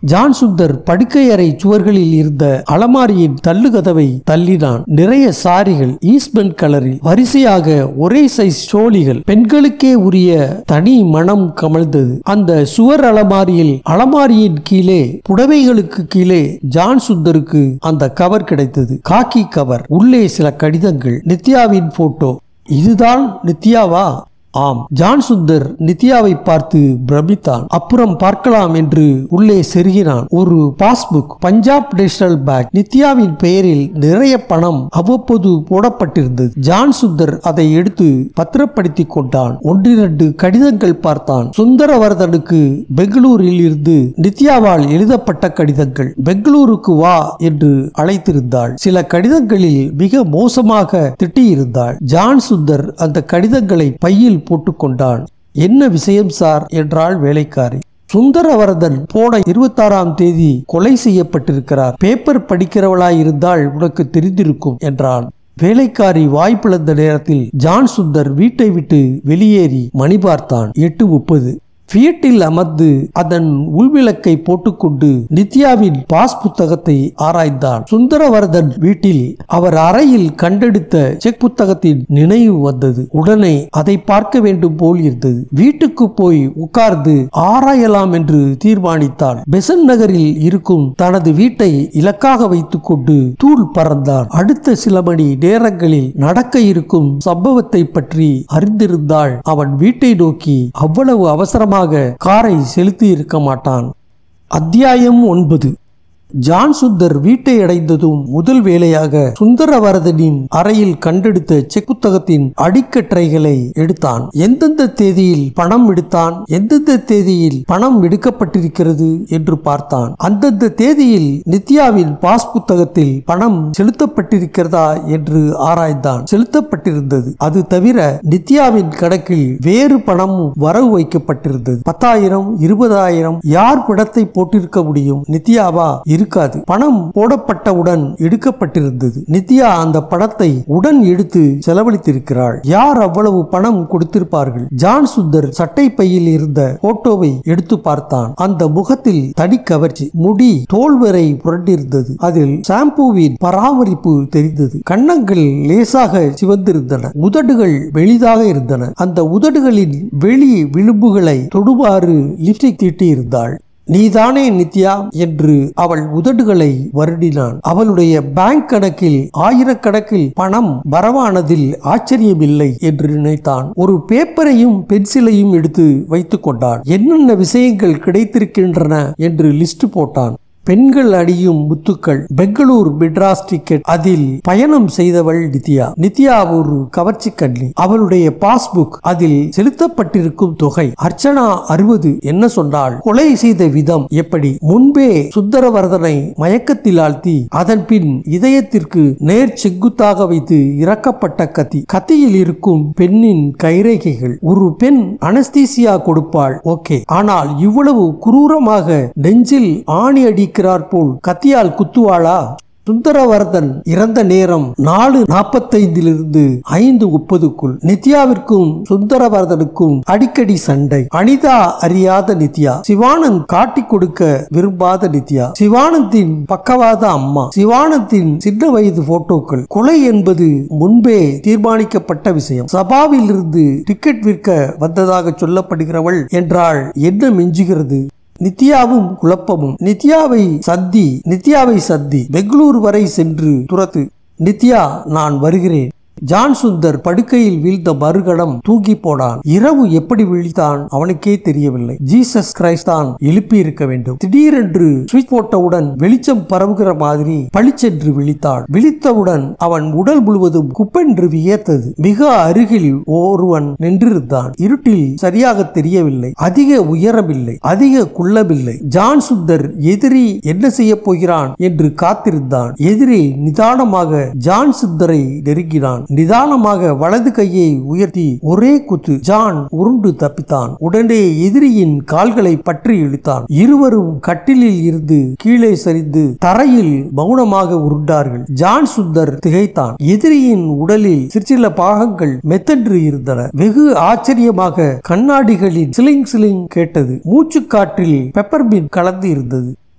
ஜான் சுந்தர் படுக்கை அறை சுவர்களில் இருந்த அலமாரியின் தள்ளுகதவை தள்ளினான் நிறைய சாரிகள் ஈஸ்ட்மெண்ட் கலரில் வரிசையாக ஒரே சைஸ் சோழிகள் பெண்களுக்கே உரிய தனி மனம் கமழ்ந்தது அந்த சுவர் அலமாரியில் அலமாரியின் கீழே புடவைகளுக்கு கீழே ஜான் சுந்தருக்கு அந்த கவர் கிடைத்தது காக்கி கவர் உள்ளே சில கடிதங்கள் நித்யாவின் போட்டோ இதுதான் நித்யாவா ஆம் ஜான் சுந்தர் நித்யாவை பார்த்து பிரமித்தான் அப்புறம் பார்க்கலாம் என்று உள்ளே செருகினான் ஒரு பாஸ்புக் பஞ்சாப் நேஷனல் பேங்க் நித்யாவின் பெயரில் நிறைய பணம் அவ்வப்போது போடப்பட்டிருந்தது ஜான் சுந்தர் அதை எடுத்து பத்திரப்படுத்தி கொண்டான் ஒன்றிரண்டு கடிதங்கள் பார்த்தான் சுந்தரவர்தனுக்கு பெங்களூரில் இருந்து நித்யாவால் எழுதப்பட்ட கடிதங்கள் பெங்களூருக்கு வா என்று அழைத்திருந்தாள் சில கடிதங்களில் மிக மோசமாக திட்டியிருந்தாள் ஜான் சுந்தர் அந்த கடிதங்களை பையில் போட்டுக்கொண்டான் என்ன விஷயம் சார் என்றாள் வேலைக்காரி சுந்தரவரதன் போன இருபத்தாறாம் தேதி கொலை செய்யப்பட்டிருக்கிறார் பேப்பர் படிக்கிறவளாய் இருந்தால் உனக்கு தெரிந்திருக்கும் என்றான் வேலைக்காரி வாய் பிளந்த நேரத்தில் ஜான் சுந்தர் வீட்டை விட்டு வெளியேறி மணி பார்த்தான் எட்டு முப்பது ஃபியட்டில் அமர்ந்து அதன் உள்விளக்கை போட்டுக்கொண்டு நித்யாவின் பாஸ் புத்தகத்தை ஆராய்ந்தான் சுந்தரவர்தன் வீட்டில் அவர் அறையில் கண்டெடுத்த செக் புத்தகத்தின் நினைவு வந்தது உடனே அதை பார்க்க வேண்டும் போல் இருந்தது வீட்டுக்கு போய் உட்கார்ந்து ஆராயலாம் என்று தீர்மானித்தான் பெசன் நகரில் இருக்கும் தனது வீட்டை இலக்காக வைத்துக் கொண்டு தூள் பறந்தான் அடுத்த சில மணி நேரங்களில் நடக்க இருக்கும் சம்பவத்தை பற்றி அறிந்திருந்தால் அவன் வீட்டை நோக்கி அவ்வளவு அவசரமாக காரை செலுத்தி இருக்க மாட்டான் அத்தியாயம் ஒன்பது ஜான் சுந்தர் வீட்டை அடைந்ததும் முதல் வேலையாக சுந்தரவரதனின் அறையில் கண்டெடுத்த செக் புத்தகத்தின் அடிக்கற்றைகளை எடுத்தான் எந்தெந்த தேதியில் பணம் எடுத்தான் எந்தெந்த தேதியில் பணம் எடுக்கப்பட்டிருக்கிறது என்று பார்த்தான் அந்தந்த தேதியில் நித்யாவின் பாஸ் புத்தகத்தில் பணம் செலுத்தப்பட்டிருக்கிறதா என்று ஆராய்ந்தான் செலுத்தப்பட்டிருந்தது அது தவிர நித்யாவின் கணக்கில் வேறு பணமும் வரவு வைக்கப்பட்டிருந்தது பத்தாயிரம் இருபதாயிரம் யார் பணத்தை போட்டிருக்க முடியும் நித்யாவா இருக்காது பணம் போடப்பட்டவுடன் எடுக்கப்பட்டிருந்தது நித்யா அந்த பணத்தை உடன் எடுத்து செலவழித்திருக்கிறாள் யார் அவ்வளவு பணம் கொடுத்திருப்பார்கள் ஜான் சுந்தர் சட்டை பையில் இருந்த போட்டோவை எடுத்து பார்த்தான் அந்த முகத்தில் தனி கவர்ச்சி முடி தோல் வரை புரண்டிருந்தது அதில் ஷாம்பூவின் பராமரிப்பு தெரிந்தது கன்னங்கள் லேசாக சிவந்திருந்தன உதடுகள் வெளிதாக இருந்தன அந்த உதடுகளின் வெளி விளிம்புகளை தொடுமாறு லிப்ஸ்டிக் தீட்டி இருந்தாள் நீதானே நித்யா என்று அவள் உதடுகளை வருடினான் அவளுடைய பேங்க் கணக்கில் ஆயிரக்கணக்கில் பணம் வரவானதில் ஆச்சரியமில்லை என்று நினைத்தான் ஒரு பேப்பரையும் பென்சிலையும் எடுத்து வைத்துக் கொண்டான் என்னென்ன விஷயங்கள் கிடைத்திருக்கின்றன என்று லிஸ்ட் போட்டான் பெண்கள் அணியும் முத்துக்கள் பெங்களூர் மெட்ராஸ் டிக்கெட் அதில் பயணம் செய்தவள் நித்யா நித்யா ஒரு கவர்ச்சி கண்ணி அவளுடைய பாஸ்புக் அதில் செலுத்தப்பட்டிருக்கும் தொகை அர்ச்சனா அறுபது என்ன சொன்னாள் கொலை செய்த விதம் எப்படி முன்பே சுந்தரவர்தனை மயக்கத்தில் ஆழ்த்தி அதன் பின் இதயத்திற்கு நேர் செங்குத்தாக வைத்து இறக்கப்பட்ட கத்தி கத்தியில் இருக்கும் பெண்ணின் கைரேகைகள் ஒரு பெண் அனஸ்தீசியா கொடுப்பாள் ஓகே ஆனால் இவ்வளவு குரூரமாக நெஞ்சில் ஆணி அடிக்கிறார் போல் கத்தியால் குத்துவாளா சுந்தரவர்தன் இறந்த நேரம் நாலு நாற்பத்தைந்திலிருந்து ஐந்து முப்பதுக்குள் நித்யாவிற்கும் சுந்தரவர்தனுக்கும் அடிக்கடி சண்டை அனிதா அறியாத நித்யா சிவானந்த் காட்டிக் கொடுக்க விரும்பாத நித்யா சிவானந்தின் பக்கவாத அம்மா சிவானந்தின் சின்ன வயது போட்டோக்கள் கொலை என்பது முன்பே தீர்மானிக்கப்பட்ட விஷயம் சபாவில் இருந்து டிக்கெட் விற்க வந்ததாக சொல்லப்படுகிறவள் என்றால் என்ன மிஞ்சுகிறது நித்யாவும் குழப்பமும் நித்யாவை சந்தி நித்யாவை சந்தி பெங்களூர் வரை சென்று துரத்து நித்யா நான் வருகிறேன் ஜான் சுந்தர் படுக்கையில் வீழ்ந்த மறுகணம் தூங்கி போனான் இரவு எப்படி விழித்தான் அவனுக்கே தெரியவில்லை ஜீசஸ் கிரைஸ்ட் தான் எழுப்பி இருக்க வேண்டும் திடீரென்று சுவிட்ச் போட்டவுடன் வெளிச்சம் பரவுகிற மாதிரி பளிச்சென்று விழித்தான் விழித்தவுடன் அவன் உடல் முழுவதும் குப்பென்று வியத்தது மிக அருகில் ஒருவன் நின்றிருந்தான் இருட்டில் சரியாக தெரியவில்லை அதிக உயரமில்லை அதிக குள்ளமில்லை ஜான் சுந்தர் எதிரி என்ன செய்ய போகிறான் என்று காத்திருந்தான் எதிரி நிதானமாக ஜான் சுந்தரை நெருங்கினான் நிதானமாக வலது கையை உயர்த்தி ஒரே குத்து ஜான் உருண்டு தப்பித்தான் உடனே எதிரியின் கால்களை பற்றி இழுத்தான் இருவரும் கட்டிலில் இருந்து கீழே சரிந்து தரையில் மௌனமாக உருண்டார்கள் ஜான் சுந்தர் திகைத்தான் எதிரியின் உடலில் சிற்சில பாகங்கள் மெத்தன்று இருந்தன வெகு ஆச்சரியமாக கண்ணாடிகளின் சிலிங் சிலிங் கேட்டது மூச்சு காற்றில் பெப்பர்மின் கலந்து இருந்தது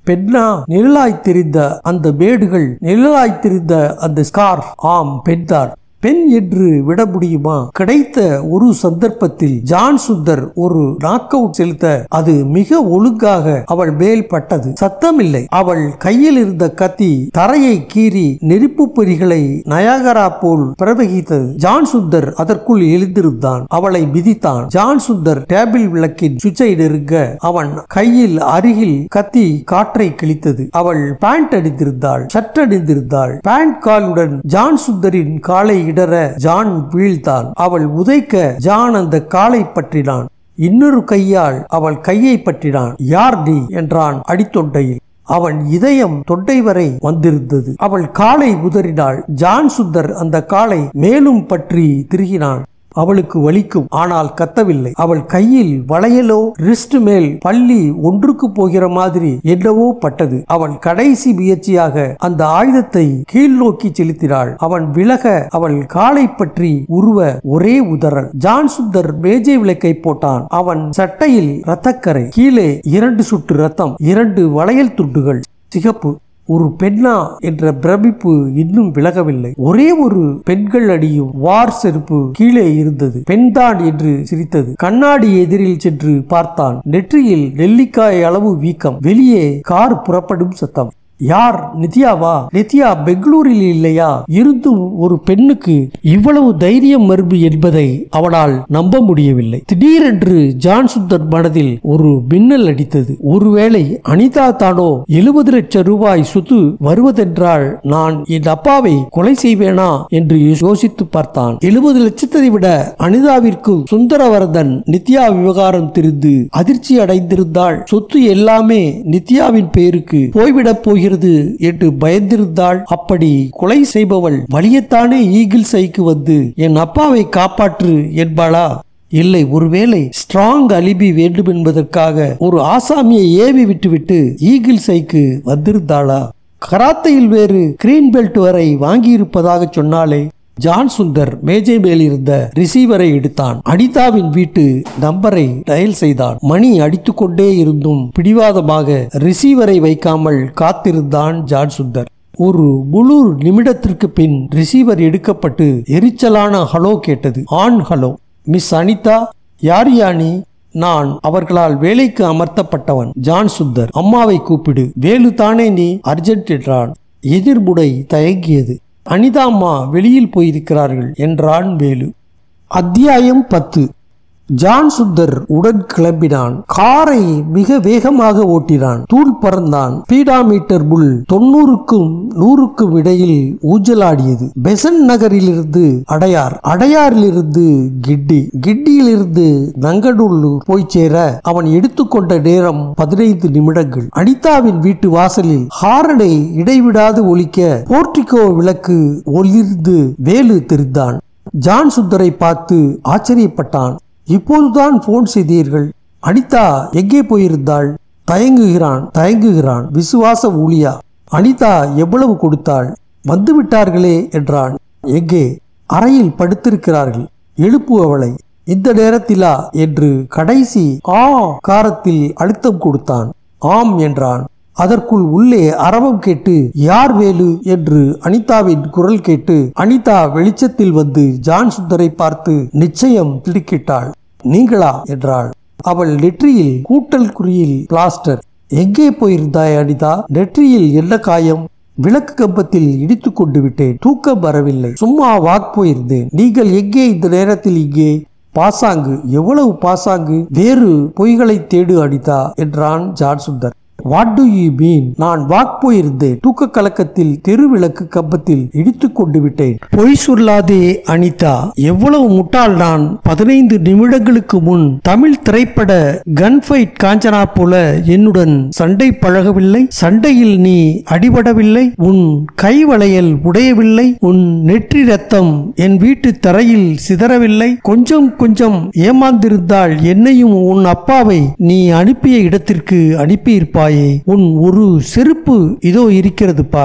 பெண்ணா நிழலாய் தெரிந்த அந்த மேடுகள் நிழலாய் தெரிந்த அந்த ஸ்கார் ஆம் பெண்தான் பெண் என்று விட முடியுமா கிடைத்த ஒரு சந்தர்ப்பத்தில் ஜான் சுந்தர் ஒரு நாக் அவுட் செலுத்த அது மிக ஒழுங்காக அவள் மேல் பட்டது சத்தமில்லை அவள் கையில் இருந்த கத்தி தரையை கீறி நெருப்பு பொறிகளை நயாகரா போல் பிரவகித்தது ஜான் சுந்தர் அதற்குள் எழுந்திருந்தான் அவளை மிதித்தான் ஜான் சுந்தர் டேபிள் விளக்கின் சுவிட்சை நெருங்க அவன் கையில் அருகில் கத்தி காற்றை கிழித்தது அவள் பேண்ட் அணிந்திருந்தாள் சற்றணிந்திருந்தாள் பேண்ட் காலுடன் ஜான் சுந்தரின் காலை இடற ஜான் வீழ்ந்தான் அவள் உதைக்க ஜான் அந்த காலை பற்றினான் இன்னொரு கையால் அவள் கையை பற்றினான் யார் நீ என்றான் அடித்தொண்டையில் அவன் இதயம் தொண்டை வரை வந்திருந்தது அவள் காலை உதறினாள் ஜான் சுந்தர் அந்த காலை மேலும் பற்றி திருகினான் அவளுக்கு வலிக்கும் ஆனால் கத்தவில்லை அவள் கையில் வளையலோ ரிஸ்ட் மேல் பள்ளி ஒன்றுக்கு போகிற மாதிரி என்னவோ பட்டது அவன் கடைசி முயற்சியாக அந்த ஆயுதத்தை கீழ் நோக்கி செலுத்தினாள் அவன் விலக அவள் காலை பற்றி உருவ ஒரே உதறல் ஜான் சுந்தர் மேஜை விளக்கை போட்டான் அவன் சட்டையில் ரத்தக்கரை கீழே இரண்டு சுட்டு ரத்தம் இரண்டு வளையல் துண்டுகள் சிகப்பு ஒரு பெண்ணா என்ற பிரமிப்பு இன்னும் விலகவில்லை ஒரே ஒரு பெண்கள் அடியும் வார் செருப்பு கீழே இருந்தது பெண்தான் என்று சிரித்தது கண்ணாடி எதிரில் சென்று பார்த்தான் நெற்றியில் நெல்லிக்காய் அளவு வீக்கம் வெளியே கார் புறப்படும் சத்தம் யார் நித்யாவா நித்யா பெங்களூரில் இல்லையா இருந்தும் ஒரு பெண்ணுக்கு இவ்வளவு தைரியம் மறுபு என்பதை அவனால் நம்ப முடியவில்லை திடீரென்று ஜான் சுந்தர் மனதில் ஒரு மின்னல் அடித்தது ஒருவேளை அனிதா தானோ எழுபது லட்சம் ரூபாய் சொத்து வருவதென்றால் நான் என் அப்பாவை கொலை செய்வேனா என்று யோசித்து பார்த்தான் எழுபது லட்சத்தை விட அனிதாவிற்கும் சுந்தரவரதன் நித்யா விவகாரம் தெரிந்து அதிர்ச்சி அடைந்திருந்தாள் சொத்து எல்லாமே நித்யாவின் பேருக்கு போய்விடப் போகிறது என்று பயந்திருந்தாள் அப்படி கொலை செய்பவள் வலியத்தானே ஈகிள் சைக்கு வந்து என் அப்பாவை காப்பாற்று என்பாளா இல்லை ஒருவேளை ஸ்ட்ராங் அலிபி வேண்டும் என்பதற்காக ஒரு ஆசாமியை ஏவி விட்டுவிட்டு ஈகிள் சைக்கு வந்திருந்தாளா கராத்தையில் வேறு கிரீன் பெல்ட் வரை வாங்கியிருப்பதாக சொன்னாலே ஜான் சுந்தர் மேஜை மேல் இருந்த ரிசீவரை எடுத்தான் அனிதாவின் வீட்டு நம்பரை டயல் செய்தான் மணி அடித்துக்கொண்டே இருந்தும் பிடிவாதமாக ரிசீவரை வைக்காமல் காத்திருந்தான் ஜான் சுந்தர் ஒரு முழு நிமிடத்திற்கு பின் ரிசீவர் எடுக்கப்பட்டு எரிச்சலான ஹலோ கேட்டது ஆன் ஹலோ மிஸ் அனிதா யார் யானி நான் அவர்களால் வேலைக்கு அமர்த்தப்பட்டவன் ஜான் சுந்தர் அம்மாவை கூப்பிடு வேலு தானே நீ அர்ஜென்ட் என்றான் எதிர்முடை தயங்கியது அனிதா அம்மா வெளியில் போயிருக்கிறார்கள் என்றான் வேலு அத்தியாயம் பத்து ஜான் சுந்தர் உடன் கிளம்பினான் காரை மிக வேகமாக ஓட்டினான் தூள் பறந்தான் ஸ்பீடாமீட்டர் புல் தொண்ணூறுக்கும் நூறுக்கும் இடையில் ஊஞ்சலாடியது பெசன் நகரிலிருந்து அடையார் அடையாரிலிருந்து கிட்டி கிட்டியிலிருந்து நங்கநல்லூர் போய் சேர அவன் எடுத்துக்கொண்ட நேரம் பதினைந்து நிமிடங்கள் அனிதாவின் வீட்டு வாசலில் ஹாரனை இடைவிடாது ஒலிக்க போர்டிகோ விளக்கு ஒளிர்ந்து வேலு தெரிந்தான் ஜான் சுந்தரை பார்த்து ஆச்சரியப்பட்டான் இப்போதுதான் போன் செய்தீர்கள் அனிதா எங்கே போயிருந்தாள் தயங்குகிறான் தயங்குகிறான் விசுவாச ஊழியா அனிதா எவ்வளவு கொடுத்தாள் வந்து விட்டார்களே என்றான் எங்கே அறையில் படுத்திருக்கிறார்கள் எழுப்பு அவளை இந்த நேரத்திலா என்று கடைசி ஆ காரத்தில் அழுத்தம் கொடுத்தான் ஆம் என்றான் அதற்குள் உள்ளே அரவம் கேட்டு யார் வேலு என்று அனிதாவின் குரல் கேட்டு அனிதா வெளிச்சத்தில் வந்து ஜான் சுந்தரை பார்த்து நிச்சயம் திடுக்கிட்டாள் நீங்களா என்றாள் அவள் நெற்றியில் கூட்டல் குறியில் பிளாஸ்டர் எங்கே போயிருந்தாய் அனிதா நெற்றியில் என்ன காயம் விளக்கு கம்பத்தில் இடித்துக் கொண்டு விட்டேன் தூக்கம் வரவில்லை சும்மா வாக் போயிருந்தேன் நீங்கள் எங்கே இந்த நேரத்தில் இங்கே பாசாங்கு எவ்வளவு பாசாங்கு வேறு பொய்களை தேடு அனிதா என்றான் John Sundar what do you mean நான் வாக் போயிருந்தேன் தூக்க கலக்கத்தில் தெருவிளக்கு கம்பத்தில் இடித்துக் கொண்டு விட்டேன் பொய் சொல்லாதே அனிதா எவ்வளவு முட்டாள் நான் பதினைந்து நிமிடங்களுக்கு முன் தமிழ் திரைப்பட கன் ஃபைட் காஞ்சனா போல என்னுடன் சண்டை பழகவில்லை சண்டையில் நீ அடிபடவில்லை உன் கை வளையல் உடையவில்லை உன் நெற்றி ரத்தம் என் வீட்டு தரையில் சிதறவில்லை கொஞ்சம் கொஞ்சம் ஏமாந்திருந்தால் என்னையும் உன் அப்பாவை நீ அனுப்பிய இடத்திற்கு அனுப்பியிருப்பாயே உன் ஒரு செருப்பு இதோ இருக்கிறது பார்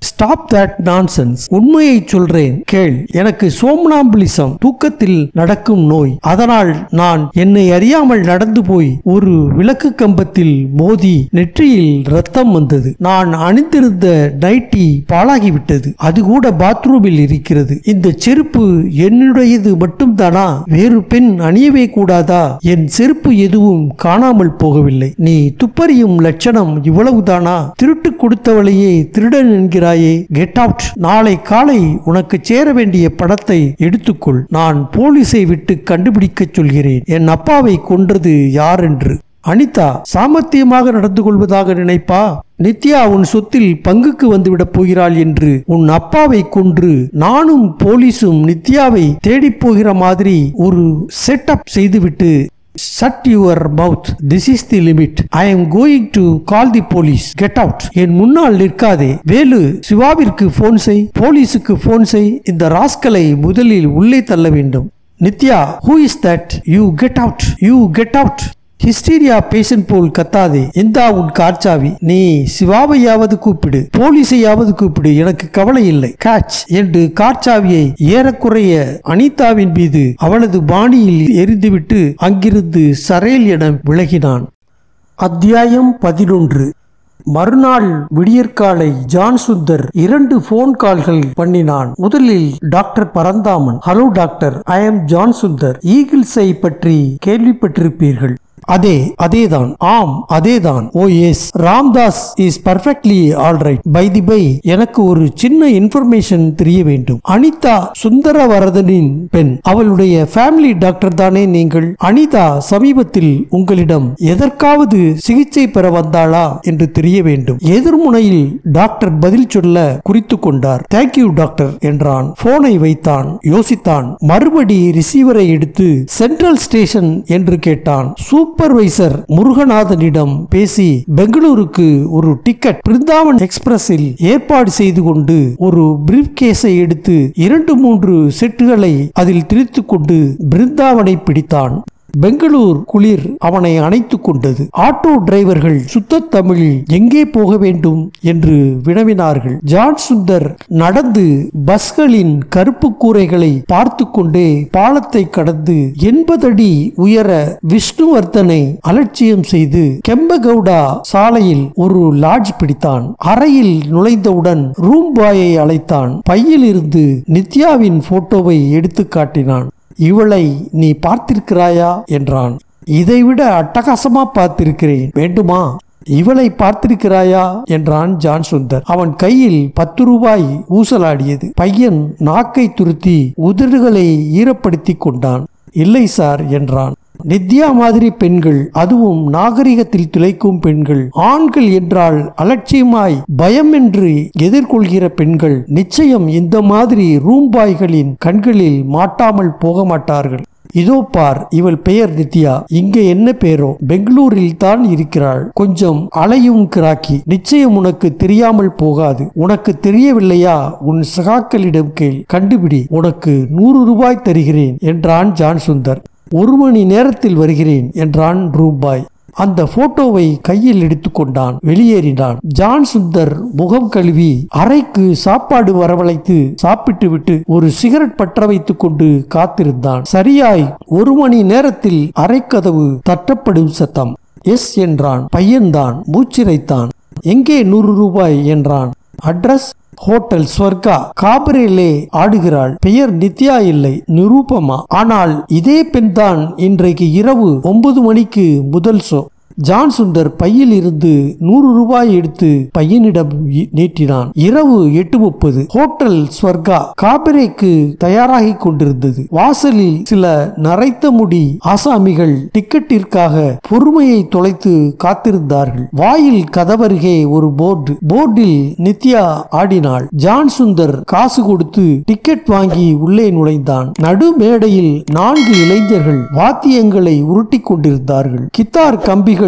ஸ்டாப் தட் நான்சென்ஸ் உண்மையை சொல்றேன் கேள் எனக்கு சோம்னாம்பிளிசம் தூக்கத்தில் நடக்கும் நோய் அதனால் நான் என்னை அறியாமல் நடந்து போய் ஒரு விளக்கு கம்பத்தில் மோதி நெற்றியில் ரத்தம் வந்தது நான் அணிந்திருந்த நைட்டி பாழாகிவிட்டது அது கூட பாத்ரூமில் இருக்கிறது இந்த செருப்பு என்னுடையது மட்டும்தானா வேறு பெண் அணியவே கூடாதா என் செருப்பு எதுவும் காணாமல் போகவில்லை நீ துப்பறியும் லட்சணம் இவ்வளவுதானா திருட்டு கொடுத்தவளையே திருடன் என்கிறாயே கெட் அவுட் நாளை காலை உனக்கு சேர வேண்டிய பணத்தை எடுத்துக்கொள் நான் போலீஸை விட்டு கண்டுபிடிக்கச் சொல்கிறேன் என் அப்பாவை கொன்றது யார் என்று அனிதா சாமர்த்தியமாக நடந்து கொள்வதாக நினைப்பா நித்யா உன் சொத்தில் பங்குக்கு வந்துவிடப் போகிறாள் என்று உன் அப்பாவை கொன்று நானும் போலீஸும் நித்யாவை தேடிப் போகிற மாதிரி ஒரு செட்டப் செய்துவிட்டு Shut your mouth. This is the limit. I am going to call the police. Get out. என் முன்னால் நிற்காதே வேலு சிவாவிற்கு போன் செய் போலீஸுக்கு போன் செய் இந்த ராஸ்கலை முதலில் உள்ளே தள்ள வேண்டும் Nithya who is that you get out you get out hysteria patient போல் கத்தாதே எந்தா உன் காற்சாவி நீ சிவாவையாவது கூப்பிடு போலீஸையாவது கூப்பிடு எனக்கு கவலை இல்லை கேட்ச் என்று காற்சாவியை ஏறக்குறைய அனிதாவின் மீது அவளது பாணியில் எரிந்துவிட்டு அங்கிருந்து சரேல் என விலகினான் அத்தியாயம் பதினொன்று மறுநாள் விடியற்காலை ஜான் சுந்தர் இரண்டு போன் கால்கள் பண்ணினான் முதலில் doctor Paranthaman hello doctor I am John Sundar ஈகிள்ஸை பற்றி கேள்விப்பட்டிருப்பீர்கள் அதே அதேதான் ஆம் அதேதான் oh yes Ramdas is perfectly all right by the by எனக்கு ஒரு சின்ன இன்ஃபர்மேஷன் தெரிய வேண்டும் அனிதா சுந்தரவரதனின் பெண் அவளுடைய ஃபேமிலி டாக்டர் தானே நீங்கள் அனிதா சமீபத்தில் உங்களிடம் எதற்காவது சிகிச்சை பெற வந்தாளா என்று தெரிய வேண்டும் எதிர்முனையில் டாக்டர் பதில் சொல்ல குறித்து கொண்டார் தேங்க்யூ டாக்டர் என்றான் போனை வைத்தான் யோசித்தான் மறுபடி ரிசீவரை எடுத்து சென்ட்ரல் ஸ்டேஷன் என்று கேட்டான் சூப்பர்வைசர் முருகநாதனிடம் பேசி பெங்களூருக்கு ஒரு டிக்கெட் பிருந்தாவன் எக்ஸ்பிரஸில் ஏற்பாடு செய்து கொண்டு ஒரு பிரீஃப் கேஸை எடுத்து இரண்டு மூன்று செட்டுகளை அதில் திரித்துக் கொண்டு பிருந்தாவனை பிடித்தான் பெங்களூர் குளிர் அவனை அணைத்துக் கொண்டது ஆட்டோ டிரைவர்கள் சுத்த தமிழில் எங்கே போக வேண்டும் என்று வினவினார்கள் ஜான் சுந்தர் நடந்து பஸ்களின் கருப்பு கூரைகளை பார்த்து கொண்டே பாலத்தை கடந்து எண்பது அடி உயர விஷ்ணுவர்தனை அலட்சியம் செய்து கெம்பகவுடா சாலையில் ஒரு லாட்ஜ் பிடித்தான் அறையில் நுழைந்தவுடன் ரூம் பாயை அழைத்தான் பையில் இருந்து நித்யாவின் போட்டோவை எடுத்து காட்டினான் இவளை நீ பார்த்திருக்கிறாயா என்றான் இதைவிட அட்டகாசமா பார்த்திருக்கிறேன் வேண்டுமா இவளை பார்த்திருக்கிறாயா என்றான் ஜான் சுந்தர் அவன் கையில் பத்து ரூபாய் ஊசலாடியது பையன் நாக்கை துருத்தி உதடுகளை ஈரப்படுத்தி கொண்டான் இல்லை சார் என்றான் நித்யா மாதிரி பெண்கள் அதுவும் நாகரிகத்தில் திளைக்கும் பெண்கள் ஆண்கள் என்றால் அலட்சியமாய் பயம் என்று எதிர்கொள்கிற பெண்கள் நிச்சயம் இந்த மாதிரி ரூம்பாய்களின் கண்களில் மாட்டாமல் போக மாட்டார்கள் இதோ பார் இவள் பெயர் நித்யா இங்க என்ன பேரோ பெங்களூரில் தான் இருக்கிறாள் கொஞ்சம் அலையும் கிராக்கி நிச்சயம் உனக்கு தெரியாமல் போகாது உனக்கு தெரியவில்லையா உன் சகாக்களிடம் கேள் கண்டுபிடி உனக்கு நூறு ரூபாய் தருகிறேன் என்றான் ஜான் சுந்தர் ஒரு மணி நேரத்தில் வருகிறேன் என்றான் ரூபாய் அந்த போட்டோவை கையில் எடுத்துக்கொண்டான் வெளியேறினான் ஜான் சுந்தர் முகம் கழுவி அறைக்கு சாப்பாடு வரவழைத்து சாப்பிட்டு விட்டு ஒரு சிகரெட் பற்ற வைத்துக் கொண்டு காத்திருந்தான் சரியாய் ஒரு மணி நேரத்தில் அறைக்கதவு தட்டப்படும் சத்தம் எஸ் என்றான் பையன்தான் மூச்சிரைத்தான் எங்கே நூறு ரூபாய் என்றான் அட்ரஸ் ஹோட்டல் ஸ்வர்கா காபரேலே ஆடுகிறாள் பெயர் நித்யா இல்லை நிரூபமா ஆனால் இதே பெண்தான் இன்றைக்கு இரவு ஒன்பது மணிக்கு முதல் ஷோ ஜான் சுந்தர் பையில் இருந்து நூறு ரூபாய் எடுத்து பையனிடம் இ- நீட்டினான் இரவு எட்டு முப்பது ஹோட்டல் ஸ்வர்கா காபரேக்கு தயாராகி கொண்டிருந்தது வாசலில் சில நரைத்த முடி ஆசாமிகள் டிக்கெட்டிற்காக பொறுமையை தொலைத்து காத்திருந்தார்கள் வாயில் கதவருகே ஒரு போர்டு போர்டில் நித்யா ஆடினாள் ஜான் சுந்தர் காசு கொடுத்து டிக்கெட் வாங்கி உள்ளே நுழைந்தான் நடு மேடையில் நான்கு இளைஞர்கள் வாத்தியங்களை உருட்டி கொண்டிருந்தார்கள் கித்தார் கம்பிகள்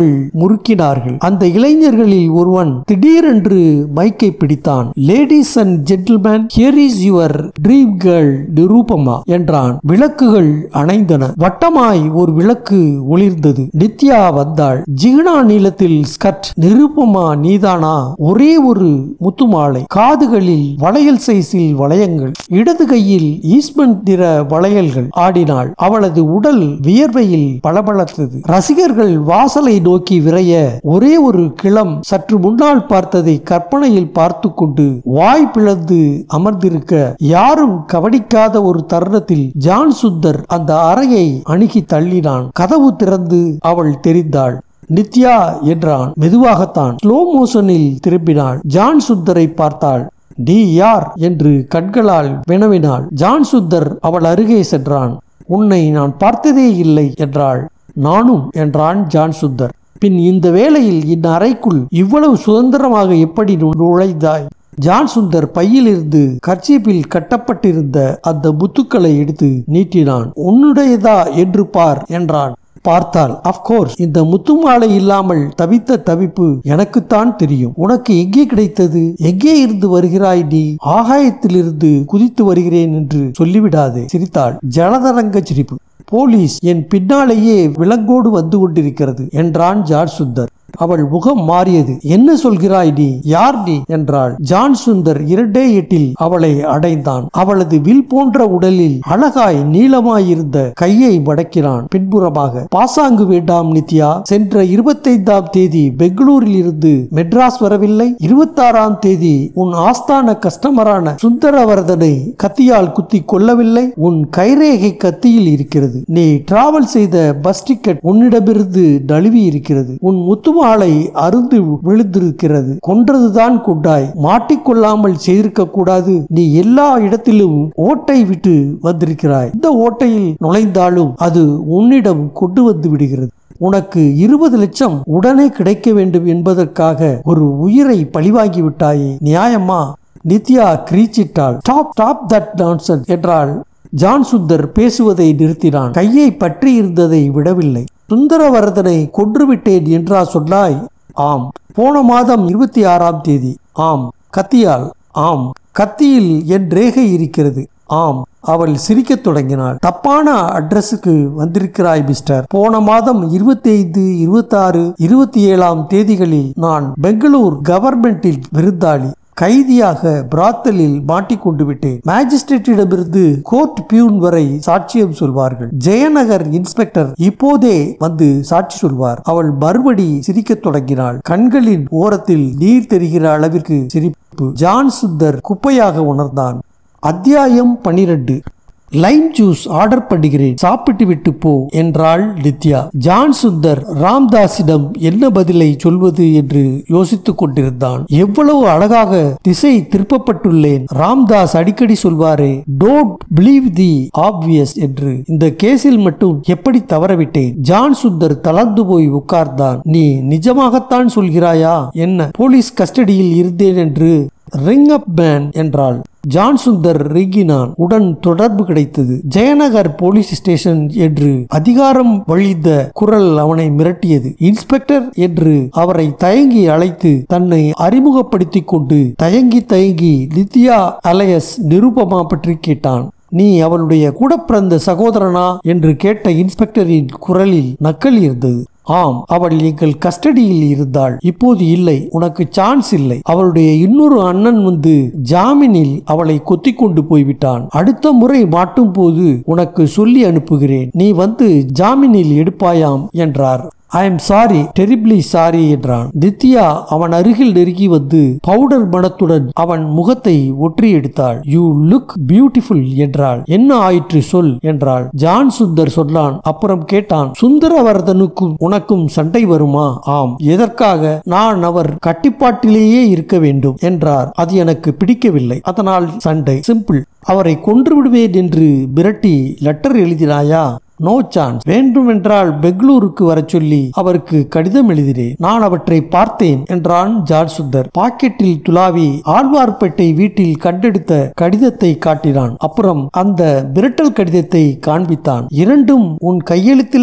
இளைஞர்கள் முறுக்கினார்கள் அந்த இளைஞர்களில் ஒருவன் திடீரென்று மைக்கை பிடித்தான் ladies and gentlemen here is your dream girl Nirupama என்றான் விளக்குகள் அணைந்தன வட்டமாய் ஒரு விளக்கு ஒளிர்ந்தது நித்யா வந்தாள் ஜிகனா நீளத்தில் ஸ்கர்ட் நிருபமா நீதானா ஒரே ஒரு முத்துமாலை காதுகளில் வளையல் சைஸில் வளையங்கள் இடது கையில் ஈஸ்மன் நிற வளையல்கள் ஆடினாள் அவளது உடல் வியர்வையில் பளபளத்தது ரசிகர்கள் வாசலை நோக்கி விரைய ஒரே ஒரு கிளம் சற்று முன்னால் பார்த்ததை கற்பனையில் பார்த்து கொண்டு வாய் பிளந்து அமர்ந்திருக்க யாரும் கவனிக்காத ஒரு தருணத்தில் ஜான் சுந்தர் அந்த அறையை அணுகி தள்ளினான் கதவு திறந்து அவள் தெரிந்தாள் நித்யா என்றான் மெதுவாகத்தான் ஸ்லோ மோஷனில் திரும்பினாள் ஜான் சுந்தரை பார்த்தாள் நீ யார் என்று கண்களால் வினவினாள் ஜான் சுந்தர் அவள் அருகே சென்றான் உன்னை நான் பார்த்ததே இல்லை என்றாள் நானும் என்றான் ஜான் சுந்தர் பின் இந்த வேளையில் இந்த அறைக்குள் இவ்வளவு சுதந்திரமாக எப்படி நு- நுழைந்தாய் ஜான் சுந்தர் பையிலிருந்து கர்ச்சீப்பில் கட்டப்பட்டிருந்த அந்த முத்துக்களை எடுத்து நீட்டினான் உன்னுடையதா என்று பார் என்றான் பார்த்தால் அப்கோர்ஸ் இந்த முத்துமாலை இல்லாமல் தவித்த தவிப்பு எனக்குத்தான் தெரியும் உனக்கு எங்கே கிடைத்தது எங்கே இருந்து வருகிறாய் நீ ஆகாயத்திலிருந்து குதித்து வருகிறேன் என்று சொல்லிவிடாதே சிரித்தாள் ஜலதரங்க சிரிப்பு போலீஸ் என் பின்னாலேயே விலங்கோடு வந்து கொண்டிருக்கிறது என்றான் ஜார்ஜ் சுந்தர் அவள் முகம் மாறியது என்ன சொல்கிறாய் நீ யார் நீ என்றாள் ஜான் சுந்தர் இரண்டே எட்டில் அவளை அடைந்தான் அவளது வில் போன்ற உடலில் அழகாய் நீளமாயிருந்த கையை மடக்கினான் பின்புறமாக பாசாங்கு வேண்டாம் நித்யா சென்ற இருபத்தைந்தாம் தேதி பெங்களூரில் இருந்து மெட்ராஸ் வரவில்லை இருபத்தாறாம் தேதி உன் ஆஸ்தான கஸ்டமரான சுந்தரவர்தனை கத்தியால் குத்தி கொல்லவில்லை உன் கைரேகை கத்தியில் இருக்கிறது நீ டிராவல் செய்த பஸ் டிக்கெட் உன்னிடமிருந்து நழுவி இருக்கிறது உன் முத்துமாலை அருந்து விழுந்திருக்கிறது கொன்றதுதான் கொண்டாய் மாட்டிக்கொள்ளாமல் செய்திருக்க கூடாது நீ எல்லா இடத்திலும் ஓட்டை விட்டு வந்திருக்கிறாய் இந்த ஓட்டையில் நுழைந்தாலும் அது உன்னிடம் கொண்டு வந்து விடுகிறது உனக்கு இருபது லட்சம் உடனே கிடைக்க வேண்டும் என்பதற்காக ஒரு உயிரை பழிவாங்கி விட்டாயே நியாயமா நித்யா கிரீச்சிட்டாள் ஸ்டாப் ஸ்டாப் தட் நான்சன் என்றாள் ஜான் சுந்தர் பேசுவதை நிறுத்தினான் கையை பற்றி இருந்ததை விடவில்லை சுந்தரவரதனை கொன்றுவிட்டேன் என்றா சொன்னாய் ஆம் போன மாதம் இருபத்தி ஆறாம் தேதி ஆம் கத்தியால் ஆம் கத்தியில் என் ரேகை இருக்கிறது ஆம் அவள் சிரிக்கத் தொடங்கினாள் தப்பான அட்ரஸுக்கு வந்திருக்கிறாய் மிஸ்டர் போன மாதம் இருபத்தி ஐந்து இருபத்தாறு இருபத்தி ஏழாம் தேதிகளில் நான் பெங்களூர் கவர்மெண்டில் விருந்தாளி கைதியாக பிராத்தலில் மாட்டிக்கொண்டு விட்டேன் மேஜிஸ்ட்ரேட்டிடமிருந்து கோர்ட் பியூன் வரை சாட்சியம் சொல்வார்கள் ஜெயநகர் இன்ஸ்பெக்டர் இப்போதே வந்து சாட்சி சொல்வார் அவள் மறுபடி சிரிக்கத் தொடங்கினாள் கண்களின் ஓரத்தில் நீர் தெரிகிற அளவிற்கு சிரிப்பு ஜான் சுந்தர் குப்பையாக உணர்ந்தான் அத்தியாயம் பனிரெண்டு லைம் ஜூஸ் ஆர்டர் பண்ணுகிறேன் சாப்பிட்டு விட்டு போ என்றாள் நித்யா ஜான் சுந்தர் ராம்தாஸிடம் என்ன பதிலை சொல்வது என்று யோசித்துக் கொண்டிருந்தான் எவ்வளவு அழகாக திசை திருப்பப்பட்டுள்ளேன் ராம்தாஸ் அடிக்கடி சொல்வாரே டோன்ட் பிலீவ் தி ஆப்வியஸ் என்று இந்த கேஸில் மட்டும் எப்படி தவறவிட்டேன் ஜான் சுந்தர் தளர்ந்து போய் உட்கார்ந்தான் நீ நிஜமாகத்தான் சொல்கிறாயா என்ன போலீஸ் கஸ்டடியில் இருந்தேன் என்று ரிங் அப் மேன் என்றாள் ஜான் சுந்தர் ரிங்கினான் உடன் தொடர்பு கிடைத்தது ஜெயநகர் போலீஸ் ஸ்டேஷன் என்று அதிகாரம் வழிந்த குரல் அவனை மிரட்டியது இன்ஸ்பெக்டர் என்று அவரை தயங்கி அழைத்து தன்னை அறிமுகப்படுத்திக் கொண்டு தயங்கி தயங்கி நித்யா அலையஸ் நிருபமா பற்றி கேட்டான் நீ அவளுடைய கூட பிறந்த சகோதரனா என்று கேட்ட இன்ஸ்பெக்டரின் குரலில் நக்கல் இருந்தது ஆம் அவள் எங்கள் கஸ்டடியில் இருந்தாள் இப்போது இல்லை உனக்கு சான்ஸ் இல்லை அவளுடைய இன்னொரு அண்ணன் வந்து ஜாமீனில் அவளை கொத்தி கொண்டு போய்விட்டான் அடுத்த முறை மாட்டும் போது உனக்கு சொல்லி அனுப்புகிறேன் நீ வந்து ஜாமீனில் எடுப்பாயாம் என்றார் I am sorry terribly sorry என்றான் நித்யா அவன் அருகில் நெருங்கி வந்து பவுடர் மனத்துடன் அவன் முகத்தை ஒற்றி எடுத்தாள் யூ லுக் பியூட்டிஃபுல் என்றாள் என்ன ஆயிற்று சொல் என்றாள் ஜான் சுந்தர் சொன்னான் அப்புறம் கேட்டான் சுந்தரவர்தனுக்கும் உனக்கும் சண்டை வருமா ஆம் எதற்காக நான் அவர் கட்டிப்பாட்டிலேயே இருக்க வேண்டும் என்றார் அது எனக்கு பிடிக்கவில்லை அதனால் சண்டை சிம்பிள் அவரை கொன்று விடுவேன் என்று மிரட்டி லெட்டர் எழுதினாயா நோ சான்ஸ் வேண்டுமென்றால் பெங்களூருக்கு வரச் சொல்லி அவருக்கு கடிதம் எழுதினேன் நான் அவற்றை பார்த்தேன் என்றான் ஜார்ஜ் சுந்தர் பாக்கெட்டில் துளாவி ஆழ்வார்பேட்டை வீட்டில் கண்டெடுத்த கடிதத்தை காட்டினான் அப்புறம் அந்த மிரட்டல் கடிதத்தை காண்பித்தான் இரண்டும் உன் கையெழுத்தில்லை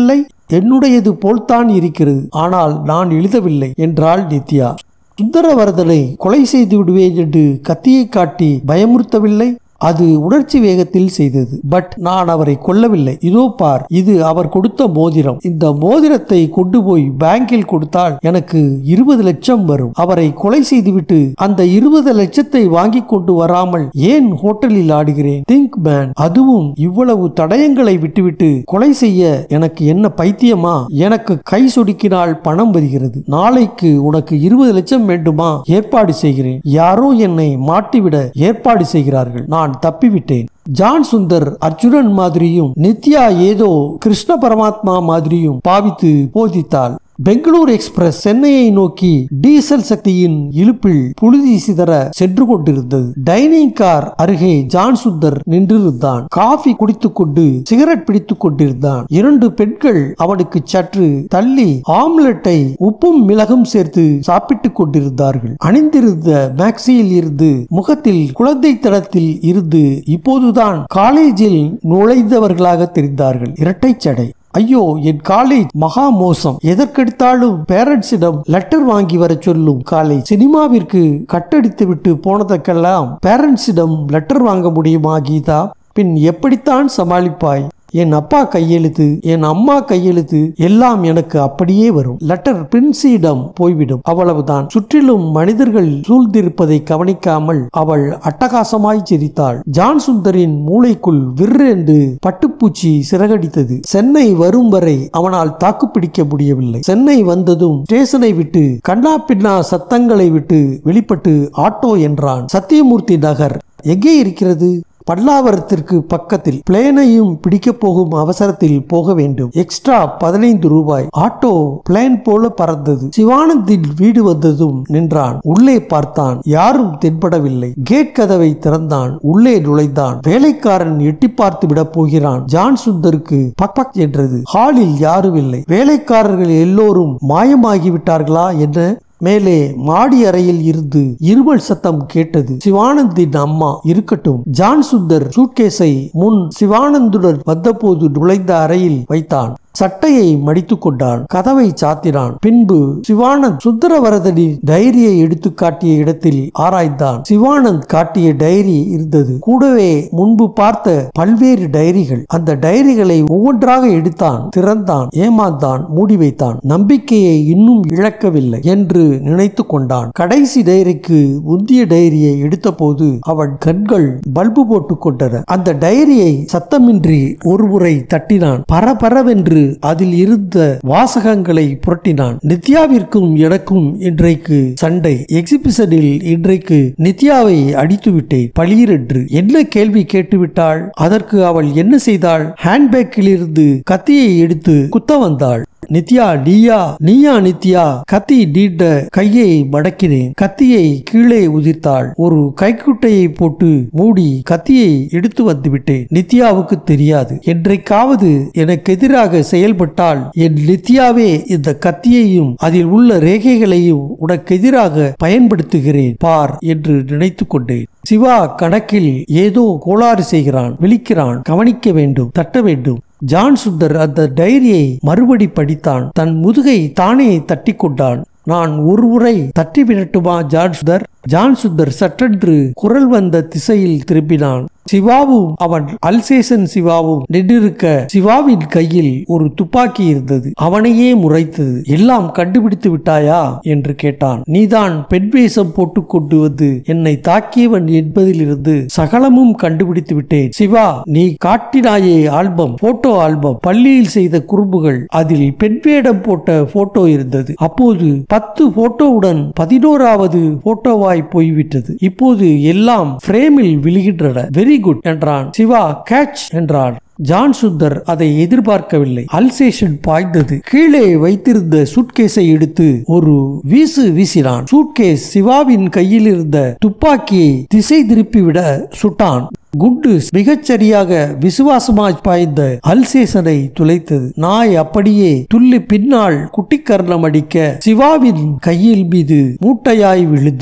என்னுடையது போல்தான் இருக்கிறது ஆனால் நான் எழுதவில்லை என்றாள் நித்யா சுந்தரவர்தனை கொலை செய்து விடுவேன் என்று கத்தியை காட்டி பயமுறுத்தவில்லை அது உணர்ச்சி வேகத்தில் செய்தது பட் நான் அவரை கொல்லவில்லை இதோ பார் இது அவர் கொடுத்த மோதிரம் இந்த மோதிரத்தை கொண்டு போய் பேங்கில் கொடுத்தால் எனக்கு இருபது லட்சம் வரும் அவரை கொலை செய்துவிட்டு அந்த இருபது லட்சத்தை வாங்கி கொண்டு வராமல் ஏன் ஹோட்டலில் ஆடுகிறேன் திங்க் மேன் அதுவும் இவ்வளவு தடயங்களை விட்டுவிட்டு கொலை செய்ய எனக்கு என்ன பைத்தியமா எனக்கு கை சொடுக்கினால் பணம் வருகிறது நாளைக்கு உனக்கு இருபது லட்சம் வேண்டுமா ஏற்பாடு செய்கிறேன் யாரோ என்னை மாட்டிவிட ஏற்பாடு செய்கிறார்கள் நான் தப்பிவிட்டேன் ஜான் சுந்தர் அர்ஜுனன் மாதிரியும் நித்யா ஏதோ கிருஷ்ண பரமாத்மா மாதிரியும் பாவித்து போதித்தாள் பெங்களூர் எக்ஸ்பிரஸ் சென்னையை நோக்கி டீசல் சக்தியின் இழுப்பில் புழுதி சிதற சென்று கொண்டிருந்தது டைனிங் கார் அருகே ஜான் சுந்தர் நின்றிருந்தான் காஃபி குடித்துக் கொண்டு சிகரெட் பிடித்துக் கொண்டிருந்தான் இரண்டு பெண்கள் அவனுக்கு சற்று தள்ளி ஆம்லெட்டை உப்பும் மிளகும் சேர்த்து சாப்பிட்டுக் கொண்டிருந்தார்கள் அணிந்திருந்த மேக்சியில் இருந்து முகத்தில் குழந்தை தடத்தில் இருந்து இப்போதுதான் காலேஜில் நுழைந்தவர்களாக தெரிந்தார்கள் இரட்டைச் சடை ஐயோ என் காலேஜ் மகா மோசம் எதற்கெடுத்தாலும் பேரண்ட்ஸிடம் லெட்டர் வாங்கி வர சொல்லும் காலேஜ் சினிமாவிற்கு கட்டடித்து விட்டு போனதற்கெல்லாம் பேரண்ட்ஸிடம் லெட்டர் வாங்க முடியுமா கீதா பின் எப்படித்தான் சமாளிப்பாய் என் அப்பா கையெழுத்து என் அம்மா கையெழுத்து எல்லாம் எனக்கு அப்படியே வரும் லெட்டர் பிரின்சியிடம் போய்விடும் அவ்வளவுதான் சுற்றிலும் மனிதர்கள் சூழ்ந்திருப்பதை கவனிக்காமல் அவள் அட்டகாசமாய் சிரித்தாள் ஜான் சுந்தரின் மூளைக்குள் விற்றென்று பட்டுப்பூச்சி சிறகடித்தது சென்னை வரும் வரை அவனால் தாக்குப்பிடிக்க முடியவில்லை சென்னை வந்ததும் ஸ்டேஷனை விட்டு கண்ணா பின்னா சத்தங்களை விட்டு வெளிப்பட்டு ஆட்டோ என்றான் சத்தியமூர்த்தி நகர் எங்கே இருக்கிறது பல்லாவரத்திற்கு பக்கத்தில் பிளேனையும் பிடிக்க போகும் அவசரத்தில் போக வேண்டும் எக்ஸ்ட்ரா பதினைந்து ரூபாய் ஆட்டோ பிளேன் போல பறந்தது சிவானந்தின் வீடு வந்ததும் நின்றான் உள்ளே பார்த்தான் யாரும் தென்படவில்லை கேட் கதவை திறந்தான் உள்ளே நுழைந்தான் வேலைக்காரன் எட்டி பார்த்து விட போகிறான் ஜான் சுந்தருக்கு பக் பக் என்றது ஹாலில் யாரும் இல்லை வேலைக்காரர்கள் எல்லோரும் மாயமாகி விட்டார்களா என்ன மேலே மாடி அறையில் இருந்து இருமல் சத்தம் கேட்டது சிவானந்தின் அம்மா இருக்கட்டும் ஜான் சுந்தர் சூட்கேஸை முன் சிவானந்துடன் வந்தபோது நுழைந்த அறையில் வைத்தான் சட்டையை மடித்துக் கொண்டான் கதவை சாத்தினான் பின்பு சிவானந்த் சுந்தரவரதனின் டைரியை எடுத்து காட்டிய இடத்தில் ஆராய்ந்தான் சிவானந்த் காட்டிய டைரி இருந்தது கூடவே முன்பு பார்த்த பல்வேறு டைரிகள் அந்த டைரிகளை ஒவ்வொன்றாக எடுத்தான் திறந்தான் ஏமாந்தான் மூடி வைத்தான் நம்பிக்கையை இன்னும் இழக்கவில்லை என்று நினைத்து கொண்டான் கடைசி டைரிக்கு முந்திய டைரியை எடுத்தபோது அவன் கண்கள் பல்பு போட்டுக் கொண்டன அந்த டைரியை சத்தமின்றி ஒருமுறை தட்டினான் பரபரவென்று அதில் இருந்த வாசகங்களை புரட்டினான் நித்யாவிற்கும் எனக்கும் இன்றைக்கு சண்டை எக்ஸிபிஷனில் இன்றைக்கு நித்யாவை அடித்து விட்டேன் பளீரென்று என்ன கேள்வி கேட்டுவிட்டாள் அதற்கு அவள் என்ன செய்தாள் ஹேண்ட்பேக்கில் இருந்து கத்தியை எடுத்து குத்த வந்தாள் நித்யா நீயா நீயா நித்யா கத்தி நீண்ட கையை மடக்கினேன் கத்தியை கீழே உதிர்த்தாள் ஒரு கைக்குட்டையை போட்டு மூடி கத்தியை எடுத்து வந்து விட்டேன் நித்யாவுக்கு தெரியாது என்றைக்காவது எனக்கு எதிராக செயல்பட்டால் என் நித்யாவே இந்த கத்தியையும் அதில் உள்ள ரேகைகளையும் உனக்கு எதிராக பயன்படுத்துகிறேன் பார் என்று நினைத்து கொண்டேன் சிவா கணக்கில் ஏதோ கோளாறு செய்கிறான் விழிக்கிறான் கவனிக்க வேண்டும் தட்ட வேண்டும் ஜான் சுந்தர் அந்த டைரியை மறுபடி படித்தான் தன் முதுகை தானே தட்டி கொண்டான் நான் ஒரு முறை தட்டி விடட்டுமா ஜான் சுந்தர் ஜான் சுந்தர் சட்டென்று குரல் வந்த திசையில் திரும்பினான் சிவாவும் அவன் அல்சேசன் சிவாவும் நின்றிருக்க சிவாவின் கையில் ஒரு துப்பாக்கி இருந்தது அவனையே முறைத்தது எல்லாம் கண்டுபிடித்து விட்டாயா என்று கேட்டான் நீதான் பெண் வேஷம் போட்டுக் கொண்டு வந்து என்னை தாக்கியவன் என்பதிலிருந்து சகலமும் கண்டுபிடித்து விட்டேன் சிவா நீ காட்டினாயே ஆல்பம் போட்டோ ஆல்பம் பள்ளியில் செய்த குறும்புகள் அதில் பெண் வேடம் போட்ட போட்டோ இருந்தது அப்போது பத்து போட்டோவுடன் பதினோராவது போட்டோவாய் போய்விட்டது இப்போது எல்லாம் பிரேமில் விழுகின்றன வெரி குட் என்றான் சிவா கேட்ச் என்றான் ஜான் சுந்தர் அதை எதிர்பார்க்கவில்லை அல்சேஷன் பாய்ந்தது கீழே வைத்திருந்த சூட்கேஸை எடுத்து ஒரு வீசு வீசினான் சூட்கேஸ் சிவாவின் கையில் இருந்த துப்பாக்கியை திசை திருப்பிவிட சுட்டான் குண்டு மிகச்சரியாக விசுவாசமாய் பாய்ந்த அல்சேசனை துளைத்தது நாய் அப்படியே துள்ளி பின்னால் குட்டிக்கர்ணம் அடிக்க சிவாவின் கையில் மீது மூட்டையாய் விழுந்தது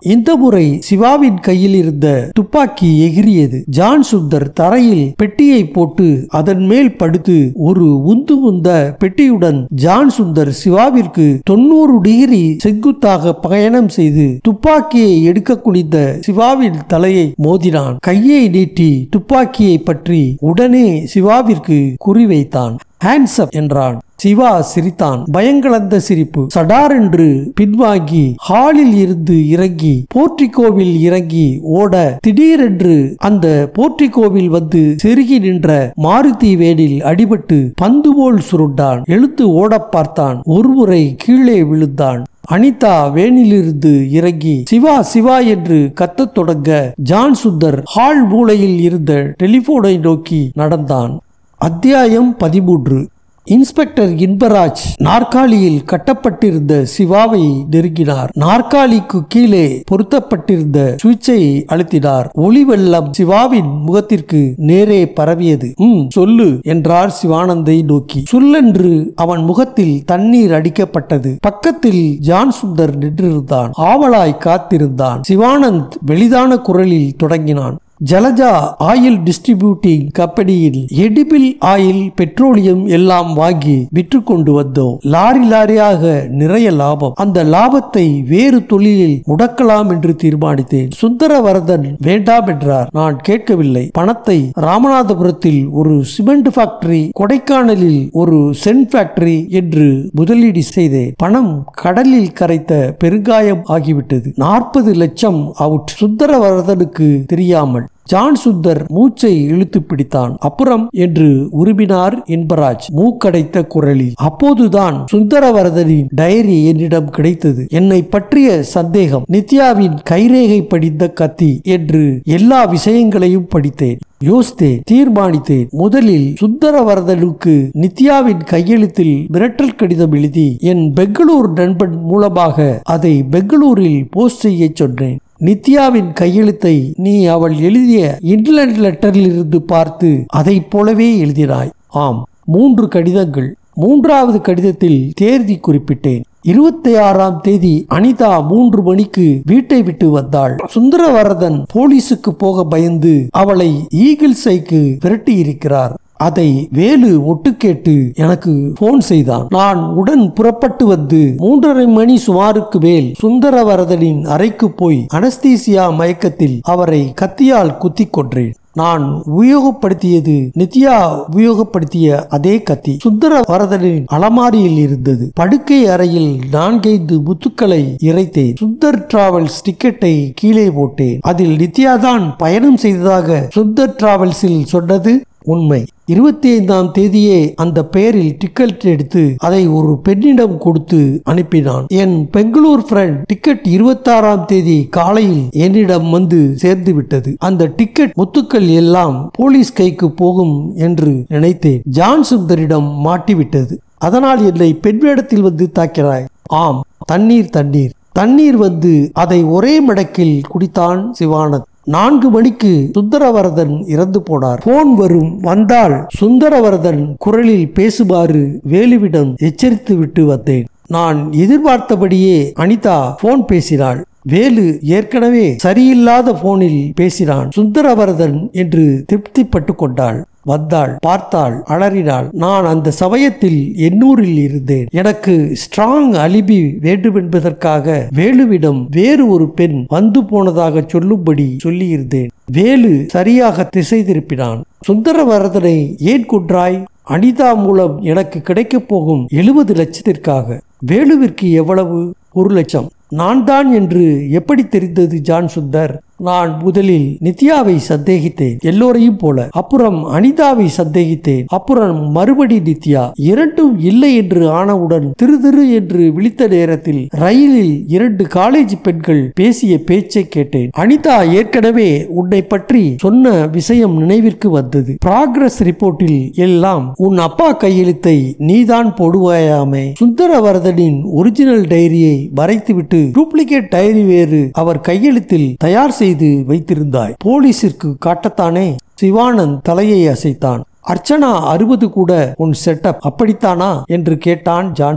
இந்த முறை சிவாவின் கையில் இருந்த துப்பாக்கி எகிரியது ஜான் சுந்தர் தரையில் பெட்டியை போட்டு அதன் மேல் படுத்து ஒரு உந்து உந்த பெட்டியுடன் ஜான் சுந்தர் சிவாவிற்கு தொண்ணூறு டிகிரி செங்குத்தாக பயணம் செய்து துப்பாக்கியை எடுக்க குனிந்த சிவாவின் தலையை மோதினான் கையை நீட்டி துப்பாக்கியை பற்றி உடனே சிவாவிற்கு குறிவைத்தான் ஹேண்ட்ஸ் அப் என்றான் சிவா சிரித்தான் பயங்கலந்த சிரிப்பு சடார் என்று பின்வாங்கி ஹாலில் இருந்து இறங்கி போர்ட்டிகோவில் இறங்கி ஓட திடீரென்று அந்த போர்ட்டிகோவில் வந்து செருகி நின்ற மாருதி வேனில் அடிபட்டு பந்து போல் சுருண்டான் எழுத்து ஓடப் பார்த்தான் ஒருமுறை கீழே விழுந்தான் அனிதா வேனிலிருந்து இறங்கி சிவா சிவா என்று கத்தத் தொடங்க ஜான் சுந்தர் ஹால் மூலையில் இருந்த டெலிபோனை நோக்கி நடந்தான் அத்தியாயம் பதிமூன்று இன்ஸ்பெக்டர் இன்பராஜ் நாற்காலியில் கட்டப்பட்டிருந்த சிவாவை நெருங்கினார் நாற்காலிக்கு கீழே பொருத்தப்பட்டிருந்த சுவிட்சை அழுத்தினார் ஒளி வெள்ளம் சிவாவின் முகத்திற்கு நேரே பரவியது ம் சொல்லு என்றார் சிவானந்தை நோக்கி சொல்லென்று அவன் முகத்தில் தண்ணீர் அடிக்கப்பட்டது பக்கத்தில் ஜான் சுந்தர் நின்றிருந்தான் ஆவலாய் காத்திருந்தான் சிவானந்த் வெளிதான குரலில் தொடங்கினான் ஜலஜா ஆயில் டிஸ்ட்ரிபியூட்டிங் கம்பெனியில் எடிபிள் ஆயில் பெட்ரோலியம் எல்லாம் வாங்கி விற்று கொண்டு வந்தோம் லாரி லாரியாக நிறைய லாபம் அந்த லாபத்தை வேறு தொழிலில் முடக்கலாம் என்று தீர்மானித்தேன் சுந்தரவரதன் வேண்டாம் என்றார் நான் கேட்கவில்லை பணத்தை ராமநாதபுரத்தில் ஒரு சிமெண்ட் ஃபேக்டரி கொடைக்கானலில் ஒரு சென் ஃபேக்டரி என்று முதலீடு செய்தேன் பணம் கடலில் கரைத்த பெருங்காயம் ஆகிவிட்டது நாற்பது லட்சம் அவுட் சுந்தரவரதனுக்கு தெரியாமல் ஜான் சுந்தர் மூச்சை இழுத்து பிடித்தான் அப்புறம் என்று உருமினார் இன்பராஜ் மூக்கடைத்த குரலில் அப்போதுதான் சுந்தரவரதனின் டயரி என்னிடம் கிடைத்தது என்னை பற்றிய சந்தேகம் நித்யாவின் கைரேகை படிந்த கத்தி என்று எல்லா விஷயங்களையும் படித்தேன் யோசித்தேன் தீர்மானித்தேன் முதலில் சுந்தரவரதனுக்கு நித்யாவின் கையெழுத்தில் மிரட்டல் கடிதம் எழுதி என் பெங்களூர் நண்பன் மூலமாக அதை பெங்களூரில் போஸ்ட் செய்ய சொன்னேன் நித்யாவின் கையெழுத்தை நீ அவள் எழுதிய இங்கிலாந்து லெட்டரில் இருந்து பார்த்து அதை போலவே எழுதினாய் ஆம் மூன்று கடிதங்கள் மூன்றாவது கடிதத்தில் தேதி குறிப்பிட்டேன் இருபத்தி ஆறாம் தேதி அனிதா மூன்று மணிக்கு வீட்டை விட்டு வந்தாள் சுந்தரவரதன் போலீசுக்கு போக பயந்து அவளை ஈகிள்ஸைக்கு விரட்டி இருக்கிறார் அதை வேலு ஒட்டு கேட்டு எனக்கு போன் செய்தான் நான் உடன் புறப்பட்டு வந்து மூன்றரை மணி சுமாருக்கு மேல் சுந்தரவரதனின் அறைக்கு போய் அனஸ்தீசியா மயக்கத்தில் அவரை கத்தியால் குத்திக் கொன்றேன் நான் உபயோகப்படுத்தியது நித்யா உபயோகப்படுத்திய அதே கத்தி சுந்தர வரதனின் அலமாரியில் இருந்தது படுக்கை அறையில் நான்கைந்து முத்துக்களை இறைத்தேன் சுந்தர் டிராவல்ஸ் டிக்கெட்டை கீழே போட்டேன் அதில் நித்யா தான் பயணம் செய்ததாக சுந்தர் டிராவல்ஸில் சொன்னது உண்மை இருபத்தி ஐந்தாம் தேதியே அந்த பெயரில் டிக்கெட் எடுத்து அதை ஒரு பெண்ணிடம் கொடுத்து அனுப்பினான் என் பெங்களூர் ஃப்ரெண்ட் டிக்கெட் இருபத்தாறாம் தேதி காலையில் என்னிடம் வந்து சேர்ந்து விட்டது அந்த டிக்கெட் முத்துக்கள் எல்லாம் போலீஸ் கைக்கு போகும் என்று நினைத்தேன் ஜான் சுந்தரிடம் மாட்டிவிட்டது அதனால் என்னை பெண் வேடத்தில் வந்து தாக்கிறாய் ஆம் தண்ணீர் தண்ணீர் தண்ணீர் வந்து அதை ஒரே மடக்கில் குடித்தான் சிவானந்த் நான்கு மணிக்கு சுந்தரவரதன் இறந்து போனார் போன் வரும் வந்தால் சுந்தரவரதன் குரலில் பேசுமாறு வேலுவிடம் எச்சரித்து விட்டு வந்தேன் நான் எதிர்பார்த்தபடியே அனிதா போன் பேசினாள் வேலு ஏற்கனவே சரியில்லாத போனில் பேசினான் சுந்தரவரதன் என்று திருப்திப்பட்டு கொண்டாள் வந்தாள் பார்த்தாள் அலறினாள் நான் அந்த சமயத்தில் எண்ணூரில் இருந்தேன் எனக்கு ஸ்ட்ராங் அலிபி வேண்டுமென்பதற்காக வேலுவிடம் வேறு ஒரு பெண் வந்து போனதாக சொல்லும்படி சொல்லியிருந்தேன் வேலு சரியாக திசை திருப்பினான் சுந்தரவரதனை ஏன் கொன்றாய் அனிதா மூலம் எனக்கு கிடைக்கப் போகும் எழுபது லட்சத்திற்காக வேலுவிற்கு எவ்வளவு ஒரு லட்சம் நான் தான் என்று எப்படி தெரிந்தது ஜான் சுந்தர் நான் முதலில் நித்யாவை சந்தேகித்தேன் எல்லோரையும் போல அப்புறம் அனிதாவை சந்தேகித்தேன் அப்புறம் மறுபடி நித்யா இரண்டும் இல்லை என்று ஆனவுடன் திரு திரு என்று விழித்த நேரத்தில் ரயிலில் இரண்டு காலேஜ் பெண்கள் பேசிய பேச்சை கேட்டேன் அனிதா ஏற்கனவே உன்னை பற்றி சொன்ன விஷயம் நினைவிற்கு வந்தது ப்ராக்ரஸ் ரிப்போர்ட்டில் எல்லாம் உன் அப்பா கையெழுத்தை நீதான் போடுவாயாமே சுந்தரவரதனின் ஒரிஜினல் டைரியை மறைத்துவிட்டு டூப்ளிகேட் டைரி வேறு அவர் கையெழுத்தில் தயார் செய்து வைத்திருந்தாய் போலீசிற்கு காட்டத்தானே சிவானந்த் தலையை அசைத்தான் அர்ச்சனா அறுபது கூட உன் செட்டப் அப்படித்தானா என்று கேட்டான் ஜான்ஸ்டர்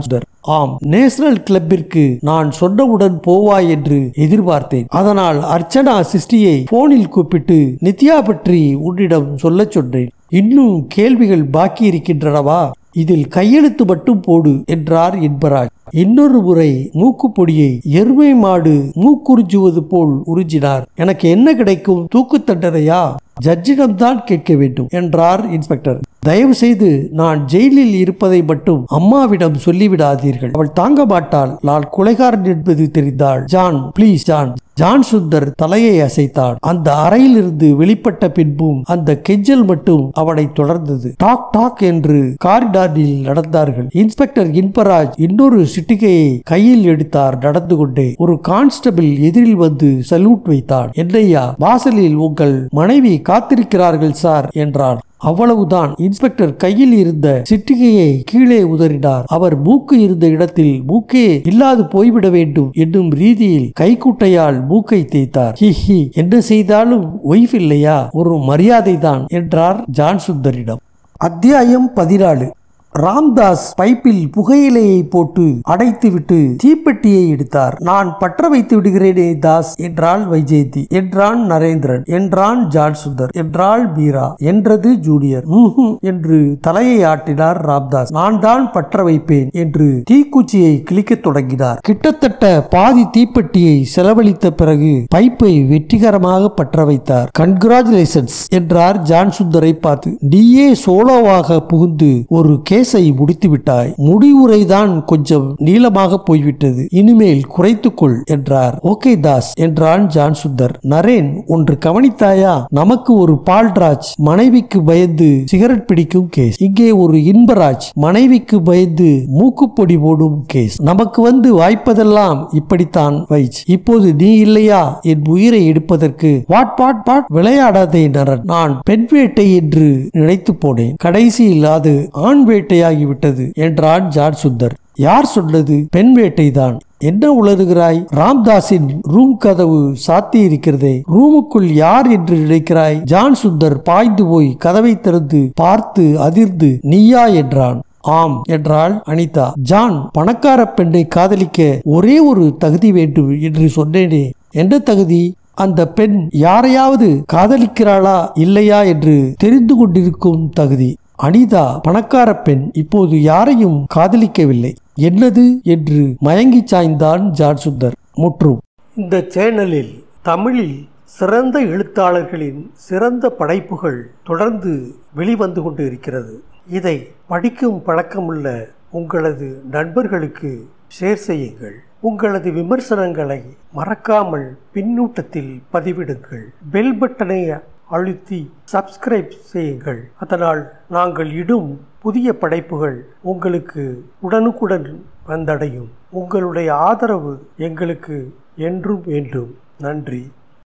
ஆம் நேஷனல் கிளப்பிற்கு நான் சொன்னவுடன் போவாய் என்று எதிர்பார்த்தேன் அதனால் அர்ச்சனா சிருஷ்டியை போனில் கூப்பிட்டு நித்யா பற்றி உன்னிடம் சொல்லச் சொன்னேன் இன்னும் கேள்விகள் பாக்கி இருக்கின்றனவா இதில் கையெழுத்து மட்டும் போடு என்றார் என்பராஜ் இன்னொரு முறை மூக்குப்பொடியை எருமை மாடு மூக்குறிஞ்சுவது போல் உறிஞ்சினார் எனக்கு என்ன கிடைக்கும் தூக்கு தண்டனையா ஜட்ஜிடம்தான் கேட்க வேண்டும் என்றார் இன்ஸ்பெக்டர் தயவு செய்து நான் ஜெயிலில் இருப்பதை மட்டும் அம்மாவிடம் சொல்லிவிடாதீர்கள் அவள் தாங்க மாட்டாள் நான் கொலைகாரன் என்பது தெரிந்தாள் John please John John Sundar தலையை அசைத்தான் அந்த அறையிலிருந்து வெளிப்பட்ட பின்பும் அந்த கெஞ்சல் மட்டும் அவனை தொடர்ந்தது டாக் டாக் என்று காரிடாரில் நடந்தார்கள் இன்ஸ்பெக்டர் இன்பராஜ் இன்னொரு சிட்டிகையை கையில் எடுத்தார் நடந்து கொண்டே ஒரு கான்ஸ்டபிள் எதிரில் வந்து சல்யூட் வைத்தான் என்னையா வாசலில் உங்கள் மனைவி காத்திருக்கிறார்கள் சார் என்றான் அவ்வளவுதான் இன்ஸ்பெக்டர் கையில் இருந்த சிட்டிகையை கீழே உதறினார் அவர் மூக்கு இருந்த இடத்தில் மூக்கே இல்லாது போய்விட வேண்டும் என்னும் ரீதியில் கைக்குட்டையால் மூக்கை தேய்த்தார் ஹி ஹி என்ன செய்தாலும் ஒய்ஃப் இல்லையா ஒரு மரியாதை தான் என்றார் ஜான் சுந்தரிடம் அத்தியாயம் பதினாலு ராம்தாஸ் பைப்பில் புகையிலையை போட்டு அடைத்துவிட்டு தீப்பெட்டியை எடுத்தார் நான் பற்ற வைத்து விடுகிறேனே தாஸ் என்றாள் வைஜெயந்தி என்றான் நரேந்திரன் என்றான் ஜான் சுந்தர் என்றாள் பீரா என்றது ஜூனியர் "ம்ஹும்" என்று தலையை ஆட்டினார் ராம்தாஸ் நான் தான் பற்ற வைப்பேன் என்று தீக்குச்சியை கிளிக்கத் தொடங்கினார் கிட்டத்தட்ட பாதி தீப்பெட்டியை செலவழித்த பிறகு பைப்பை வெற்றிகரமாக பற்ற வைத்தார் கன்கிராச்சுலேஷன்ஸ் என்றார் ஜான் சுந்தரை பார்த்து நீயே சோலோவாக புகுந்து ஒரு கேஸை முடித்து விட்டாய் முடிவுரைதான் கொஞ்சம் நீளமாக போய்விட்டது இனிமேல் குறைத்துக்கொள் என்றார் ஓகே தாஸ் என்றான் ஜான் சுந்தர் நரேன் ஒன்று கவனித்தாயா நமக்கு ஒரு பால்ராஜ் மனைவிக்கு பயந்து சிகரெட் பிடிக்கும் கேஸ் இங்கே ஒரு இன்பராஜ் மனைவிக்கு பயந்து மூக்குப்பொடி போடும் கேஸ் நமக்கு வந்து வாய்ப்பதெல்லாம் இப்படித்தான் வைச் இப்போது நீ இல்லையா என் உயிரை எடுப்பதற்கு வாட் வாட் வாட் விளையாடாதே நரன் நான் பெண் வேட்டை என்று நினைத்து போனேன் கடைசியில் அது ஆண் வேட்டையாகிவிட்டது என்றான் ஜான் சுந்தர் யார் சொன்னது பெண் வேட்டைதான் என்ன உளறுகிறாய் ராம்தாஸின் ரூம் கதவு சாத்தி இருக்கிறதே ரூமுக்குள் யார் என்று நினைக்கிறாய் ஜான் சுந்தர் பாய்ந்து போய் கதவை திறந்து பார்த்து அதிர்ந்து நீயா என்றான் ஆம் என்றாள் அனிதா ஜான் பணக்கார பெண்ணை காதலிக்க ஒரே ஒரு தகுதி வேண்டும் என்று சொன்னேனே என்ன தகுதி அந்த பெண் யாரையாவது காதலிக்கிறாளா இல்லையா என்று தெரிந்து கொண்டிருக்கும் தகுதி அனிதா பணக்கார பெண் இப்போது யாரையும் காதலிக்கவில்லை என்னது என்று மயங்கி சாய்ந்தான் ஜான் சுந்தர் முற்றும் இந்த சேனலில் தமிழில் சிறந்த எழுத்தாளர்களின் சிறந்த படைப்புகள் தொடர்ந்து வெளிவந்து கொண்டு இருக்கிறது இதை படிக்கும் பழக்கமுள்ள உங்களது நண்பர்களுக்கு ஷேர் செய்யுங்கள் உங்களது விமர்சனங்களை மறக்காமல் பின்னூட்டத்தில் பதிவிடுங்கள் பெல் பட்டனை அழுத்தி சப்ஸ்கிரைப் செய்யுங்கள் அதனால் நாங்கள் இடும் புதிய படைப்புகள் உங்களுக்கு உடனுக்குடன் வந்தடையும் உங்களுடைய ஆதரவு எங்களுக்கு என்றும் வேண்டும் நன்றி